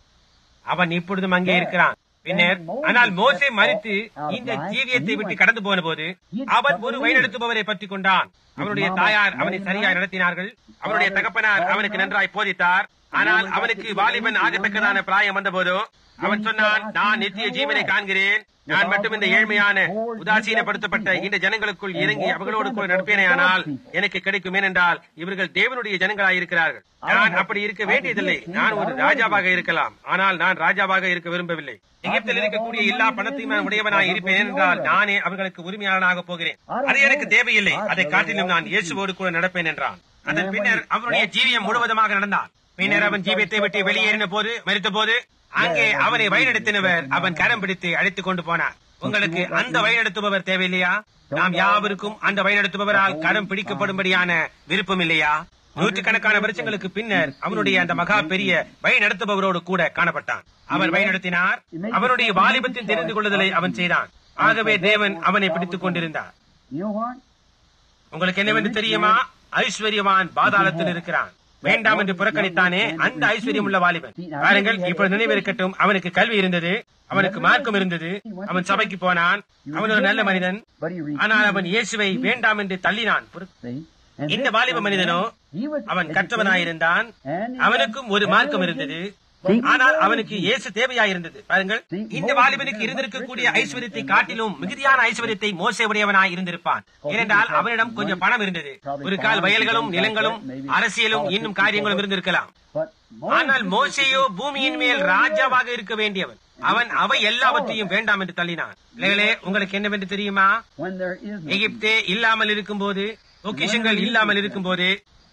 அவன் இப்பொழுதும் அங்கே இருக்கிறான் பின்னர் ஆனால் மோசே மறித்து இந்த ஜீவியத்தை விட்டு கடந்து போன போது அவன் ஒரு வழிநடத்துபவரை பற்றி கொண்டான் அவனுடைய தாயார் அவனை சரியாய் நடத்தினார்கள் அவனுடைய தகப்பனார் அவனுக்கு நன்றாய் போதித்தார் ஆனால் அவனுக்கு வாலிபன் ஆகத்தக்கதான பிராயம் வந்தபோதோ அவன் சொன்னான் நான் நித்திய ஜீவனை காண்கிறேன் நான் மட்டும் இந்த ஏழ்மையான உதாசீனப்படுத்தப்பட்ட இந்த ஜனங்களுக்குள் இறங்கி அவர்களோடு கூட நடப்பேனேயானால் எனக்கு கிடைக்கும் ஏனென்றால் இவர்கள் தேவனுடைய ஜனங்களாய் இருக்கிறார்கள் நான் அப்படி இருக்க வேண்டியதில்லை நான் ஒரு ராஜாவாக இருக்கலாம் ஆனால் நான் ராஜாவாக இருக்க விரும்பவில்லை எகிப்தில் இருக்கக்கூடிய எல்லா பணத்தையும் நான் உடையவனாய் இருப்பேன் என்றால் நானே அவர்களுக்கு உரிமையாளனாக போகிறேன் அது எனக்கு தேவையில்லை அதை காட்டிலும் நான் இயேசுவோடு கூட நடப்பேன் என்றான் அதன் பின்னர் அவனுடைய ஜீவியம் முழுவதுமாக நடந்தான் பின்னர் அவன் ஜீவியத்தை விட்டு வெளியேறின போது மறித்த போது அங்கே அவனை வழிநடத்தினவர் அவன் கரம் பிடித்து அழைத்துக் கொண்டு போனார் உங்களுக்கு அந்த வழிநடத்துபவர் தேவையில்லையா நாம் யாவருக்கும் அந்த வழிநடத்துபவரால் கரம் பிடிக்கப்படும்படியான விருப்பம் இல்லையா நூற்றுக்கணக்கான வருஷங்களுக்கு பின்னர் அவனுடைய அந்த மகா பெரிய வழி நடத்துபவரோடு கூட காணப்பட்டான் அவர் வழி நடத்தினார் அவனுடைய வாலிபத்தின் தெரிந்து கொள்ளுதலை அவன் செய்தான் ஆகவே தேவன் அவனை பிடித்துக் கொண்டிருந்தார் You know what? உங்களுக்கு என்னவென்று தெரியுமா ஐஸ்வர்யவான் பாதாளத்தில் இருக்கிறான் வேண்டாம் என்று புறக்கணித்தானே அந்த ஐஸ்வர்யம் உள்ள வாலிபன் பாருங்கள் இப்பொழுது நினைவிருக்கட்டும் அவனுக்கு கல்வி இருந்தது அவனுக்கு மார்க்கம் இருந்தது அவன் சபைக்கு போனான் அவன் ஒரு நல்ல மனிதன் But he ஆனால் அவன் இயேசுவை வேண்டாம் என்று தள்ளினான் புற- see? And இந்த this- வாலிப மனிதனோ he was அவன் educated, கற்றவனாயிருந்தான் and he அவனுக்கும் had ஒரு மார்க்கம் religion. இருந்தது See? ஆனால் அவனுக்கு இயேசு தேவையாயிருந்தது பாருங்கள் இந்த வாலிபனுக்கு இருந்திருக்கக்கூடிய ஐஸ்வர்யத்தை காட்டிலும் மிகுதியான ஐஸ்வர்யத்தை மோசே உடையவனாய் இருந்திருப்பான் ஏனென்றால் அவனிடம் கொஞ்சம் பணம் இருந்தது ஒரு கால் வயல்களும் நிலங்களும் அரசியலும் இன்னும் காரியங்களும் இருந்திருக்கலாம் But Moses ஆனால் மோசேயோ பூமியின் மேல் ராஜாவாக இருக்க வேண்டியவன் அவன் அவை எல்லாவற்றையும் வேண்டாம் என்று தள்ளினான் பிள்ளைகளே உங்களுக்கு என்னவென்று தெரியுமா when there is no எகிப்தே இல்லாமல் இருக்கும்போது பொக்கிஷங்கள் இல்லாமல் இருக்கும்போது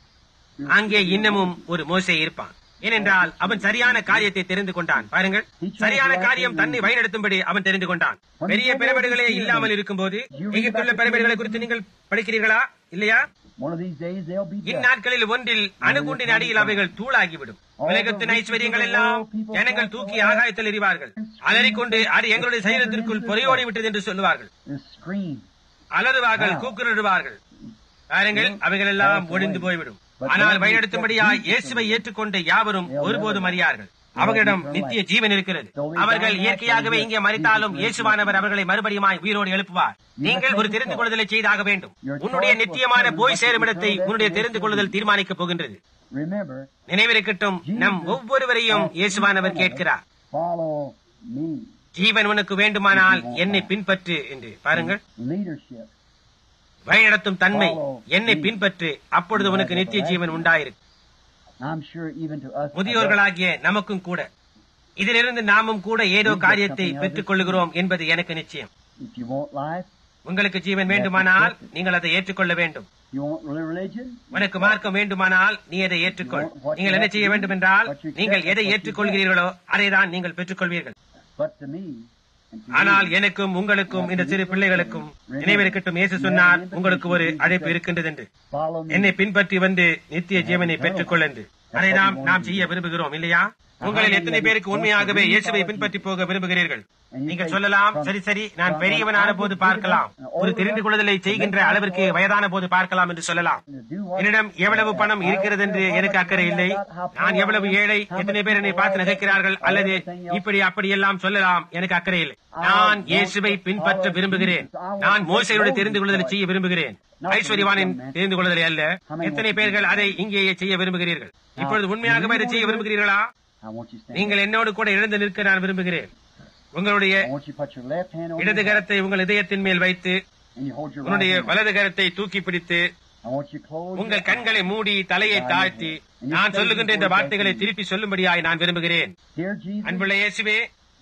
அங்கே இன்னமும் ஒரு மோசே இருப்பான் ஏனென்றால் அவன் சரியான காரியத்தை தெரிந்து கொண்டான் பாருங்கள் சரியான காரியம் தன்னை வழிநடத்தும்படி அவன் தெரிந்து கொண்டான் பெரிய பிரமிடுகளே இல்லாமல் இருக்கும்போது எகிப்துள்ள பிரமிடுகளை குறித்து நீங்கள் படிக்கிறீர்களா இல்லையா one of these days they'll be dead. இந்நாட்களில் ஒன்றில் அணுகுண்டின் அடியில் அவைகள் தூளாகிவிடும் உலகத்தின் ஐஸ்வர்யங்கள் எல்லாம் ஜனங்கள் தூக்கி ஆகாயத்தில் எறிவார்கள் அலறிக்கொண்டு அது எங்களுடைய சரீரத்திற்குள் பொறையோடி விட்டது என்று சொல்லுவார்கள் The scream. அலறுவார்கள் கூக்குரடுவார்கள் பாருங்கள் அவைகள் எல்லாம் ஒழிந்து போய்விடும் ஆனால் வழிநடத்தும்படியாய் இயேசுவை ஏற்றுக்கொண்ட யாவரும் ஒருபோதும் அறியார்கள் அவர்களிடம் நித்திய ஜீவன் இருக்கிறது அவர்கள் இயற்கையாகவே இங்கே மறித்தாலும் இயேசுவானவர் அவர்களை மறுபடியுமாய் உயிரோடு எழுப்புவார் நீங்கள் ஒரு தெரிந்து கொள்ளுதலை செய்தாக வேண்டும் உன்னுடைய நித்தியமான போய் சேரும் இடத்தை உன்னுடைய தெரிந்து கொள்ளுதல் தீர்மானிக்கப் போகின்றது Remember, நினைவிருக்கட்டும் நம் ஒவ்வொருவரையும் இயேசுவானவர் கேட்கிறார் follow me. ஜீவன் உனக்கு வேண்டுமானால் என்னை பின்பற்று என்று பாருங்கள் Leadership. வழிநடத்தும் தன்மை என்னை பின்பற்று அப்பொழுது உனக்கு நித்திய ஜீவன் உண்டாயிருக்கு I'm sure even to us. முதியோர்களாகிய நமக்கும் கூட இதிலிருந்து நாமும் கூட ஏதோ காரியத்தை பெற்றுக் கொள்ளுகிறோம் என்பது எனக்கு நிச்சயம் If you want life, உங்களுக்கு ஜீவன் வேண்டுமானால் நீங்கள் அதை éற்றுக்கொள்ள வேண்டும் you want religion, உனக்கு மார்க்கம் வேண்டுமானால் நீ அதை ஏற்றுக்கொள் நீங்கள் என்ன செய்ய வேண்டும் என்றால் நீங்கள் எதை ஏற்றுக்கொள்கிறீர்களோ அதை தான் நீங்கள் பெற்றுக்கொள்வீர்கள் but to me, and to ஆனால் எனக்கும் உங்களுக்கும் இந்த சிறு பிள்ளைகளுக்கும் நினைவிருக்கட்டும் இயேசு சொன்னார் உங்களுக்கு ஒரு அழைப்பு இருக்கின்றது என்று follow me. என்னை பின்பற்றி வந்து நித்திய ஜீவனை பெற்றுக்கொள் என்று அதை நாம் நாம் செய்ய விரும்புகிறோம் இல்லையா உங்களில் எத்தனை பேருக்கு உண்மையாகவே இயேசுவை பின்பற்றி போக விரும்புகிறீர்கள் நீங்கள் சொல்லலாம் சரி சரி நான் பெரியவனான போது பார்க்கலாம் ஒரு தெரிந்து கொள்ளுதலை செய்கின்ற அளவிற்கு வயதான போது பார்க்கலாம் என்று சொல்லலாம் To do what என்னிடம் எவ்வளவு பணம் இருக்கிறது என்று எனக்கு அக்கறை இல்லை நான் எவ்வளவு ஏழை எத்தனை பேர் என்னை பார்த்து நகைக்கிறார்கள் அல்லது இப்படி அப்படி எல்லாம் சொல்லலாம் எனக்கு அக்கறை இல்லை நான் இயேசுவை பின்பற்ற விரும்புகிறேன் நான் மோசையோடு தெரிந்து கொள்ளுதலை செய்ய விரும்புகிறேன் ஐஸ்வர்யவானின் தெரிந்து கொள்ளுதலை அல்ல எத்தனை பேர்கள் அதை இங்கேயே செய்ய விரும்புகிறீர்கள் இப்பொழுது உண்மையாகவே அதை செய்ய விரும்புகிறீர்களா I want you to stand. நீங்கள் என்னோடு கூட எழுந்து நிற்க நான் virumbugகிறேன் உங்களுடைய I want you to put your left hand on இடது your heart, கரத்தை உங்கள் இதயத்தின் மேல் வைத்து and you hold your right உன்னுடைய hand. வலது கரத்தை தூக்கி பிடித்து I want you to close உங்கள் your கண்களை மூடி தலையை தாழ்த்தி நான் சொல்லுகின்ற இந்த வார்த்தைகளை திருப்பி சொல்லும்படியாய் நான் விரும்புகிறேன் Dear Jesus, அன்புள்ள இயேசுவே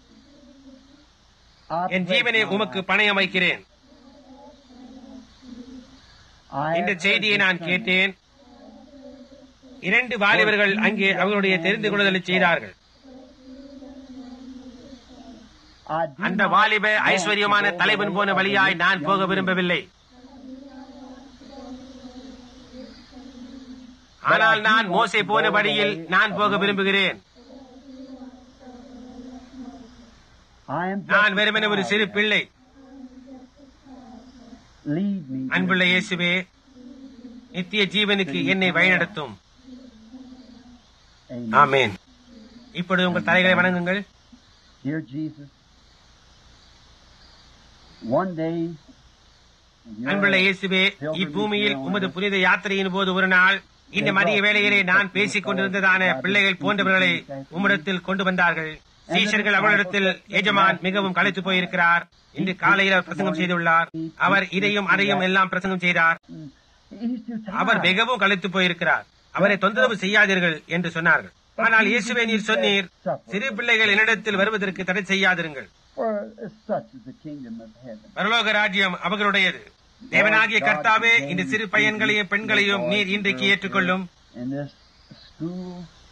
I என் pledge ஜீவனை my உமக்கு life. பணயம் வைக்கிறேன் I இந்த have செய்தியை heard நான் this கேட்டேன் இரண்டு வாலிபர்கள் அங்கே அவர்களுடைய தெரிந்து கொள்ளுதலை செய்தார்கள் I do அந்த not வாலிப want to ஐஸ்வர்யமான go தலைவன் the போன way of வழியாய் this நான் young போக man. விரும்பவில்லை ஆனால் நான் மோசே போன வழியில் நான் போக விரும்புகிறேன் I am நான் வெறுமனே ஒரு சிறு பிள்ளை lead me. to அன்புள்ள the- இயேசுவே நித்திய ஜீவனுக்கு என்னை வழிநடத்தும் Amen. ஆமென் இப்பொழுது உங்கள் தலைகளை வணங்குங்கள் Dear Jesus, one day, your- அன்புள்ள இயேசுவே இப்பூமியில் உமது புனித யாத்திரையின் போது ஒரு நாள் இந்த மதிய வேளையிலே நான் பேசிக் கொண்டிருந்ததான பிள்ளைகள் போன்றவர்களை உம்மிடத்தில் கொண்டு வந்தார்கள் சீஷர்கள் அவர்களிடத்தில் எஜமான் மிகவும் களைத்து போயிருக்கிறார் இன்று காலையில் அவர் பிரசங்கம் செய்துள்ளார் அவர் இதையும் அதையும் எல்லாம் பிரசங்கம் செய்தார் he's too tired. அவர் மிகவும் களைத்து போயிருக்கிறார் அவரை தொந்தரவு செய்யாதீர்கள் என்று சொன்னார்கள் ஆனால் இயேசுவே நீர் சொன்னீர் சிறு பிள்ளைகள் என்னிடத்தில் வருவதற்கு தடை செய்யாதிருங்கள் For such is the kingdom of heaven. பரலோக ராஜ்யம் அவர்களுடையது தேவனாகிய கர்த்தாவே இந்த சிறு பையன்களையும் பெண்களையும் நீர் இன்றைக்கு ஏற்றுக்கொள்ளும் In this school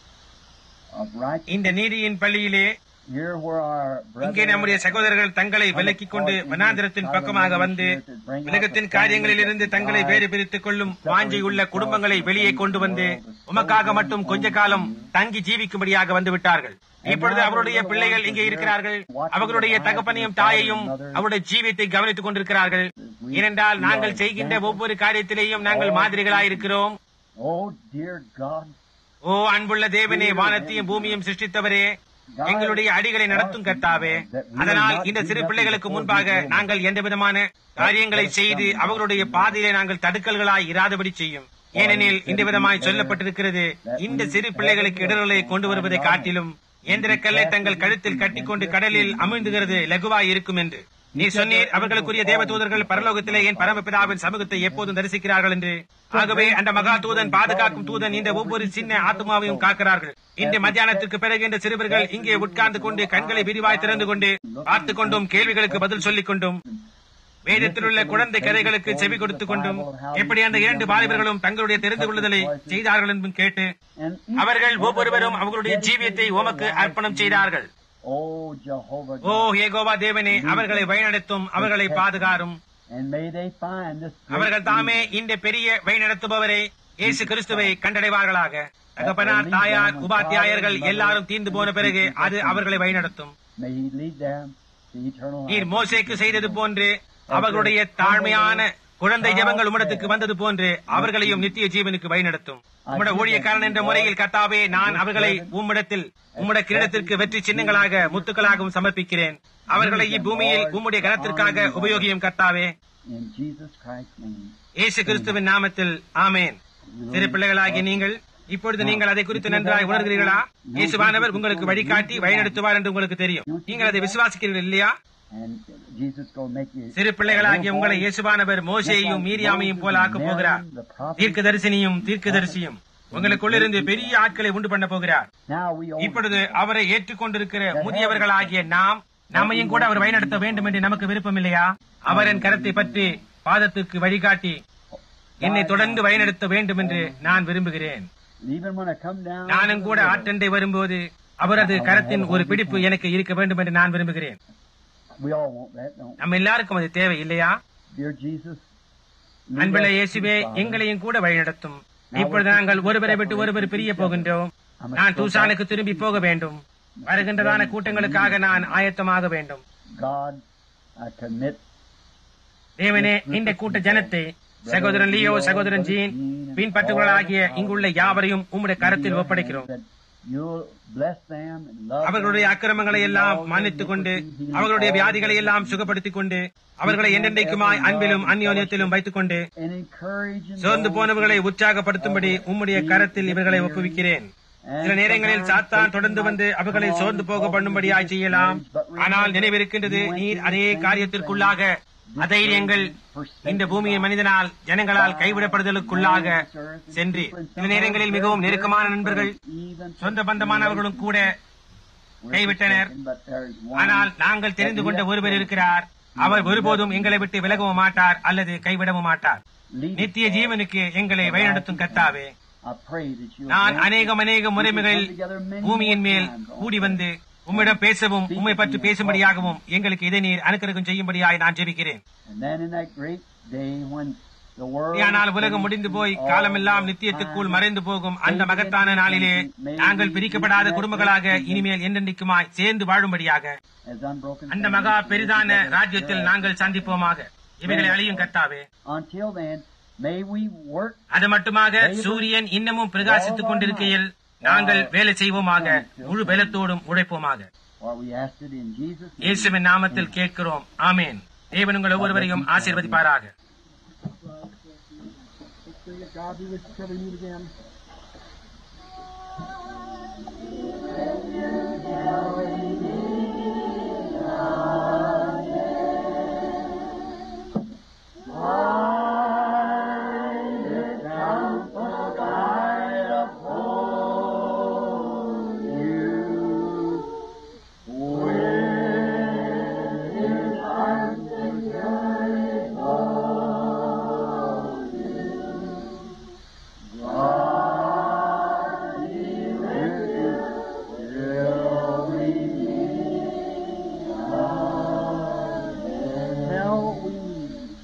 of righteousness, இந்த நீதியின் பள்ளியிலே here where our இங்கே brothers நம்முடைய சகோதரர்கள் தங்களை விலக்கிக் கொண்டு வனாந்திரத்தின் பக்கமாக வந்து உலகத்தின் காரியங்களில் இருந்து தங்களை வேறு பிரித்துக் கொள்ளும் வாஞ்சை உள்ள குடும்பங்களை வெளியே கொண்டு வந்து உமக்காக மட்டும் கொஞ்ச காலம் தங்கி ஜீவிக்கும்படியாக வந்து விட்டார்கள் இப்பொழுது அவருடைய பிள்ளைகள் இங்கே இருக்கிறார்கள் அவர்களுடைய தகப்பனையும் தாயையும் அவருடைய ஜீவியத்தை கவனித்துக் கொண்டிருக்கிறார்கள் ஏனென்றால் நாங்கள் செய்கின்ற ஒவ்வொரு காரியத்திலேயும் நாங்கள் மாதிரிகளாயிருக்கிறோம் Oh, dear God, ஓ அன்புள்ள தேவனே வானத்தையும் பூமியும் சிருஷ்டித்தவரே எங்களுடைய அடிகளை நடத்தும் கர்த்தாவே அதனால் இந்த சிறு பிள்ளைகளுக்கு முன்பாக நாங்கள் எந்த விதமான காரியங்களை செய்து அவர்களுடைய பாதையிலே நாங்கள் தடுக்கல்களாய் இராதபடி செய்யும் ஏனெனில் இந்த விதமாய் சொல்லப்பட்டிருக்கிறது இந்த சிறு பிள்ளைகளுக்கு இடர்களை கொண்டு வருவதை காட்டிலும் எந்திரக்கல்லை தங்கள் கழுத்தில் கட்டிக்கொண்டு கடலில் அமிழ்ந்துகிறது லகுவாய் இருக்கும் என்று நீ சொன்னீர் அவர்களுக்குரிய தேவதூதர்கள் பரலோகத்திலே என் பரமபிதாவின் சமூகத்தை எப்போதும் தரிசிக்கிறார்கள் என்று ஆகவே அந்த மகா தூதன் பாதுகாக்கும் தூதன் இந்த ஒவ்வொரு சின்ன ஆத்மாவையும் காக்கிறார்கள் இந்த மத்தியானத்துக்கு பிறகு இந்த சிறுவர்கள் இங்கே உட்கார்ந்து கொண்டு கண்களை விரிவாய் திறந்து கொண்டு பார்த்துக் கொண்டும் கேள்விகளுக்கு பதில் சொல்லிக் கொண்டும் வேதத்தில் உள்ள குழந்தை கதைகளுக்கு செவி கொடுத்துக் கொண்டும் எப்படி அந்த இரண்டு வாலிபர்களும் தங்களுடைய தெரிந்து கொள்ளுதலை செய்தார்கள் என்றும் கேட்டு and அவர்கள் ஒவ்வொருவரும் அவர்களுடைய ஜீவியத்தை உமக்கு அர்ப்பணம் செய்தார்கள் oh Jehovah ஓ God, ஏகோவா தேவனே அவர்களை வழிநடத்தும் அவர்களை பாதுகாரும் and may they find this great அவர்கள் தாமே இந்த பெரிய வழிநடத்துபவரை இயேசு கிறிஸ்துவை கண்டடைவார்களாக தகப்பனார் தாயார் உபாத்தியாயர்கள் எல்லாரும் தீர்ந்து போன பிறகு அது அவர்களை வழிநடத்தும் May He lead them to eternal நீர் life. மோசேக்கு செய்தது போன்று அவர்களுடைய தாழ்மையான குழந்தை ஜெபங்கள் உம்மிடத்துக்கு வந்தது போன்று அவர்களையும் நித்திய ஜீவனுக்கு வழிநடத்தும் உம்முடைய ஊழியக்காரன் என்ற முறையில் கத்தாவே நான் அவர்களை உம்மிடத்தில் உம்முடைய கிரீடத்திற்கு வெற்றி சின்னங்களாக முத்துக்களாகவும் சமர்ப்பிக்கிறேன் அவர்களை இப்பூமியில் உம்முடைய கனத்திற்காக உபயோகியும் கத்தாவே In Jesus Christ's name. இயேசு கிறிஸ்துவின் நாமத்தில் ஆமேன் சிறு பிள்ளைகளாகிய நீங்கள் இப்பொழுது நீங்கள் அதை குறித்து நன்றாய் உணர்கிறீர்களா இயேசுவானவர் உங்களுக்கு வழிகாட்டி வழிநடத்துவார் என்று உங்களுக்கு தெரியும் நீங்கள் அதை விசுவாசிக்கிறீர்கள் இல்லையா And Jesus going to make you சிறு பிள்ளைகளாகிய உங்களை இயேசுவானவர் மோசேயையும் மீரியாமையும் போல ஆக்கப் போகிறார் the prophet. தீர்க்கதரிசனியும் தீர்க்கதரிசியும் உங்களுக்குள்ளிருந்து பெரிய ஆட்களை உண்டு பண்ண போகிறார் Now we all இப்பொழுது அவரை ஏற்றுக்கொண்டிருக்கிற முதியவர்களாகிய நாம் நம்மையும் கூட அவர் வழிநடத்த வேண்டும் என்று நமக்கு விருப்பம் இல்லையா அவரின் கரத்தை பற்றி பாதத்திற்கு வழிகாட்டி என்னை தொடர்ந்து வழிநடத்த வேண்டும் என்று நான் விரும்புகிறேன் even when I come down நானும் கூட ஆற்றண்டை வரும்போது அவரது கரத்தின் ஒரு பிடிப்பு எனக்கு இருக்க வேண்டும் என்று நான் விரும்புகிறேன் we all want that, don't we? நம்ம எல்லாருக்கும் அது தேவை இல்லையா Dear Jesus, lead அன்புள்ள us, இயேசுவே Father. எங்களையும் கூட வழிநடத்தும் இப்பொழுது நாங்கள் ஒருவரை விட்டு ஒருவர் பிரிய போகின்றோம் நான் தூசானுக்கு திரும்பி போக வேண்டும் வருகின்றதான கூட்டங்களுக்காக நான் ஆயத்தமாக வேண்டும் God, I commit தேவனே இந்த கூட்ட ஜனத்தை சகோதரன் லியோ சகோதரன் ஜீன் பின்பற்றுபவர்களாகிய இங்குள்ள யாவரையும் உம்முடைய கரத்தில் ஒப்படைக்கிறோம் that you'll bless them and love அவர்களுடைய them. அக்கிரமங்களை எல்லாம் மன்னித்துக் கொண்டு அவர்களுடைய வியாதிகளை எல்லாம் சுகப்படுத்திக் கொண்டு அவர்களை என்றென்றைக்குமாய் அன்பிலும் அந்யோன்யத்திலும் வைத்துக் கொண்டு and encourage and சோர்ந்து போனவர்களை உற்சாகப்படுத்தும்படி உம்முடைய கரத்தில் இவர்களை ஒப்புவிக்கிறேன் சில நேரங்களில் சாத்தான் தொடர்ந்து வந்து அவர்களை சோர்ந்து போக பண்ணும்படியாய் செய்யலாம் ஆனால் நினைவிருக்கின்றது நீர் அதே காரியத்திற்குள்ளாக அதைரியங்கள் இந்த பூமியின் மனிதனால் ஜனங்களால் கைவிடப்படுதலுக்குள்ளாக சென்று சில நேரங்களில் மிகவும் நெருக்கமான நண்பர்கள் even சொந்த பந்தமானவர்களும் கூட கைவிட்டனர் but there's one ஆனால் நாங்கள் தெரிந்து கொண்ட ஒருவர் இருக்கிறார் அவர் ஒருபோதும் எங்களை விட்டு விலகவும் மாட்டார் அல்லது கைவிடவும் மாட்டார் lead. நித்திய ஜீவனுக்கு எங்களை வழிநடத்தும் கர்த்தாவே I pray that you'll நான் grant அநேகம் அநேகம் முறைமைகளில் பூமியின் மேல் கூடி வந்து உம்மிடம் பேசவும் உம்மை பற்றி பேசும்படியாகவும் எங்களுக்கு இதை நீர் அனுக்கிரகம் செய்யும்படியாய் நான் ஜெபிக்கிறேன் And then in that great day when The world ஆனால் உலகம் முடிந்து போய் காலமெல்லாம் நித்தியத்துக்குள் மறைந்து போகும் அந்த மகத்தான நாளிலே நாங்கள் பிரிக்கப்படாத குடும்பங்களாக இனிமேல் என்றென்றைக்குமாய் சேர்ந்து வாழும்படியாக as unbroken அந்த மகா பெரிதான ராஜ்யத்தில் நாங்கள் சந்திப்போமாக இவைகளை அழியும் கர்த்தாவே Until then, may we work அது மட்டுமாக சூரியன் இன்னமும் பிரகாசித்துக் கொண்டிருக்கையில் நாங்கள் வேலை செய்வோமாக முழு பலத்தோடும் உழைப்போமாக for we asked it in Jesus' name. இயேசுவின் நாமத்தில் கேட்கிறோம் ஆமேன் தேவன் உங்கள் ஒவ்வொருவரையும் ஆசீர்வதிப்பாராக Let's sing it. God be with you till we meet again. Till we meet.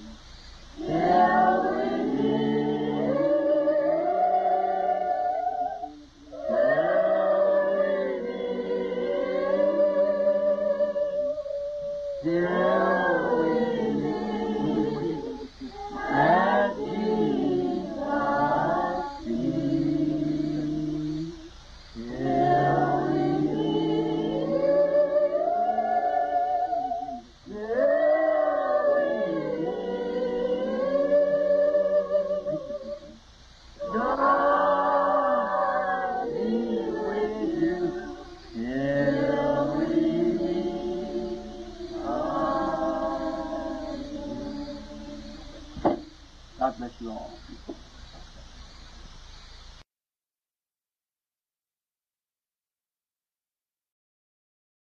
God bless you all.